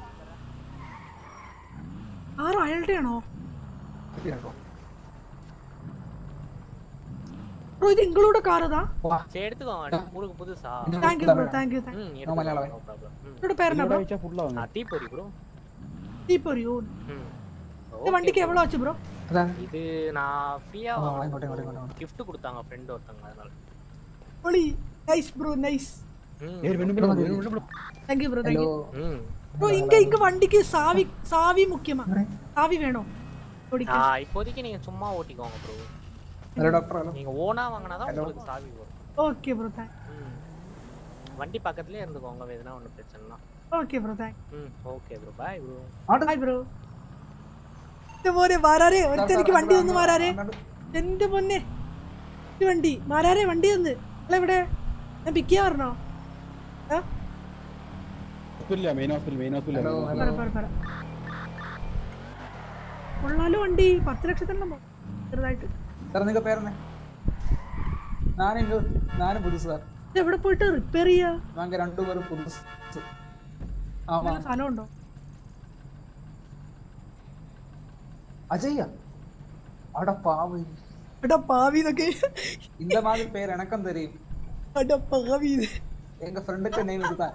ആരോ അയാളുടെ ആണോ ബ്രോ ഇത് നിങ്ങളുടെ കാർ ഇതാ சரி எடுத்துக்கோங்க உங்களுக்கு புதுசா thank you bro thank you ம் நோ மலையாளம். எடுத்துக்கோங்க, no problem. ம். എന്നോട് പേരെന്നാ ബ്രോ ഫുള്ളാവും ஆ, தீப்பொறி ப்ரோ ദീപൊരിയോ ம் ഇത് വണ്ടിക്ക് എவ்வளோ ആச்சு ബ്രോ അതാ இது நான் ஃப்ரீயா ஆ, இங்கோட்டே, இங்கோட்டே, இங்கோட்டே. gift கொடுத்தாங்க ஃப்ரெண்ட் ஒருத்தங்க அதனால ഒളി നൈസ് ബ്രോ നൈസ് ஏறு வெண்ணு விடு வெண்ணு விடு thank you bro thank you hmm bro ഇങ്ക ഇങ്ക വണ്ടിക്ക് സാവി സാവി മുഖ്യമാ സാവി വേണോ ஆ ഓടിക്കാൻ இப்போதைக்கு நீங்க சும்மா ஓட்டிக்கோங்க ப்ரோ ഹലോ ഡോക്ടർ ഹലോ நீங்க ஓனா வாங்கினாதான் உங்களுக்கு சாவி வரும் ഓക്കെ ബ്രോ താങ്ക് ம் வண்டி பக்கத்துலயே இருந்துக்கோங்க எதுனா ஒன்றும் பிரச்சனைனா okay bro thank hmm okay bro bye bro hi bro എന്റെ മോനെ മാരാരെ ഒരുത്തൻ എനിക്ക് വണ്ടി തന്നു മാരാരെ എന്റെ പൊന്നെ ഈ വണ്ടി മാരാരെ വണ്ടി തന്ന് നിങ്ങളെവിടെ ഞാൻ പിക്ക് ചെയ്യാൻ പറഞ്ഞോ ആ? Hospital main hospital main hospital പറ പറ പറ കൊള്ളാലോ വണ്ടി പത്ത് ലക്ഷത്തിനുള്ള ചെറുതായിട്ട് സാർ നിങ്ങ പേരെന്നെ ഞാനിങ്ങ് ഞാനും പുതുസ് സാർ ഇത് എവിടെ പോയിട്ട് റിപ്പയർ ചെയ്യാ ഞങ്ങൾ രണ്ടുപേരും പുതുസ് ആമാ നല്ല സ്ഥലമുണ്ടോ அஜய்யா அட பாவி എടാ പാവി എന്നൊക്കെ இந்த மாதிரி பேர் எனக்கும் தெரியும் എടാ പാവി ഇത്. எங்க ஃப்ரெண்டுக்கு நேம் இதுதான்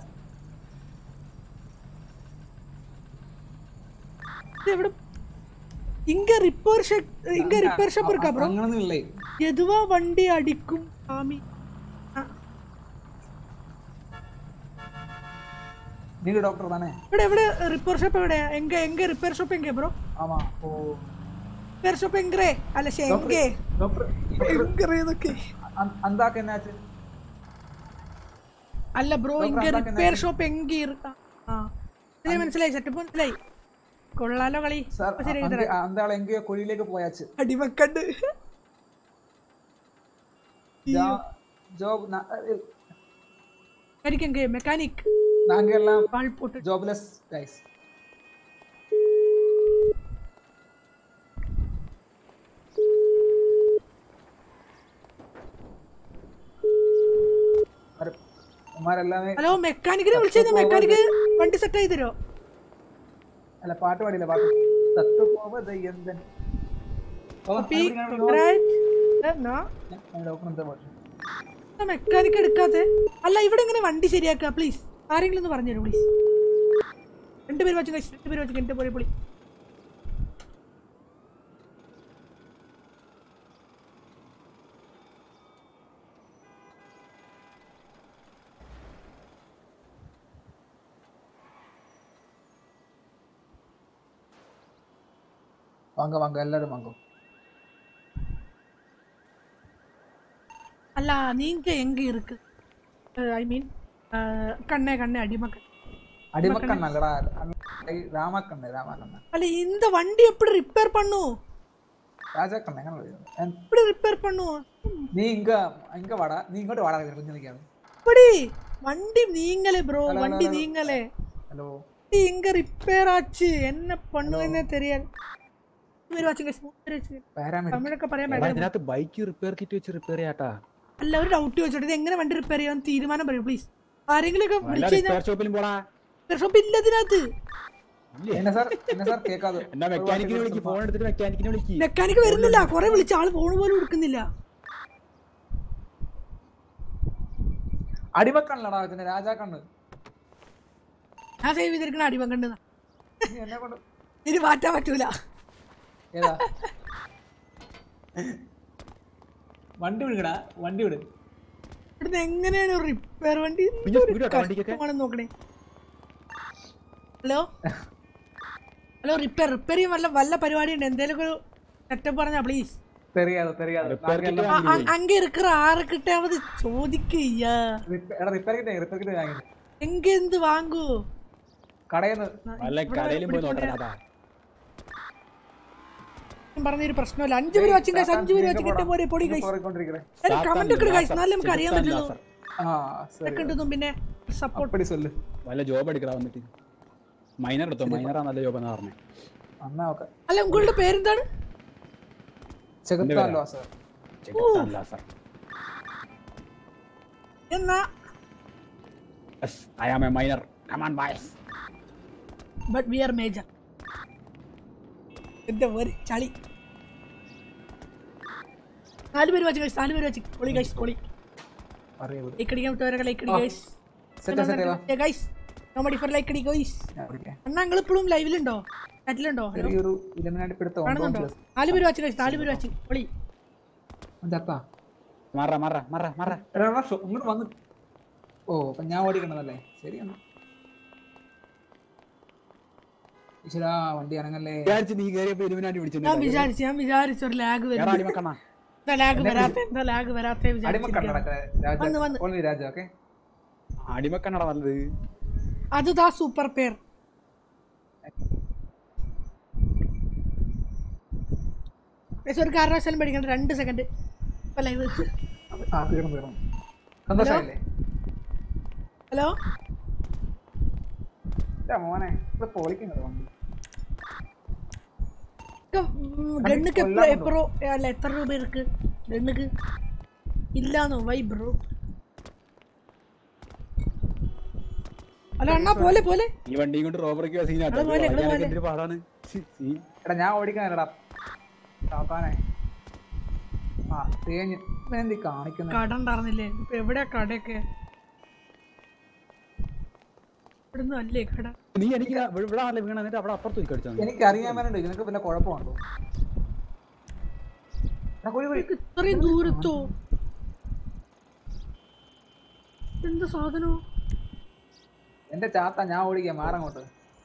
ഇത് എവിടെ ഇങ്ക റിപ്പയർ ഷെപ്പ് ഇങ്ക റിപ്പയർ ഷോപ്പ് இருக்கா ബ്രോ അങ്ങനൊന്നും ഇല്ലേ എതുവാ വണ്ടി അടിക്കും ആമി நீங்க டாக்டர் தானே ഇവിടെ എവിടെ റിപ്പയർ ഷോപ്പ് എവിടെ എങ്ക എങ്ക റിപ്പയർ ഷോപ്പ് എങ്ക ബ്രോ ஆமா ஓ റിപ്പയർ ഷോപ്പ് എങ്കറേ അല്ല ശേ എങ്കേ டாக்டர் എങ്കറേ എന്നൊക്കെ அந்த- அந்தாக்கு என்னாச்சு അല്ല ബ്രോ Doctor, ഇങ്ക അതാ റിപ്പയർ ഷോപ്പ് എങ്ക ആ ഇതിലെ മനസ്സിലായി സെറ്റപ്പ് മനസ്സിലായി കൊള്ളാലോ കളി சார் അപ്പൊ ശരി அங்க- அந்த ஆள் எங்கேயோ குழியிലേക്ക് പോയാச்சு അടിവക്കണ്ട് ஜாப் എനിക്കെങ്ക മെക്കാനിക് நாங்க எல்லாம் பால் போட்டு ஜாப்லெஸ் கைஸ் ഉമാരെല്ലാമേ ഹലോ മെക്കാനിക്കിനെ വിളിച്ചു മെക്കാനിക്ക് വണ്ടി സെറ്റ് ആയി തരുമോ അല്ല പാട്ട് പാടിയില്ല പാട്ട് തത്തു പോവത് എന്തൻ മെക്കാനിക്ക് എടുക്കാത്തെ അല്ല ഇവിടെ ഇങ്ങനെ വണ്ടി ശരിയാക്കുക പ്ലീസ് ആരെങ്കിലും ഒന്ന് പറഞ്ഞു തരും പ്ലീസ് രണ്ടുപേര് വെച്ച് കഴിച്ചു രണ്ടുപേര് വെച്ച് എന്റെ പോലെ പൊളി வாங்க வாங்க எல்லாரும் வாங்க അല്ല നീങ്ക എങ്ക ഇருக்கு ഐ മീൻ കണ്ണേ കണ്ണേ അടിമക്ക அடிமக்கண்ண இல்லடா ராமக்கண்ண ராமக்கண்ண അല്ല இந்த வண்டி எப்படி ரிப்பேர் பண்ணும் ராஜாக்கண்ண எങ്ങനെ விളിക്കുന്നത്? ഞാൻ- எப்படி ரிப்பேர் பண்ணும் നീ ഇങ്ക ഇങ്ക വാടാ നീ ഇങ്ങോട്ട് വാടാ കുഞ്ഞു നിൽക്കാണ് எப்படி வண்டி நீங்களே ப்ரோ ஹலோ, வண்டி ஹலோ. நீங்களே ഹലോ வண்டி இங்க ரிப்பேர் ஆச்சு என்ன பண்ணுவேன்னே தெரியாது പേര് വാച്ചിങ് തമിഴൊക്കെ പറയാൻ എടാ, ഭയങ്കര ഇതിനകത്ത് ബൈക്ക് റിപ്പയർ കിറ്റ് വെച്ച് റിപ്പയർ ചെയ്യാട്ടാ അല്ല ഒരു ഡൗട്ട് ചോദിച്ചോട്ടെ ഇത് എങ്ങനെ വണ്ടി റിപ്പയർ ചെയ്യാൻ തീരുമാനം പറയൂ പ്ലീസ് ആരെങ്കിലും ഒക്കെ വല്ല വിളിച്ചു റിപ്പയർ ഷോപ്പിലും പോടാ റിപ്പയർ ഷോപ്പ് ഇല്ല ഇതിനകത്ത് എന്നെ സാർ എന്നെ സാർ കേൾക്കാതെ എന്നാ മെക്കാനിക്കിനെ വിളിക്ക് ഫോൺ എടുത്തിട്ട് മെക്കാനിക്കിനെ വിളിക്ക് മെക്കാനിക്ക് വരുന്നില്ല കുറെ വിളിച്ച ആള് ഫോൺ പോലും എടുക്കുന്നില്ല അടിമക്കണ്ണല്ലടാ ഇതിന്റെ രാജാക്കണ്ണ് ഞാൻ സേവ് ചെയ്തിരിക്കണ അടിവങ്കണ്ട് നീ എന്നെ കൊണ്ട് ഇനി മാറ്റാൻ പറ്റൂല ഏതാ വണ്ടി വിടുകടാ വണ്ടി വിട് ഇവിടുന്ന് എങ്ങനെയാണ് റിപ്പയർ വണ്ടി പിന്നെ speed ആട്ടോ വണ്ടിക്കൊക്കെ? കഷ്ടമാണെന്ന് നോക്കണേ ഹലോ ഹലോ റിപ്പയർ റിപ്പയർ ചെയ്യാൻ വല്ല വല്ല പരിപാടി ഉണ്ട് എന്തേലും ഒരു സെറ്റപ്പ് പറഞ്ഞാ പ്ലീസ് தெரியாது தெரியாது Repair kit நாங்க வாங்கி வை. அங்க இருக்கிற ஆறு கிட்டாவது ചോദിക്കയ്യാ റിപ്പ- എടാ റിപ്പയർ കിട്ടേ റിപ്പയർ കിട്ടേ വാങ്ങി എങ്ക എന്ത് വാങ്ങൂ കടയിൽ നിന്ന് വല്ല കടയിലും പോയി നോക്കട്ടെ അതാ പറഞ്ഞൊരു പ്രശ്നമല്ല അഞ്ചു പേര് വച്ചും ഗൈസ് അഞ്ചു പേര് വെച്ച് കിട്ടിയ പോലെ പൊടി ഗൈസ് പോയിക്കൊണ്ടിരിക്കണേ കമന്റ് ഒക്കെ ഗൈസ് എന്നാലും നമുക്ക് അറിയാൻ പറ്റുള്ളൂ ആ സരി കിട്ടുന്നു പിന്നെ സപ്പോർട്ട് അപ്പടി സൊല്ലു വല്ല ജോബ് എടുക്കടാ വന്നിട്ട് മൈനർ എടുത്തോ മൈനറാ നല്ല ജോബ് എന്നാ പറഞ്ഞേ അന്നാ ഓക്കെ അല്ല ഉങ്ങളുടെ പേരെന്താണ് ചെകുത്താലോ സാർ ചെകുത്താൻ സാർ എന്നാ yes I am a minor come on boys but we are major എന്റെ ഒരു ചളി നാല് പേര് വെച്ച് ഗൈസ് നാല് പേര് വെച്ച് പൊളി ഗൈസ് പൊളി അറിയാം ലൈക്ക് അടിക്കാൻ വിട്ടവരൊക്കെ ലൈക്ക് അടി ഗൈസ് സെറ്റ് സെറ്റ് ചെയ്താ ഗൈസ് നോമഡി ഫോർ ലൈക്ക് അടി ഗൈസ് ഞാൻ വിളിക്കാം അണ്ണാ നിങ്ങൾ ഇപ്പോഴും ലൈവിലുണ്ടോ ചാറ്റിലുണ്ടോ ചെറിയൊരു ഇലമിനാട്ടി പിടുത്തം കാണുന്നുണ്ടോ നാല് പേര് വാച്ച് കഴിച്ചു നാല് പേര് വാച്ച് പൊളി ചത്താ മാറ മാറ മാറ മാറ എടാ, എടാ, ഷോ- ഇങ്ങോട്ട് വന്ന് ഓ അപ്പൊ ഞാൻ ഓടിക്കണതല്ലേ ശരി എന്നാ ഈശ്വരാ വണ്ടി അനങ്ങല്ലേ വിചാരിച്ച് നീ കയറിയപ്പോ ഇലുമിനാറ്റി ഞാൻ വിചാരിച്ചു ഞാൻ വിചാരിച്ചു ഒരു ലാഗ് വരും അടിമക്കണ്ണ എന്താ ലാഗ് വരാത്ത എന്താ ലാഗ് വരാത്ത അടിമക്കണ്ണട രാജ വന്ന് വന്ന്. ഓൺലി രാജ ഓക്കെ അടിമക്കണ്ണട നല്ലത് അത് താ സൂപ്പർ പെയർ പക്ഷെ ഒരു കാരണവശാലും പഠിക്കണം രണ്ട് സെക്കൻഡ് ഇപ്പൊ ലൈവ് ആ തീർന്നു തീർന്നു സന്തോഷമായില്ലേ ഹലോ ഇല്ല മോനെ ഇത് പൊളിക്കുന്നത് വണ്ടി ഗണ്ണുക്ക് എപ്പോ കൊല്ലാൻ എപ്പോ അല്ല എത്ര രൂപ ഇருக்கு ഗണ്ണുക്ക് ഇല്ലാന്നോ വൈ ബ്രോ അല്ല അണ്ണാ പോലെ പോലെ ഈ വണ്ടിയും കൊണ്ട് റോബറിക്ക് സീനാട്ടോ അത് പോലെ, അത് പോലെ. എന്തൊരു പാടാണ് സീ, സീൻ എടാ ഞാൻ ഓടിക്കാനല്ലടാ താത്താനെ ആ തേഞ്ഞ് ഇവനെന്തി കാണിക്കുന്നത് കട ഉണ്ടായിരുന്നില്ലേ ഇപ്പൊ എവിടെയാ കടയൊക്കെ ഇവിടുന്ന് അല്ലേ കട നീ എനിക്ക് ഇവിടെ ഇവിടെ ആളെ വീണ എന്നിട്ട് അവിടെ അപ്പുറത്ത് പോയി കടിച്ചാൽ എനിക്ക് അറിയാൻ നിനക്ക് പിന്നെ കുഴപ്പമുണ്ടോ എടാ, കുഴി, കുഴി. ഇത്രയും ദൂരത്തോ എന്ത് സാധനോ എന്റെ ചാത്ത ഞാൻ ഓടിക്കാം മാറങ്ങോട്ട്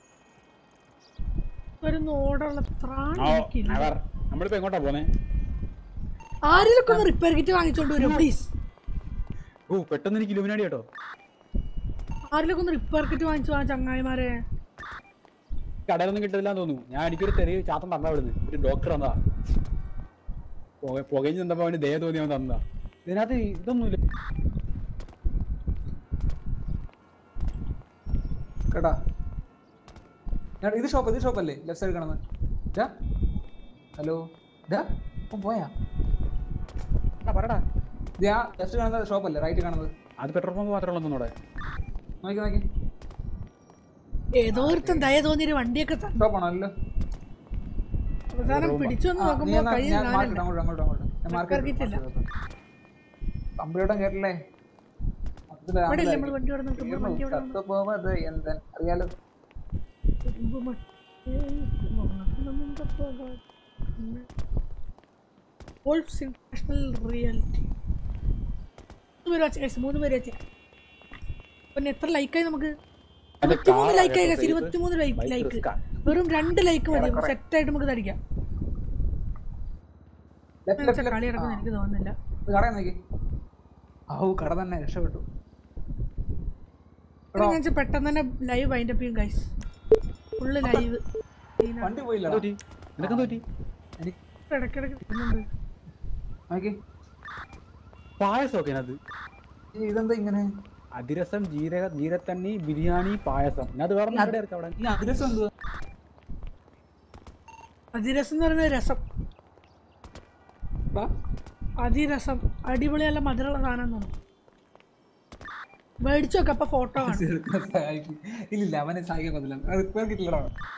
വരുന്ന ഓടുള്ള ത്രാണി എനിക്കില്ല. നമ്മളിപ്പോ എങ്ങോട്ടാ പോന്നെ ആരെങ്കിലും ഒന്ന് റിപ്പയർ കിറ്റ് വാങ്ങിച്ചോണ്ട് വരും പ്ലീസ് ഓ പെട്ടെന്ന് എനിക്ക് ഇലുമിനാടി കേട്ടോ ആരെങ്കിലും ഒന്ന് റിപ്പയർ കിറ്റ് വാങ്ങിച്ചു വാ ചങ്ങായിമാരെ കടയിലൊന്നും കിട്ടില്ല തോന്നുന്നു ഞാൻ എനിക്കൊരു ചെറിയ ചാത്തം തന്നാ ഇവിടുന്ന് ഒരു ഡോക്ടർ തന്നതാ പുക- പുകഞ്ഞ് നിന്നപ്പോ അവന് ദയ തോന്നി അവൻ തന്നതാ ഇതിനകത്ത് ഇതൊന്നുമില്ല കേട്ടാ ഞാൻ ഇത് ഷോപ്പ് ഇത് ഷോപ്പല്ലേ ലെഫ്റ്റ് സൈഡ് കാണുന്നത് ഇതാ ഹലോ ഇതാ ഓ പോയാ എടാ, പറടാ ഇത് ആ ലെഫ്റ്റ് കാണുന്നത് ഷോപ്പല്ലേ റൈറ്റ് കാണുന്നത് അത് പെട്രോൾ പമ്പ് മാത്രമേ ഉള്ളൂ ഒന്നുകൂടെ നോക്കി നോക്കി ഏതോ ഒരുത്തൻ ദയ തോന്നിയൊരു വണ്ടിയൊക്കെ തന്നെ ഷോപ്പാണോ അല്ലോ അവസാനം പിടിച്ചൊന്ന് ആ, നീ നോക്കുമ്പോ എന്നാ- കയ്യിൽ ഞാൻ മാർക്ക് കാണില്ല ഇടാം, അങ്ങോട്ട് അങ്ങോട്ട് അങ്ങോട്ട് ഞാൻ മാർക്ക് റിപ്പയർ കിറ്റ് ഇല്ല കമ്പ്യൂട്ടർ കേട്ടില്ലേ ഇവിടെ ഇല്ലേ നമ്മള് വണ്ടി ഇവിടെ നോക്കുമ്പോ വണ്ടി ഇവിടെ ചത്തു പോവത് എന്തൻ അറിയാലോ ഇരുമ്പ് മറ്റേ വാഹനമുണ്ട് പോകാൻ. വോൾഫ്സ് ഇന്റർനാഷണൽ റിയാലിറ്റി മൂന്ന് പേര് വെച്ച് guys, മൂന്ന് പേര് വെച്ച് പിന്നെ എത്ര ലൈക്കായി നമുക്ക് അത് ഇരുപത്തിമൂന്ന് car ലൈക്കായി ആകട്ടെ, guys, ഇരുപത്തിമൂന്ന് bike ലൈക്ക് risk ആ. വെറും രണ്ട് ലൈക്ക് മതി ഏറെക്കുറെ. സെറ്റ് ആയിട്ട് നമുക്ക് തടിക്കാം ലെഫ്റ്റ് എന്നുവെച്ചാ ലെഫ്റ്റ് കളി ഇറക്കുന്ന എനിക്ക് തോന്നുന്നില്ല കട നോക്കി ഔ കട തന്നെ രക്ഷപ്പെട്ടു ഇവിടെ ഞാൻ വെച്ചാ പെട്ടെന്ന് തന്നെ ലൈവ് വൈൻഡ് അപ്പ് ചെയ്യും ഗൈസ് ഫുള്ള് ലൈവ് വണ്ടി പോയില്ല നിനക്ക് പറ്റി ഇടയ്ക്കിടയ്ക്ക് കിട്ടുന്നുണ്ട് നോക്കി പായസമൊക്കെ അത് ഇതെന്താ ഇങ്ങനെ അതിരസം ജീരക ജീരത്തണ്ണി ബിരിയാണി പായസം ഞാൻ അത് വേറെ ആരുടെ ഇറക്കാം അവിടെ ഈ അതിരസം എന്തുവാ അതിരസം എന്ന് പറയുന്നത് രസം അതിരസം അടിപൊളി നല്ല മധുരമുള്ള സാധനം തോന്നും മേടിച്ചു നോക്കാം അപ്പൊ ഫോട്ടോ കാണും സഹായിക്കും. ഇല്ലില്ല അവനെ സഹായിക്കാൻ പറ്റില്ല റിപ്പയർ കിട്ടില്ലടാ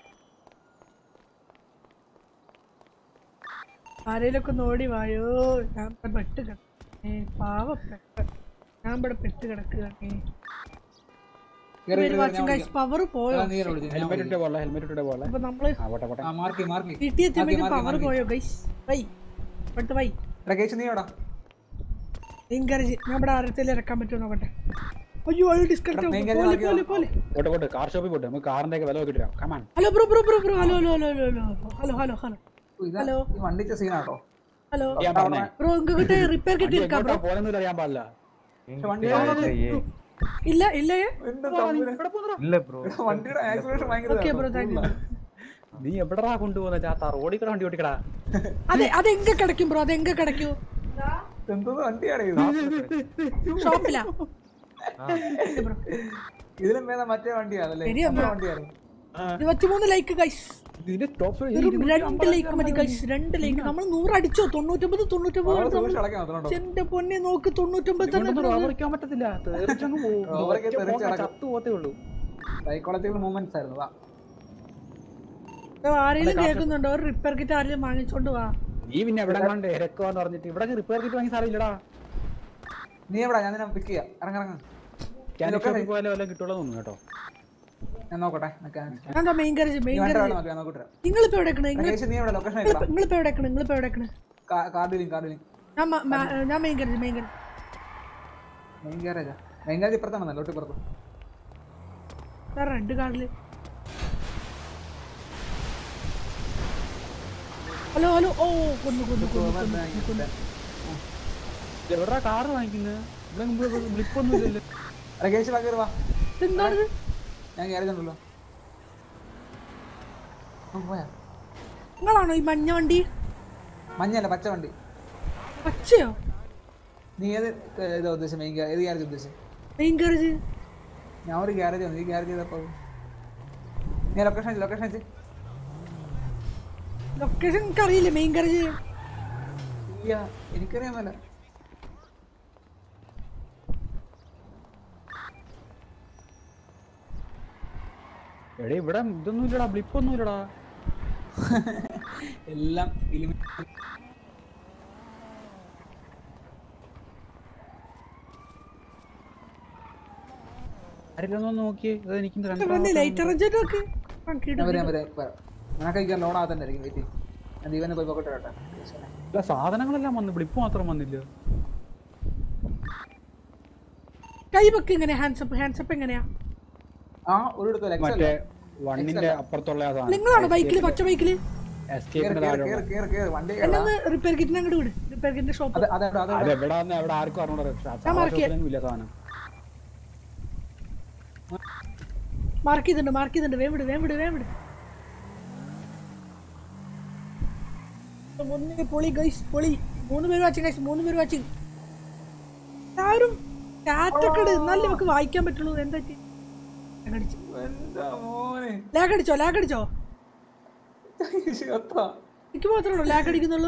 ആരേലൊക്കെ ഒന്ന് ഓടി വായോ ഞാൻ ഇവിടെ പെട്ട് കിടക്കേ പാവപ്പെട്ട ഞാൻ ഇവിടെ പെട്ട് കിടക്കുകയാണേ കേറി, കേറി, വാച്ചിങ് ഞാൻ ഗൈസ് പവർ പോയോ എടാ, നീ കേറി വിളിച്ച്, ഞാൻ ഹെൽമെറ്റ് ഇട്ടേ പോലെ ഹെൽമെറ്റ് ഇട്ടേ പോലെ അപ്പൊ നമ്മള് ആ പോട്ടെ പോട്ടെ ആ മാർക്ക് മാർക്ക് സിറ്റി എത്തിയപ്പോഴേക്കും പവർ പോയോ ഗൈസ് വൈ പെട്ട് വൈ കേസ് നീ എവിടാ എൻകറേജ് ഞാൻ ഇവിടെ ആരത്തിൽ ഇറക്കാൻ പറ്റുമോ നോക്കട്ടെ അയ്യോ അയ്യോ ഡിസ്കണക്ട് main പോലെ കാര്യം പോലെ പോലെ പോട്ടെ പോട്ടെ കാർ ഷോപ്പിൽ പോട്ടെ നമുക്ക് കാറിന്റെ ഒക്കെ വില നോക്കിട്ട് come on hello bro bro bro bro hello hello hello hello hello hello hello ഇതാ ഹലോ ഈ വണ്ടിച്ച സീനാട്ടോ ഹലോ ഞാൻ പറഞ്ഞേ ബ്രോ നിങ്ങൾക്ക് റിപ്പയർ കിട്ടി എടുക്കാം ബ്രോ പോലെന്നൊന്നും അറിയാൻ പാടില്ല പക്ഷെ വണ്ടി ഇല്ല ഇല്ലേ എന്താ തമ്മില്? ഇല്ല ബ്രോ വണ്ടിയുടെ ആക്സിലേഷൻ ഭയങ്കര ഓക്കെ ബ്രോ താങ്ക് യു നീ എവിടെടാ കൊണ്ടുപോകുന്ന ചാത്ത റോഡിൽ കൂടെ വണ്ടി ഓടിക്കടാ അതെ അതെങ്ക കിടക്കും ബ്രോ അതെങ്ക കിടക്കൂ എന്തോ വണ്ടിയാണ് ഇത് ഷോപ്പിലാ ബ്രോ ഇതിലും ഭേദം മറ്റേ വണ്ടിയാണല്ലേ ശരിയാ, നമ്മുടെ ബ്രോ. വണ്ടിയാണ് ഇരുപത്തിമൂന്ന് ലൈക്ക് ഗൈസ് ഇതിന്റെ ടോപ്പ് വെറും രണ്ട് ലൈക്ക് മതി ഗൈസ് രണ്ട് ലൈക്ക് നമ്മൾ നൂറ് അടിച്ചോ തൊണ്ണൂറ്റൊമ്പത് തൊണ്ണൂറ്റൊമ്പത് വളരെ എടുത്ത് സൂക്ഷിച്ച് നമ്മൾ- കളക്കാൻ മാത്രം കേട്ടോ. എന്റെ പൊന്നെ നോക്ക് തൊണ്ണൂറ്റൊമ്പത് തന്നെ bro. റോബറിക്കാൻ പറ്റത്തില്ല തെറിച്ചങ്ങ് പോകും റോബറിക്ക് ഒറ്റ തെറിച്ച് പോക്കാ, കിടക്കും. ചത്തു പോത്തേ ഉള്ളൂ സൈക്കോളജിക്കൽ മൂവ്മെന്റ്സ് ആയിരുന്നു വാ ഇതോ ആരെങ്കിലും കേൾക്കുന്നുണ്ടോ ഒരു റിപ്പയർ കിറ്റ് ആരെങ്കിലും വാങ്ങിച്ചോണ്ട് വാ നീ പിന്നെ എവിടെ കണ്ട് ഇരക്കുവാന്ന് പറഞ്ഞിട്ട് ഇവിടെ റിപ്പയർ കിറ്റ് വാങ്ങി സാറില്ലടാ നീ എവിടാ ഞാൻ നിന്നെ പിക്ക് ചെയ്യാം ഇറങ്ങ ഇറങ്ങ ക്യാൻഡി ഷോപ്പിൽ പോയാലേ വല്ലതും കിട്ടുള്ളൂ തോന്നുന്നു കേട്ടോ ഞാൻ നോക്കട്ടെ നിനക്ക് ഞാൻ എന്താ മെയിൻ കരച്ച് നീ മെയിൻ വണ്ടി കരച്ച് എവിടെ നോക്കാം നോക്കട്ടെ നിങ്ങളിപ്പോ എവിടെ നിങ്ങള് കേസ് നീ എവിടെ ലൊക്കേഷൻ നിങ്ങളിപ്പോ എവിടെ നിങ്ങളിപ്പോ എവിടെ നിങ്ങളിപ്പോ എവിടെ കാർഡ് ലിങ്ക് കാർഡ് ലിങ്ക് ഞാൻ മ- മ- ഞാൻ മെയിൻ കരുതി മെയിൻ കരുതി മെയിൻ ഗ്യാരേജാ മെയിൻ ഗ്യാരേജ് ഇപ്പുറത്താണ് നല്ലോട്ട് ഇപ്പുറത്ത് റെഡ് കാർഡില് ഹലോ ഹലോ ഓ കൊന്നു കൊന്നു കൊന്നു കൊന്നു കൊന്നു എവിടാ കാറ് വാങ്ങിക്കുന്നത് ഇവിടെ മുമ്പ് ബ്ലിപ്പൊന്നും ഇല്ലല്ലോ അല്ല കേശ് വാ കയറി വാ എന്താണിത് ഞാൻ ഗ്യാരേജ് ഉണ്ടല്ലോ ആ, പോയാ നിങ്ങളാണോ ഈ മഞ്ഞ വണ്ടി മഞ്ഞല്ല പച്ച വണ്ടി പച്ചയോ നീ ഏത് ഏ, ഇതാ ഉദ്ദേശം മെയിൻ ഏത് ഗ്യാരേജ് ഉദ്ദേശം മെയിൻ ഗാരേജ് ഞാൻ ഒരു ഗ്യാരേജ് വന്നു ഈ ഗ്യാരേജ് ചെയ്തപ്പോ ഞാൻ ലൊക്കേഷൻ അയച്ചു ലൊക്കേഷൻ അയച്ച് ലൊക്കേഷൻ എനിക്ക് അറിയില്ല മെയിൻ ഗാരേജ് ഇല്ല എനിക്കറിയാൻ മേല എടേ ഇവിടെ ഇതൊന്നും ഇല്ലടാ ബ്ലിപ്പൊന്നും ഇല്ലടാ എല്ലാം ഇലിമി ആരെല്ലാം നോക്കിയേ അത് എനിക്ക് ലൈറ്റ് അറേഞ്ച് നോക്ക് ഞാൻ വരാം വരാം വരാം നിനക്ക് കഴിക്കാൻ ലോൺ ആകത്തന്നെ ആയിരിക്കും വെയിറ്റ് ഞാൻ ദീവനെ പോയി പോക്കട്ടെ കേട്ടോ ഇല്ല സാധനങ്ങളെല്ലാം വന്നു ബ്ലിപ്പ് മാത്രം വന്നില്ല കൈവക്ക് എങ്ങനെയാ ഹാൻഡ്സപ്പ് ഹാൻഡ്സപ്പ് എങ്ങനെയാ ആ ഒരിടത്ത് ഒരു മറ്റേ എക്സൽ വണ്ണിന്റെ അപ്പുറത്തുള്ള ആ സാധനം നിങ്ങളാണോ ബൈക്കില് പച്ച ബൈക്കില് എസ്കേപ്പിന്റെ കേറ്, താഴെ കേറ്, കേറ്, കേറ്, വണ്ടി എന്നെ ഒന്ന് റിപ്പയർ കിറ്റിന് അങ്ങോട്ട് വിട് റിപ്പയർ കിറ്റിന്റെ ഷോപ്പ് അത് അതെ അതെ അത് എവിടാന്ന് എവിടെ ആർക്കും അറിഞ്ഞൂടാ ഞാൻ mark ചെയ്യാം. ഇല്ല സാധനം മാർക്ക് ചെയ്തിട്ടുണ്ട് മാർക്ക് ചെയ്തിട്ടുണ്ട് വേം വിട് വേം വിട് വേം വിട് ഒന്ന് പൊളി ഗൈസ് പൊളി മൂന്ന് പേര് വാച്ചിങ് ഗൈസ് മൂന്ന് പേര് വാച്ചിങ് എല്ലാവരും കാറ്റൊക്കെ ഇട് എന്നാലും നമുക്ക് വായിക്കാൻ പറ്റുള്ളൂ എന്താ പറ്റി? lag അടിച്ചു എന്താ മോനെ ലാഗ് അടിച്ചോ ലാഗ് അടിച്ചോ എത്ര എനിക്ക് മാത്രമേ ഉള്ളൂ ലാഗ് അടിക്കുന്നുള്ളൂ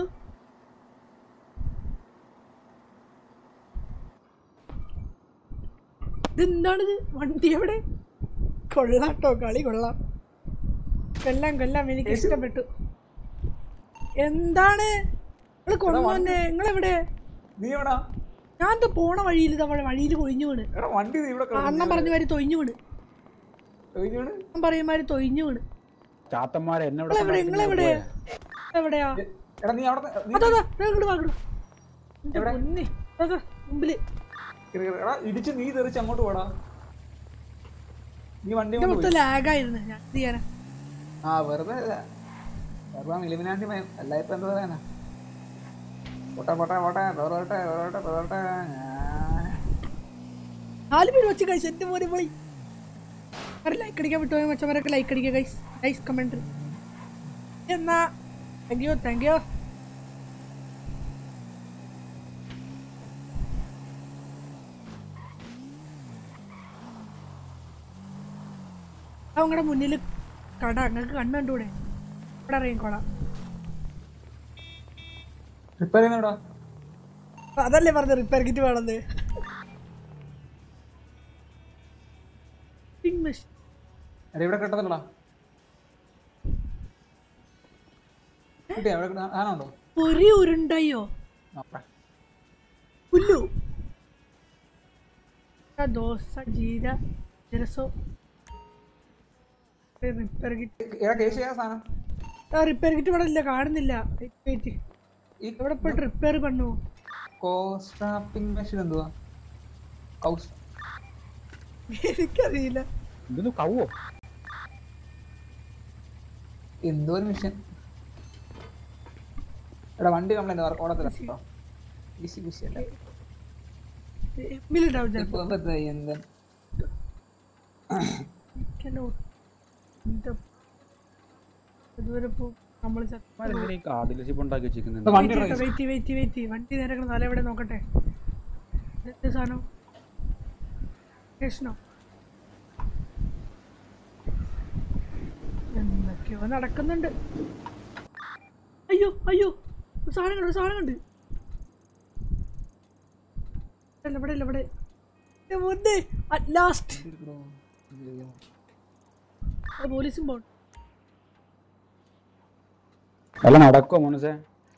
ഇതെന്താണിത് വണ്ടി എവിടെ കൊള്ളാട്ടോ കളി കൊള്ളാം കൊല്ലാം കൊല്ലാം എനിക്ക് ഇഷ്ടപ്പെട്ടു എന്താണ് നിങ്ങള് കൊണ്ടുവന്നെ നിങ്ങളെവിടെ നീ എവിടാ ഞാൻ എന്താ പോണ വഴിയിൽ ഇതാ വഴിയിൽ കൊഴിഞ്ഞു വീണ് എടാ വണ്ടി ദേ ഇവിടെ ആ, അണ്ണൻ പറഞ്ഞ മാതിരി തൊയിഞ്ഞു വീണ് വീണ് അണ്ണൻ പറയുന്ന മാതിരി തൊയിഞ്ഞു വീണ് ചാത്തന്മാരെ എന്നെ നിങ്ങളെവിടെ നിങ്ങളെവിടെ എവിടെയാ എടാ നീ അവിടെ അതാ അതാ ദേ ഇങ്ങോട്ട് വാ ഇങ്ങോട്ട് വാ. എന്റെ പൊന്നേ അതാ മുമ്പില് എടാ ഇടിച്ച് നീ തെറിച്ച് അങ്ങോട്ട് പോടാ നീ വണ്ടി എന്റെ കൊണ്ട് മൊത്തം പോയി ലാഗായിരുന്നു ഞാൻ എന്ത് ചെയ്യാനാ ആ വെറുതെ അല്ല. വെറുതെ ഇലിമിനാണ്ടി മയം അല്ല ഇപ്പൊ എന്താ പറയാനാ പോട്ടെ പോട്ടെ പോട്ടെ വേറോട്ടെ വേറോട്ടെ വേറോട്ടെ നാല് പേര് വെച്ച് കഴിച്ചു എന്റെ മോനെ പോയി ഒരു ലൈക്ക് അടിക്കാൻ വിട്ടുപോയ മച്ചന്മാരൊക്കെ ലൈക്ക് അടിക്കുക ഗൈസ് ഗൈസ് കമന്റ് എന്നാ താങ്ക് യു താങ്ക് യു അവങ്ങളുടെ മുന്നിൽ കട നിങ്ങൾക്ക് കണ്ണു കണ്ടൂടെ ഇവിടെ ഇറങ്ങിക്കോളാം റിപ്പയർ ചെയ്യുന്നടാ അതല്ലേ പറഞ്ഞ റിപ്പയർ കിറ്റ് വേണമെന്ന് പിങ് മെഷീൻ എടാ ഇവിടെ കിട്ടത്തില്ലടാ കിട്ടിയ അവിടെ സാധനമുണ്ടോ ഒരു ഉരുണ്ടയോ നോക്കാം പുല്ലു ആ, ദോശ ജീര രസോ റിപ്പയർ കിറ്റ് എടാ കേസ് ചെയ്യാൻ സാധനം ആ റിപ്പയർ കിറ്റ് ഇവിടെ ഇല്ല കാണുന്നില്ല വെയിറ്റ് ഇവിടെ പോയിട്ട് റിപ്പയർ പണ്ണു കോസ്ട്രാപ്പിംഗ് മെഷീൻ എന്തുവാ കൗസ് എനിക്കറിയില്ല ഇതൊന്ന് കവോ എന്തോ ഒരു മിഷൻ എടാ വണ്ടി കംപ്ലൈന്റ് വർക്ക് ഓടത്തില്ല കേട്ടോ ഈസി ബിസി അല്ല മില്ലുണ്ടാവും ഇപ്പൊ ചിലപ്പോ എന്താ എന്താ Cannot. എന്താ ഇതുവരെ ഇപ്പൊ നമ്മള് ഈ കാർ ഡീലർഷിപ്പ് ഉണ്ടാക്കി വെച്ചിരിക്കുന്നുണ്ട് വെയിറ്റ് വെയിറ്റ് വെയിറ്റ് വണ്ടി നേരെ കിടന്ന് തല എവിടെ നോക്കട്ടെ എന്ത് സാധനം സ്റ്റേഷനോ എന്തൊക്കെയോ നടക്കുന്നുണ്ട് അയ്യോ അയ്യോ ഒരു സാധനം കണ്ടു ഒരു സാധനം കണ്ട് ഇല്ല, ഇവിടെ ഇല്ല ഇവിടെ ഏ, മുന്നേ അറ്റ് ലാസ്റ്റ് പോലീസും പോണം അല്ല നടക്കോ മോനസേ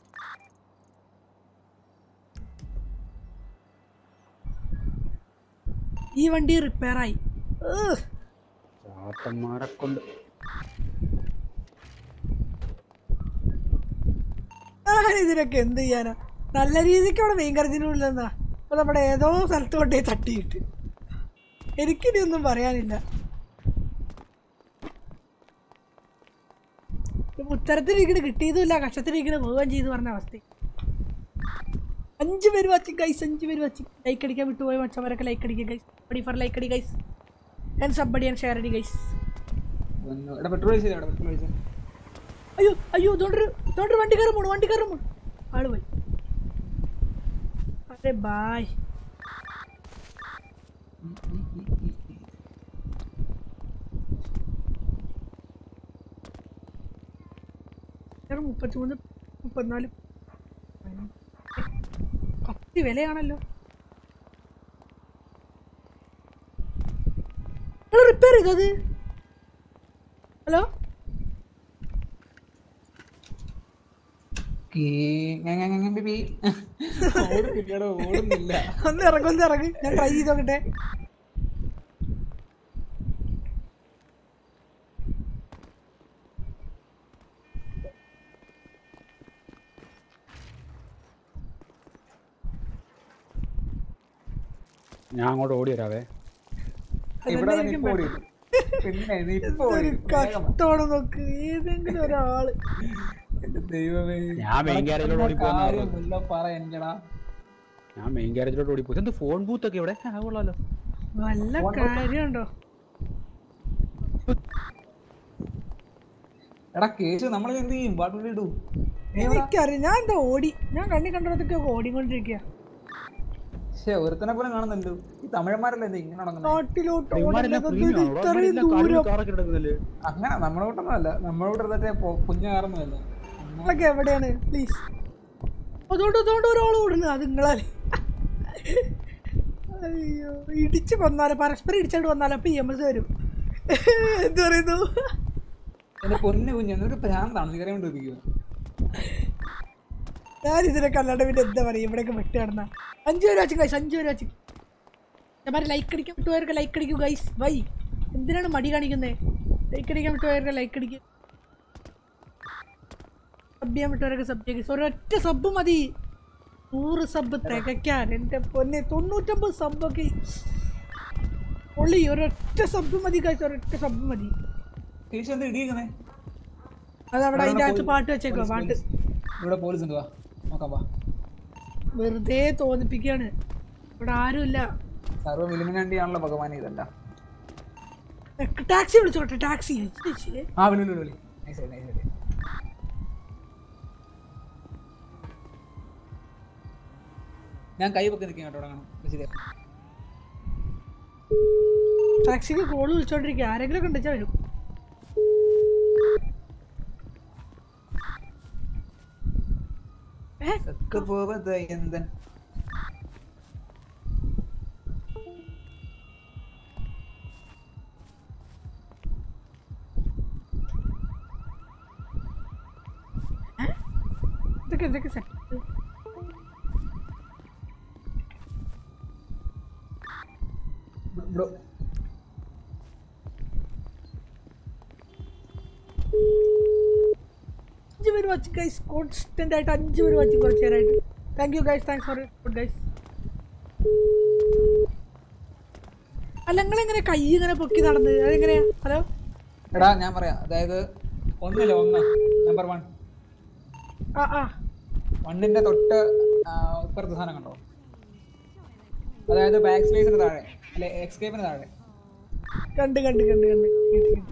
ഈ വണ്ടി റിപ്പയർ ആയി ഏഹ്. ചാത്തന്മാരെ കൊണ്ട് ഞാൻ ഇതിനൊക്കെ എന്ത് ചെയ്യാനാ നല്ല രീതിക്ക് അവിടെ മീൻകറിച്ചിനുള്ളിലെന്നാ അപ്പൊ നമ്മുടെ ഏതോ സ്ഥലത്ത് കൊണ്ടേ തട്ടിയിട്ട് എനിക്കിനി ഒന്നും പറയാനില്ല ഇപ്പൊ ഉത്തരത്തിലിരിക്കണ കിട്ടിയതുമില്ല കഷ്ടത്തിലിരിക്കണ പോവുകയും ചെയ്തു പറഞ്ഞ അവസ്ഥ അഞ്ച് പേര് വാച്ചി ഗൈസ് അഞ്ച് പേര് വാച്ചി ലൈക്ക് അടിക്കാൻ വിട്ടുപോയ മച്ചവരൊക്കെ ലൈക്ക് അടിക്കുക ഗൈസ് ബഡി ഫോർ ലൈക്ക് അടി ഗൈസ് ഞാൻ സബ് അടി ഞാൻ ഷെയർ അടി ഗൈസ് എടാ പെട്രോൾ അടിച്ചത് എടാ പെട്രോൾ അടിച്ചത് അയ്യോ അയ്യോ ഇതുകൊണ്ടൊരു ഇതുകൊണ്ടൊരു വണ്ടി കയറും പോണു വണ്ടി കയറും പോണു ആള് പോയി അതെ ബായ് മുപ്പത്തിമൂന്ന് മുപ്പത്തിനാല് കത്തി വിലയാണല്ലോ റിപ്പയർ ചെയ്തത് ഹലോ ഓടുന്നില്ലടോ ഓടുന്നില്ല ഒന്ന് ഇറങ്ങ് ഒന്ന് ഇറങ്ങ് ഞാൻ ട്രൈ ചെയ്ത് നോക്കട്ടെ ഞാൻ അങ്ങോട്ട് ഓടി വരാവേ ഇവിടെ അതന്നെ നിന്ന് എനിക്കും ഇപ്പൊ ഓടി വേണ്ടത്. പിന്നെ നീ ഇപ്പൊ ഓടി എന്തൊരു കഷ്ടമാണ് നോക്ക് ഏതെങ്കിലും ഒരാള് എന്റെ ദൈവമേ ഞാൻ മെയിൻ ഗ്യാരേജിലോട്ട് ഓടിപ്പോയെന്നാ പറഞ്ഞത്. കാര്യമൊന്നുമില്ല, പറ എന്റെടാ ഞാൻ മെയിൻ ഗ്യാരേജിലോട്ട് ഓടിപ്പോയി എന്ത് ഫോൺ ബൂത്ത് ഒക്കെ ഇവിടെ ആ കൊള്ളാലോ വല്ല കാര്യമുണ്ടോ എടാ കേസ് നമ്മൾ എന്ത് ചെയ്യും വാട്ട് ഇടൂ എനിക്കറിയാം ഞാൻ എന്താ ഓടി ഞാൻ കണ്ണി കണ്ടതൊക്കെ ഓടിക്കൊണ്ടിരിക്കുക പക്ഷെ ഒരുത്തനെ പോലും കാണുന്നുണ്ട് ഈ തമിഴന്മാരല്ലേ ഇത് ഇങ്ങനെ നടക്കുന്നത് നാട്ടിലോട്ട് ഇവന്മാരെല്ലാം ഓടുന്നത് premium ആണോ? ഇത്രയും ഇവന്മാരെല്ലാം കാറിലും ദൂരം കാറൊക്കെ എടുക്കുന്നില്ലേ അങ്ങനെ നമ്മുടെ കൂട്ടൊന്നുമല്ല നമ്മുടെ കൂട്ടത്തെ കുഞ്ഞു കാറൊന്നുമല്ല നിങ്ങളൊക്കെ എവിടെയാണ് പ്ലീസ് അതുകൊണ്ട് അതുകൊണ്ട് ഒരാൾ ഓടുന്നു അത് നിങ്ങളല്ലേ അയ്യോ ഇടിച്ച് കൊന്നാലോ പരസ്പരം ഇടിച്ചോണ്ട് കൊന്നാലോ അപ്പൊ ഇ എം എസ് വരും എന്ത് പറയുന്നു എന്റെ പൊന്നു കുഞ്ഞ് നിനക്ക് ഭ്രാന്താണ് സിഗരം കൊണ്ടിരിക്കുക ഞാൻ ഇതിനൊക്കെ അല്ലാണ്ട് പിന്നെ എന്താ പറയുക ഇവിടെയൊക്കെ വിട്ട് കിടന്ന അഞ്ചു പേര് വെച്ച് ഗൈസ് അഞ്ചു പേര് വെച്ച് ഞാൻ ലൈക്ക് അടിക്കാൻ വിട്ടുപോയവർക്ക് ലൈക്ക് അടിക്കൂ ഗൈസ് വൈ എന്തിനാണ് മടി കാണിക്കുന്നത് ലൈക്ക് അടിക്കാൻ വിട്ടുപോയവർക്ക് ലൈക്ക് അടിക്കും സബ് ചെയ്യാൻ വിട്ടുപോയവർക്ക് സബ് ചെയ്യുക ഒരൊറ്റ സബ് മതി നൂറ് സബ് തികയ്ക്കാൻ എൻ്റെ പൊന്നെ തൊണ്ണൂറ്റമ്പത് സബൊക്കെ പൊള്ളി ഒരൊറ്റ സബ് മതി ഗൈസ് ഒരൊറ്റ സബ് മതി കേസ് എന്താ ഇടിയിക്കുന്നേ അതവിടെ അതിൻ്റെ അകത്ത് പാട്ട് വെച്ചേക്കോ പാട്ട് ഇവിടെ പോലീസ് ഉണ്ട് വാ നോക്കാം വാ വെറുതെ തോന്നിപ്പിക്കുകയാണ് ഇവിടെ ആരുമില്ല സർവ്വ മിലിമിനാണ്ടി ആണല്ലോ ഭഗവാൻ ഇതല്ല ടാക്സി വിളിച്ചോട്ടെ ടാക്സി ചേച്ചി ആ വിളി വിളി വിളി നൈസ് ആയി നൈസ് ആയി ഞാൻ കൈ വെക്ക് നിൽക്കാം കേട്ടോ കാണാം ശരി ടാക്സിക്ക് കോൾ വിളിച്ചോണ്ടിരിക്കുക ആരെങ്കിലും ഒക്കെ ഉണ്ടെച്ചാൽ വരും ഒക്കെ പോവത് എന്തൻ ഇതൊക്കെ ഇതൊക്കെ സെറ്റ് ബ്രോ അഞ്ച് പേര് വാച്ച് ഗൈസ് കോൺസ്റ്റന്റ് ആയിട്ട് അഞ്ച് പേര് വാച്ച് കുറച്ച് നേരമായിട്ട് thank you guys thanks for good guys അല്ല നിങ്ങളെങ്ങനെ കൈ ഇങ്ങനെ പൊക്കി നടന്നത് അതെങ്ങനെയാ ഹലോ എടാ ഞാൻ പറയാം അതായത് ഒന്നില്ല ഒന്ന് നമ്പർ വൺ ആ ആ വണ്ണിന്റെ തൊട്ട് ആ, ഇപ്പുറത്തെ സാധനം കണ്ടോ അതായത് ബാക്ക് സ്പേസിന് താഴെ അല്ലെ എക്സ്കേപ്പിന് താഴെ കണ്ട് കണ്ട് കണ്ട് കണ്ട് കേട്ട്, കേട്ട്.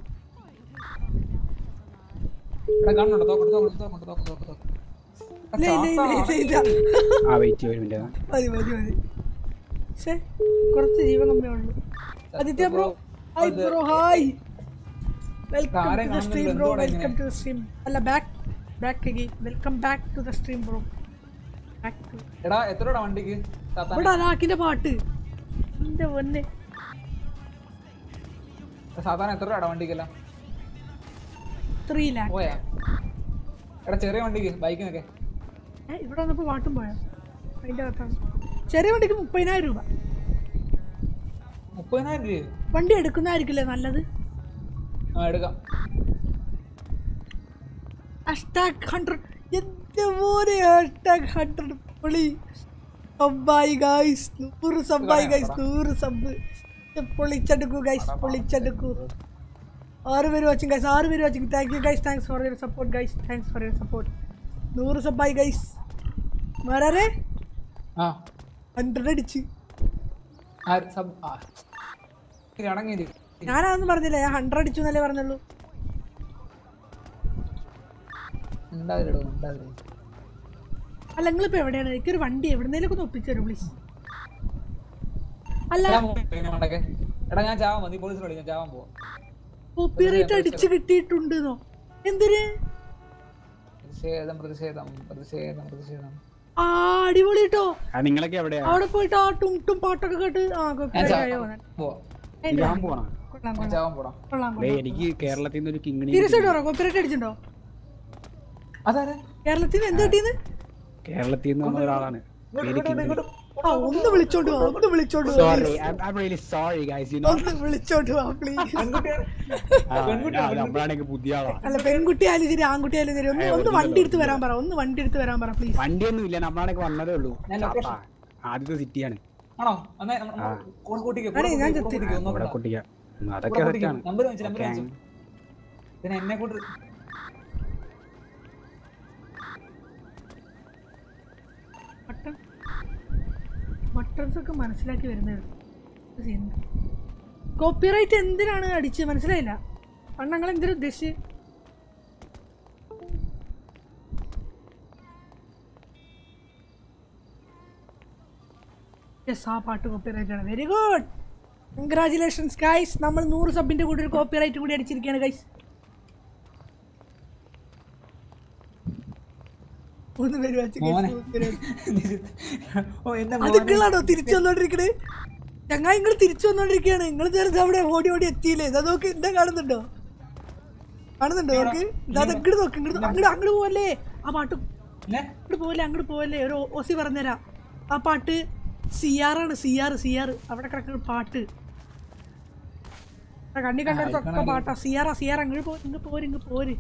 എടാ കാണുന്നുണ്ടോ തോക്കട്ട് തോക്കട്ട് തോക്കട്ട് തോക്ക് തോക്ക് തോക്ക് ഇല്ല ഇല്ല ഇല്ല ഇല്ല ഇല്ല ആ വെയിറ്റ് ഒരു മിനിറ്റ് മതി മതി മതി പക്ഷേ കുറച്ച് ജീവൻ കമ്മി ഉള്ളു Aditya bro hi bro hi welcome ആരെയും ടു ദ സ്ട്രീം കാണുന്നില്ല, ബ്രോ എന്തുവാടാ വെൽക്കം ഇങ്ങനെ? ടു ദ സ്ട്രീം അല്ല back back again welcome back to the stream bro back to എടാ എത്രടാ വണ്ടിക്ക് താത്താ ഇവിടെ അലാക്കിന്റെ പാട്ട് എന്റെ പൊന്നെ സാധാരണ എത്ര രൂപ വണ്ടിക്കെല്ലാം ത്രീ ലാക്ക് പോയാ എടാ ചെറിയ വണ്ടിക്ക് ബൈക്കിനൊക്കെ ഏ ഇവിടെ വന്നപ്പോ പാട്ടും പോയോ അതിന്റെ അകത്താണ് ചെറിയ വണ്ടിക്ക് മുപ്പതിനായിരം രൂപ മുപ്പതിനായിരം രൂപ വണ്ടി എടുക്കുന്നതായിരിക്കില്ലേ നല്ലത് ആ എടുക്കാം അഷ്ടാക് ഹൺഡ്രഡ് എന്റെ മോനെ ഹാഷ്ടാഗ് ഹൺഡ്രഡ് പൊളി സബ്ബായി ഗൈസ് നൂറ് സബ്ബായി ഗൈസ് നൂറ് സബ് പൊളിച്ചെടുക്കൂ ഗൈസ് പൊളിച്ചെടുക്കൂ ആറ് പേര് വാച്ചിങ് ഗൈസ് ആറ് പേര് watching thank you guys thanks for your support guys thanks for your support നൂറ് സബ്ബായി ഗൈസ് മാരാരെ ആ ഹൺഡ്രഡ് അടിച്ച് ആ സബ് ആ അടങ്ങിയത് ഞാനതൊന്നും പറഞ്ഞില്ല ഞാൻ ഹൺഡ്രഡ് അടിച്ചു എന്നല്ലേ പറഞ്ഞുള്ളൂ ഉണ്ടാവില്ലടോ ഉണ്ടാവില്ല അല്ല നിങ്ങളിപ്പോ എവിടെയാണ് എനിക്കൊരു വണ്ടി എവിടെന്നേലും ഒന്ന് ഒപ്പിച്ചു തരും പ്ലീസ് അല്ല എടാ ഞാൻ ചാവാൻ മതി പോലീസിൽ വിളിക്കാം ചാവാൻ പോവാം കോപ്പിറൈറ്റ് അടിച്ച് കിട്ടിയിട്ടുണ്ടെന്നോ എന്തിന് പ്രതിഷേധം പ്രതിഷേധം പ്രതിഷേധം പ്രതിഷേധം ആ അടിപൊളി കേട്ടോ ആ നിങ്ങളൊക്കെ എവിടെയാ അവിടെ പോയിട്ട് ആ ടും ടും പാട്ടൊക്കെ കേട്ട് ആ ഞാൻ copyright ആയോ ചാവാൻ എന്ന്. പോവാം ഏയ് ഞാൻ പോണോ കൊള്ളാം ഞാൻ കൊള്ളാം ചാവാൻ പോടാം കൊള്ളാം ഡേ കൊള്ളാം എനിക്ക് കേരളത്തിൽ നിന്ന് ഒരു കിങ്ങിണി സീരിയസ് ആയിട്ട് പറ കോപ്പിറൈറ്റ് അടിച്ചിട്ടുണ്ടോ അതാരെ കേരളത്തിൽ നിന്ന് എന്ത് കിട്ടിയെന്ന് കേരളത്തിൽ നിന്ന് വന്ന ഒരാളാണ് പേര് കിങ്ങിണി ആ ഒന്ന് വിളിച്ചോണ്ട് വാ ഒന്ന് വിളിച്ചോണ്ട് വാ sorry please. I really sorry guys you know ഒന്ന് വിളിച്ചോണ്ട് വാ പ്ലീസ് നമ്മളാണെങ്കിൽ പുതിയ ആളാ അല്ല പെൺകുട്ടി ആയാലും ശരി ആൺകുട്ടി ആയാലും ശരി ഒന്ന് ഏയ്, ഒന്ന് ഒന്നുമില്ല, വണ്ടി എടുത്ത് വരാൻ പറ ഒന്ന് വണ്ടി എടുത്ത് വരാൻ പറ പ്ലീസ് വണ്ടിയൊന്നും ഇല്ല നമ്മളാണെങ്കിൽ വന്നതേ ഉള്ളൂ ഞാൻ ചാപ്പാ. location. ആദ്യത്തെ സിറ്റിയാണ് ആണോ അന്നേ കൂട്ടിക്കോ അതെ, ഞാൻ ചെത്തി. ഇവിടെ കുട്ടിക്ക അതൊക്കെ സെറ്റാണ് നമ്പർ വെച്ചു നമ്പർ Okay. വെച്ചു പിന്നെ എന്നെ കൂട്ട് മട്ടൺ മട്ടൺസ് ഒക്കെ മനസ്സിലാക്കി വരുന്നത് കോപ്പിറൈറ്റ് എന്തിനാണ് അടിച്ച് മനസ്സിലായില്ല പണ്ട് ഞങ്ങൾ എന്തിനാ ഉദ്ദേശിച്ച് യെസ് ആ പാട്ട് കോപ്പിറൈറ്റ് ആണ് വെരി ഗുഡ് കൺഗ്രാചുലേഷൻസ് ഗൈസ് നമ്മൾ നൂറ് സബിന്റെ കൂടെ ഒരു കോപ്പിറൈറ്റ് കൂടി അടിച്ചിരിക്കുകയാണ് ഗൈസ് മൂന്ന് പേര് വെച്ച് guys, മോനെ. മൂന്ന് പേര് വെച്ച്. ഓ എന്നെ അത് മോനെ. നിങ്ങളാണോ തിരിച്ചു വന്നോണ്ടിരിക്കണേ ചങ്ങായി നിങ്ങൾ തിരിച്ചു വന്നോണ്ടിരിക്കുകയാണ് നിങ്ങൾ നേരത്തെ അവിടെ ഓടി ഓടി എത്തിയില്ലേ ഇതാ നോക്ക് എന്താ കാണുന്നുണ്ടോ കാണുന്നുണ്ടോ നോക്ക് ഇതാ ഇങ്ങോട്ട് നോക്ക് ഇങ്ങോട്ട് അങ്ങോട്ട് അങ്ങോട്ട് പോവല്ലേ ആ പാട്ട് ഇല്ലേ? അങ്ങോട്ട് പോവല്ലേ അങ്ങോട്ട് പോവല്ലേ ഒരു ഓസി പറഞ്ഞുതരാം ആ പാട്ട് സി ആർ ആണ് സി ആർ സി ആർ അവിടെ കിടക്കുന്ന പാട്ട് ആ കണ്ണി കണ്ടിടത്തൊക്കെ പാട്ടാ സി ആർ സി ആർ അങ്ങോട്ട് പോ ഇങ്ങ് പോര് ഇങ്ങ് പോര്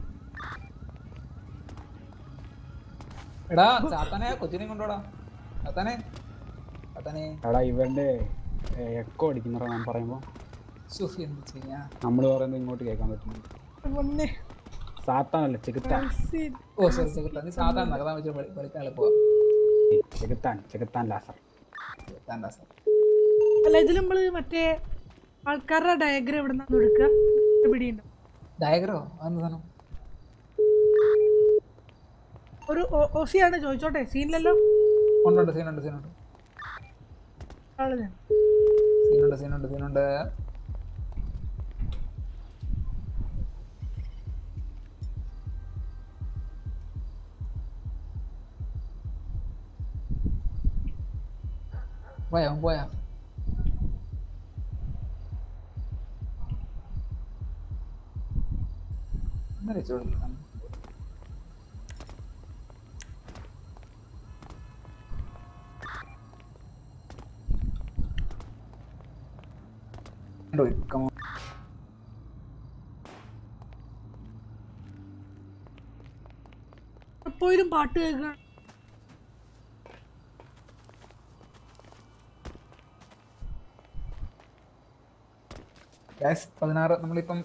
എടാ ചാത്താനെ കൊച്ചിനെ കൊണ്ടോടാ ചാത്താനെ ചാത്താനെ എടാ ഇവന്റെ എക്കോ അടിക്കുന്നറ ഞാൻ പറയുമ്പോ സുഫി എന്ത് ചെയ്യാ നമ്മൾ പറയുന്നത് ഇങ്ങോട്ട് കേൾക്കാൻ പറ്റുന്നുണ്ട് ഒന്നേ സാത്താനല്ല ചെകുത്താൻ ഓ സോറി ചെറുത്താ നീ സാധാരണ നഗതാൻ വെച്ച് പഠിക്കാൻ എളുപ്പമാ ചെകുത്താൻ ചെകുത്താൻ ലാസർ ചെറുത്താണ്ടാ സാർ അല്ല ഇതിൽ നമ്മള് മറ്റേ ആൾക്കാരുടെ ഡയഗ്രാം എവിടെ നിന്നാണ് എടുക്കുക പിടിയുണ്ടോ ഡയഗ്രോ അതെന്ത് സാധനം ഒരു ഒ- ഒസിയാണ് ചോദിച്ചോട്ടെ സീനിലല്ലോ ഉണ്ടുണ്ട് സീനുണ്ട് സീനുണ്ട് ആള് ഞാൻ സീനുണ്ട് സീനുണ്ട് സീനുണ്ട് പോയാ അവൻ പോയാ ഇന്നലെ ചോദിച്ചു Come on. എപ്പോഴും പാട്ട് കേൾക്കുക Guys, പതിനാറ് നമ്മളിപ്പം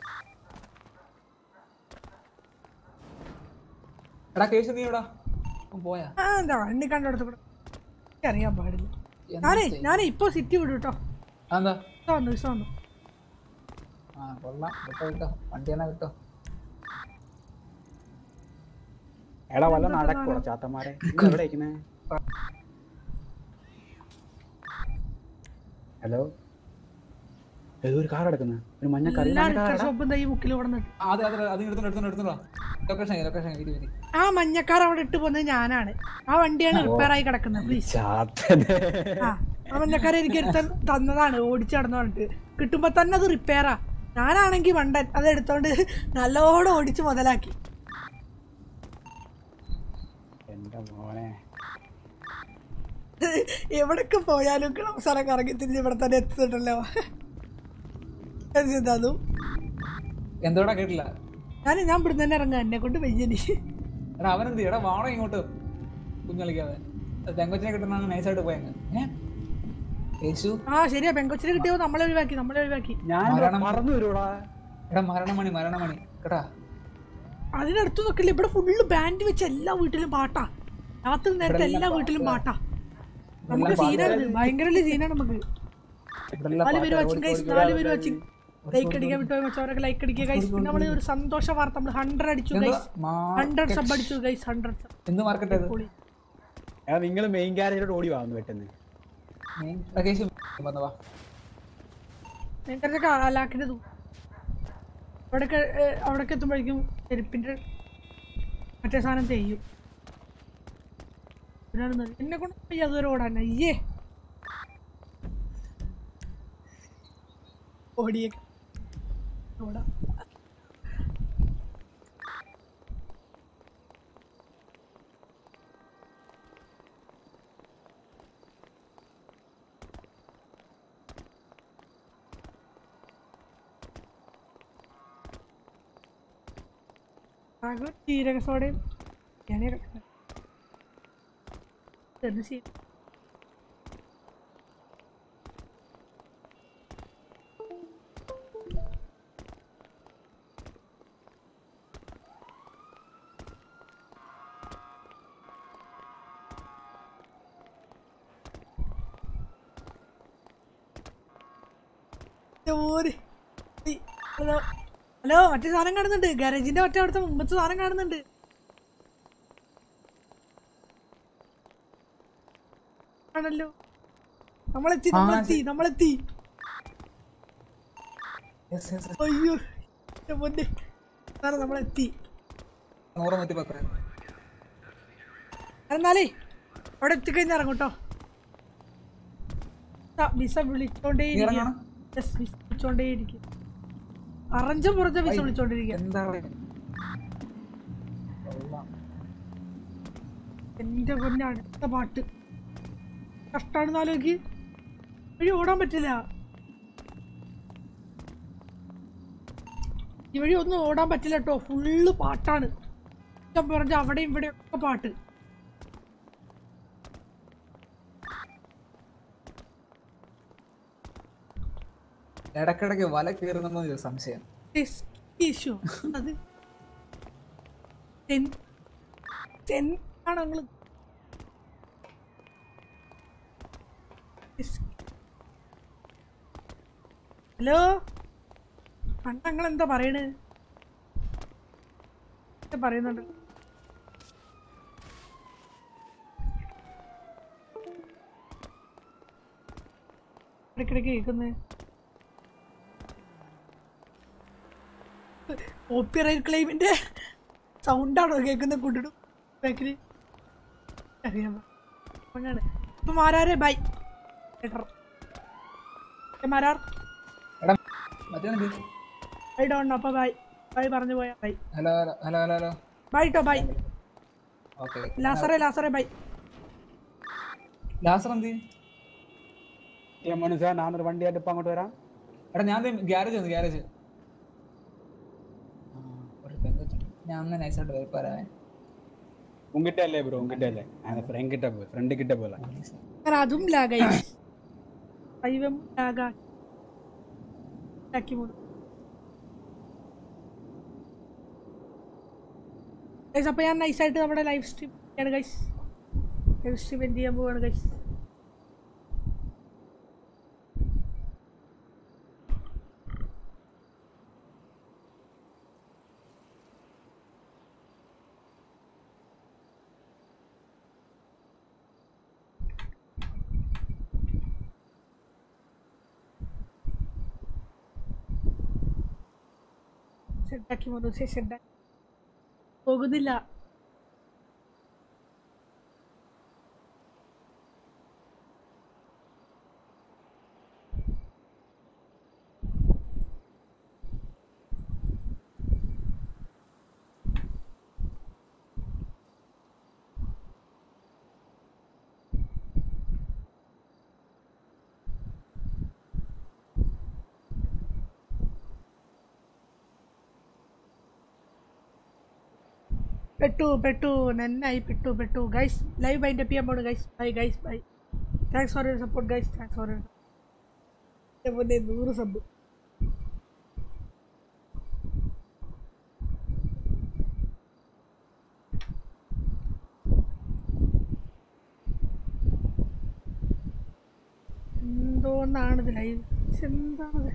എടാ കേശു നീ എവിടാ അവൻ പോയാ ആ എന്താ വണ്ടി കണ്ടിടത്ത് കൂടെ അറിയാൻ പാടില്ല എന്താ ഞാനേ ചെയ്യാ? ഞാനേ ഇപ്പൊ സിറ്റി വിടും കേട്ടോ അതെന്താ ഇഷ്ടം വന്നു ഇഷ്ടം വന്നു ആ കൊള്ളാം വിട്ടോ വിട്ടോ വണ്ടി തന്നെ വിട്ടോ എടാ വല്ല നടക്കോ ചാത്തന്മാരെ നിങ്ങൾ എവിടെ ഇരിക്കുന്നേ ഹലോ ഏതോ ഒരു കാർ കിടക്കുന്നത് ഒരു മഞ്ഞ കറി എല്ലാ റിട്ടയർ ഷോപ്പും ഈ മുക്കിൽ ഇവിടെ നിന്ന് ആ, അതെ അതെ അത് എടുത്തോണ്ട് എടുത്തോണ്ട് എടുത്തോണ്ടോ ലൊക്കേഷൻ ലൊക്കേഷൻ ഇരി ഇരി ആ മഞ്ഞക്കാർ അവിടെ ഇട്ട് പോകുന്നത് ഞാനാണ് ആ വണ്ടിയാണ് റിപ്പയർ ആയി കിടക്കുന്നത് പ്ലീസ് ചാത്തനെ ആ ആ മഞ്ഞക്കാരെ എനിക്ക് ഒരുത്തൻ തന്നതാണ് ഓടിച്ചു നടന്നു പറഞ്ഞിട്ട് കിട്ടുമ്പോ തന്നെ അത് റിപ്പയറാ ഞാനാണെങ്കിൽ വണ്ടൻ അത് എടുത്തോണ്ട് നല്ലോണം ഓടിച്ച് മുതലാക്കി എന്റെ മോനെ എവിടൊക്കെ പോയാലും അവസാനം കറങ്ങി തിരിഞ്ഞ് ഇവിടെ തന്നെ എത്തുന്നുണ്ടല്ലോ അതും എന്തോടാ കേട്ടില്ല ഞാൻ ഞാൻ ഇവിടുന്ന് തന്നെ ഇറങ്ങാം എന്നെ കൊണ്ട് വയ്യനി എടാ അവനെന്ത് എടാ വാണോ ഇങ്ങോട്ട് കുഞ്ഞളിക്കാതെ തെങ്കൊച്ചിനെ കിട്ടണ നൈസായിട്ട് പോയങ്ങ് ഏ യേശു ആ ശരിയാ പെങ്കൊച്ചിനെ കിട്ടിയോ നമ്മളെ ഒഴിവാക്കി നമ്മളെ ഒഴിവാക്കി ഞാൻ മരണം മറന്നു വരുവാടാ എടാ മരണമണി മരണമണി കേട്ടാ അതിനടുത്ത് നോക്കില്ല ഇവിടെ ഫുള്ള് ബാൻഡ് വെച്ച് എല്ലാ വീട്ടിലും പാട്ടാ രാത്രി നേരത്തെ ഇവിടെ എല്ലാ എല്ലാം വീട്ടിലും പാട്ടാ. പാട്ടാ നമുക്ക് എല്ലാം സീനാണ് പാട്ടാ. ഭയങ്കര സീനാണ് നമുക്ക് ഇവിടെല്ലാം നാല് പേര് പാട്ടാ. വാച്ചിങ് ഗൈസ് ഓടി, ഓടി, നാല് ഓടി, പേര് ഓടി, വാച്ചിങ് ഓടി, ലൈക്ക് ഓടി, അടിക്കാൻ ഓടി. വിട്ടു മച്ചവരൊക്കെ ലൈക്ക് അടിക്കുക ഗൈസ് പിന്നെ നമ്മള് ഒരു സന്തോഷ വാർത്ത നമ്മൾ ഹൺഡ്രഡ് അടിച്ചു എന്താ? ഗൈസ് ഹൺഡ്രഡ് സബ് അടിച്ചു ഗൈസ് ഹൺഡ്രഡ് സബ് എന്ത് മാർക്കറ്റ് അത് എടാ നിങ്ങൾ മെയിൻ ക്യാരക്ടറോട് ഓടി വാങ്ങുന്നു പെട്ടെന്ന് എടാ, കേശു വന്ന് വാ നിങ്ങൾക്കൊക്കെ അലാക്കിന്റെ തൂ അവിടേക്ക് അവിടേക്ക് എത്തുമ്പോഴേക്കും ചെരുപ്പിന്റെ മറ്റേ സാധനം ചെയ്യും എന്നെ കൊണ്ട് വയ്യ അതുവരെ ഓടാൻ അയ്യേ ഓടിയ ഓടാ ആകെ ജീരക സോഡയും ഞാനേ കിടക്കുന്നത് എന്ത് ചെയ്യും ഓര് ഹലോ ഹലോ മറ്റേ സാധനം കാണുന്നുണ്ട് ഗാരേജിന്റെ മറ്റേ അവിടുത്തെ മുമ്പത്തെ സാധനം കാണുന്നുണ്ട് ആണല്ലോ നമ്മളെത്തി ആ, നമ്മളെത്തി നമ്മളെത്തി യെസ് യെസ് അയ്യോ എന്റെ പൊന്നെ സാറേ നമ്മളെത്തി നൂറ് നൂറ്റി പത്ത് എന്നാലേ അവിടെ എത്തിക്കഴിഞ്ഞാൽ ഇറങ്ങും കേട്ടോ വിസ വിളിച്ചോണ്ടേ ഇറങ്ങണം? വിസ വിളിച്ചോണ്ടേ ഇരിക്കും അറഞ്ച പുറഞ്ഞ വിസ വിളിച്ചോണ്ടിരിക്കുക എന്താ എന്റെ പൊന്നെ അടുത്ത പാട്ട് കഷ്ടാണെന്ന് ആലോചിക്ക് വഴി ഓടാൻ പറ്റില്ല ഈ വഴി ഒന്നും ഓടാൻ പറ്റില്ല കേട്ടോ ഫുള്ള് പാട്ടാണ് ഇഷ്ടം പറഞ്ഞ അവിടെയും ഇവിടെയും ഒക്കെ പാട്ട് ഇടക്കിടക്ക് വല കയറുന്ന ഒരു സംശയം ഈശോ അത് ടെൻ ടെൻ ആണ് ഞങ്ങള് ഹലോ കണ്ട നിങ്ങൾ എന്താ പറയണ് എന്താ പറയുന്നുണ്ട് ഇടയ്ക്കിടയ്ക്ക് കേൾക്കുന്നേ കോപ്പിറൈറ്റ് ക്ലെയിമിന്റെ സൗണ്ടാണോ കേൾക്കുന്നത് കുട്ടിടും ബാക്കില് അറിയാം അങ്ങനെ ഇപ്പൊ മാരാരെ ബൈ മാരാർ മറ്റേ ബൈ ഡോൺ അപ്പൊ ബൈ ബൈ പറഞ്ഞു പോയാ bye hello hello hello hello bye ടോ ബൈ ഓക്കെ ലാസറേ ലാസറേ ബൈ ലാസർ എന്ത് മനസ്സാ ഞാനൊരു വണ്ടിയായിട്ട് ഇപ്പൊ അങ്ങോട്ട് വരാം എടാ ഞാൻ ഗ്യാരേജ് വന്നു ഗ്യാരേജ് ഒരു പെങ്കൊച്ചുണ്ട് ഞാൻ ഒന്ന് നൈസായിട്ട് വരും പറയാൻ ഉങ്കിട്ട അല്ലേ ബ്രോ ഉങ്കിട്ട അല്ലേ ഫ്രണ്ട് കിട്ട പോലെ ഫ്രണ്ട് കിട്ട പോലെ കാരണം അതും ലാഗായി ദൈവം ലാഗാ ലാക്കി മൂന്ന് ഗൈസ് അപ്പോൾ ഞാൻ നൈസായിട്ട് നമ്മുടെ ലൈവ് സ്ട്രീം ചെയ്യാണ് ഗൈസ് ലൈവ് സ്ട്രീം എന്ത് ചെയ്യാൻ പോവാണ് ഗൈസ് സെറ്റാക്കി മൂന്ന് ദിവസം സെറ്റാക്കി പോകുന്നില്ല പെട്ടു പെട്ടു നന്നായി പെട്ടു പെട്ടു ഗൈസ് ലൈവ് ബൈൻ്റെ P M guys bye guys bye thanks for your support guys thanks for your നൂറ് സബ് എന്തോന്നാണിത് ലൈവ് എന്താണത്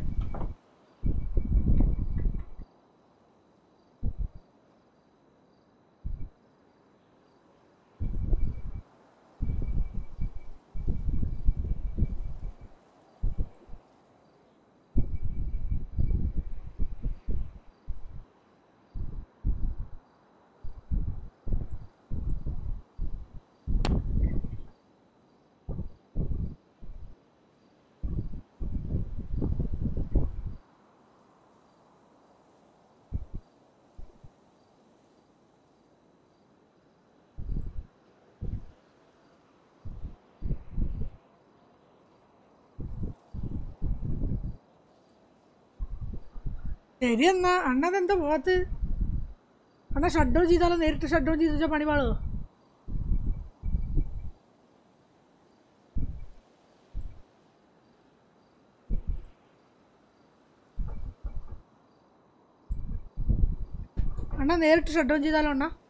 ശരി എന്നാ അണ്ണതെന്താ പോകാത്ത അണ്ണ ഷട്ട് ഡൗൺ ചെയ്താലോ നേരിട്ട് ഷട്ട് ഡൗൺ ചെയ്ത് വെച്ചാൽ പണി പാളോ അണ്ണ നേരിട്ട് ഷട്ട് ഡൗൺ ചെയ്താലോ അണ്ണ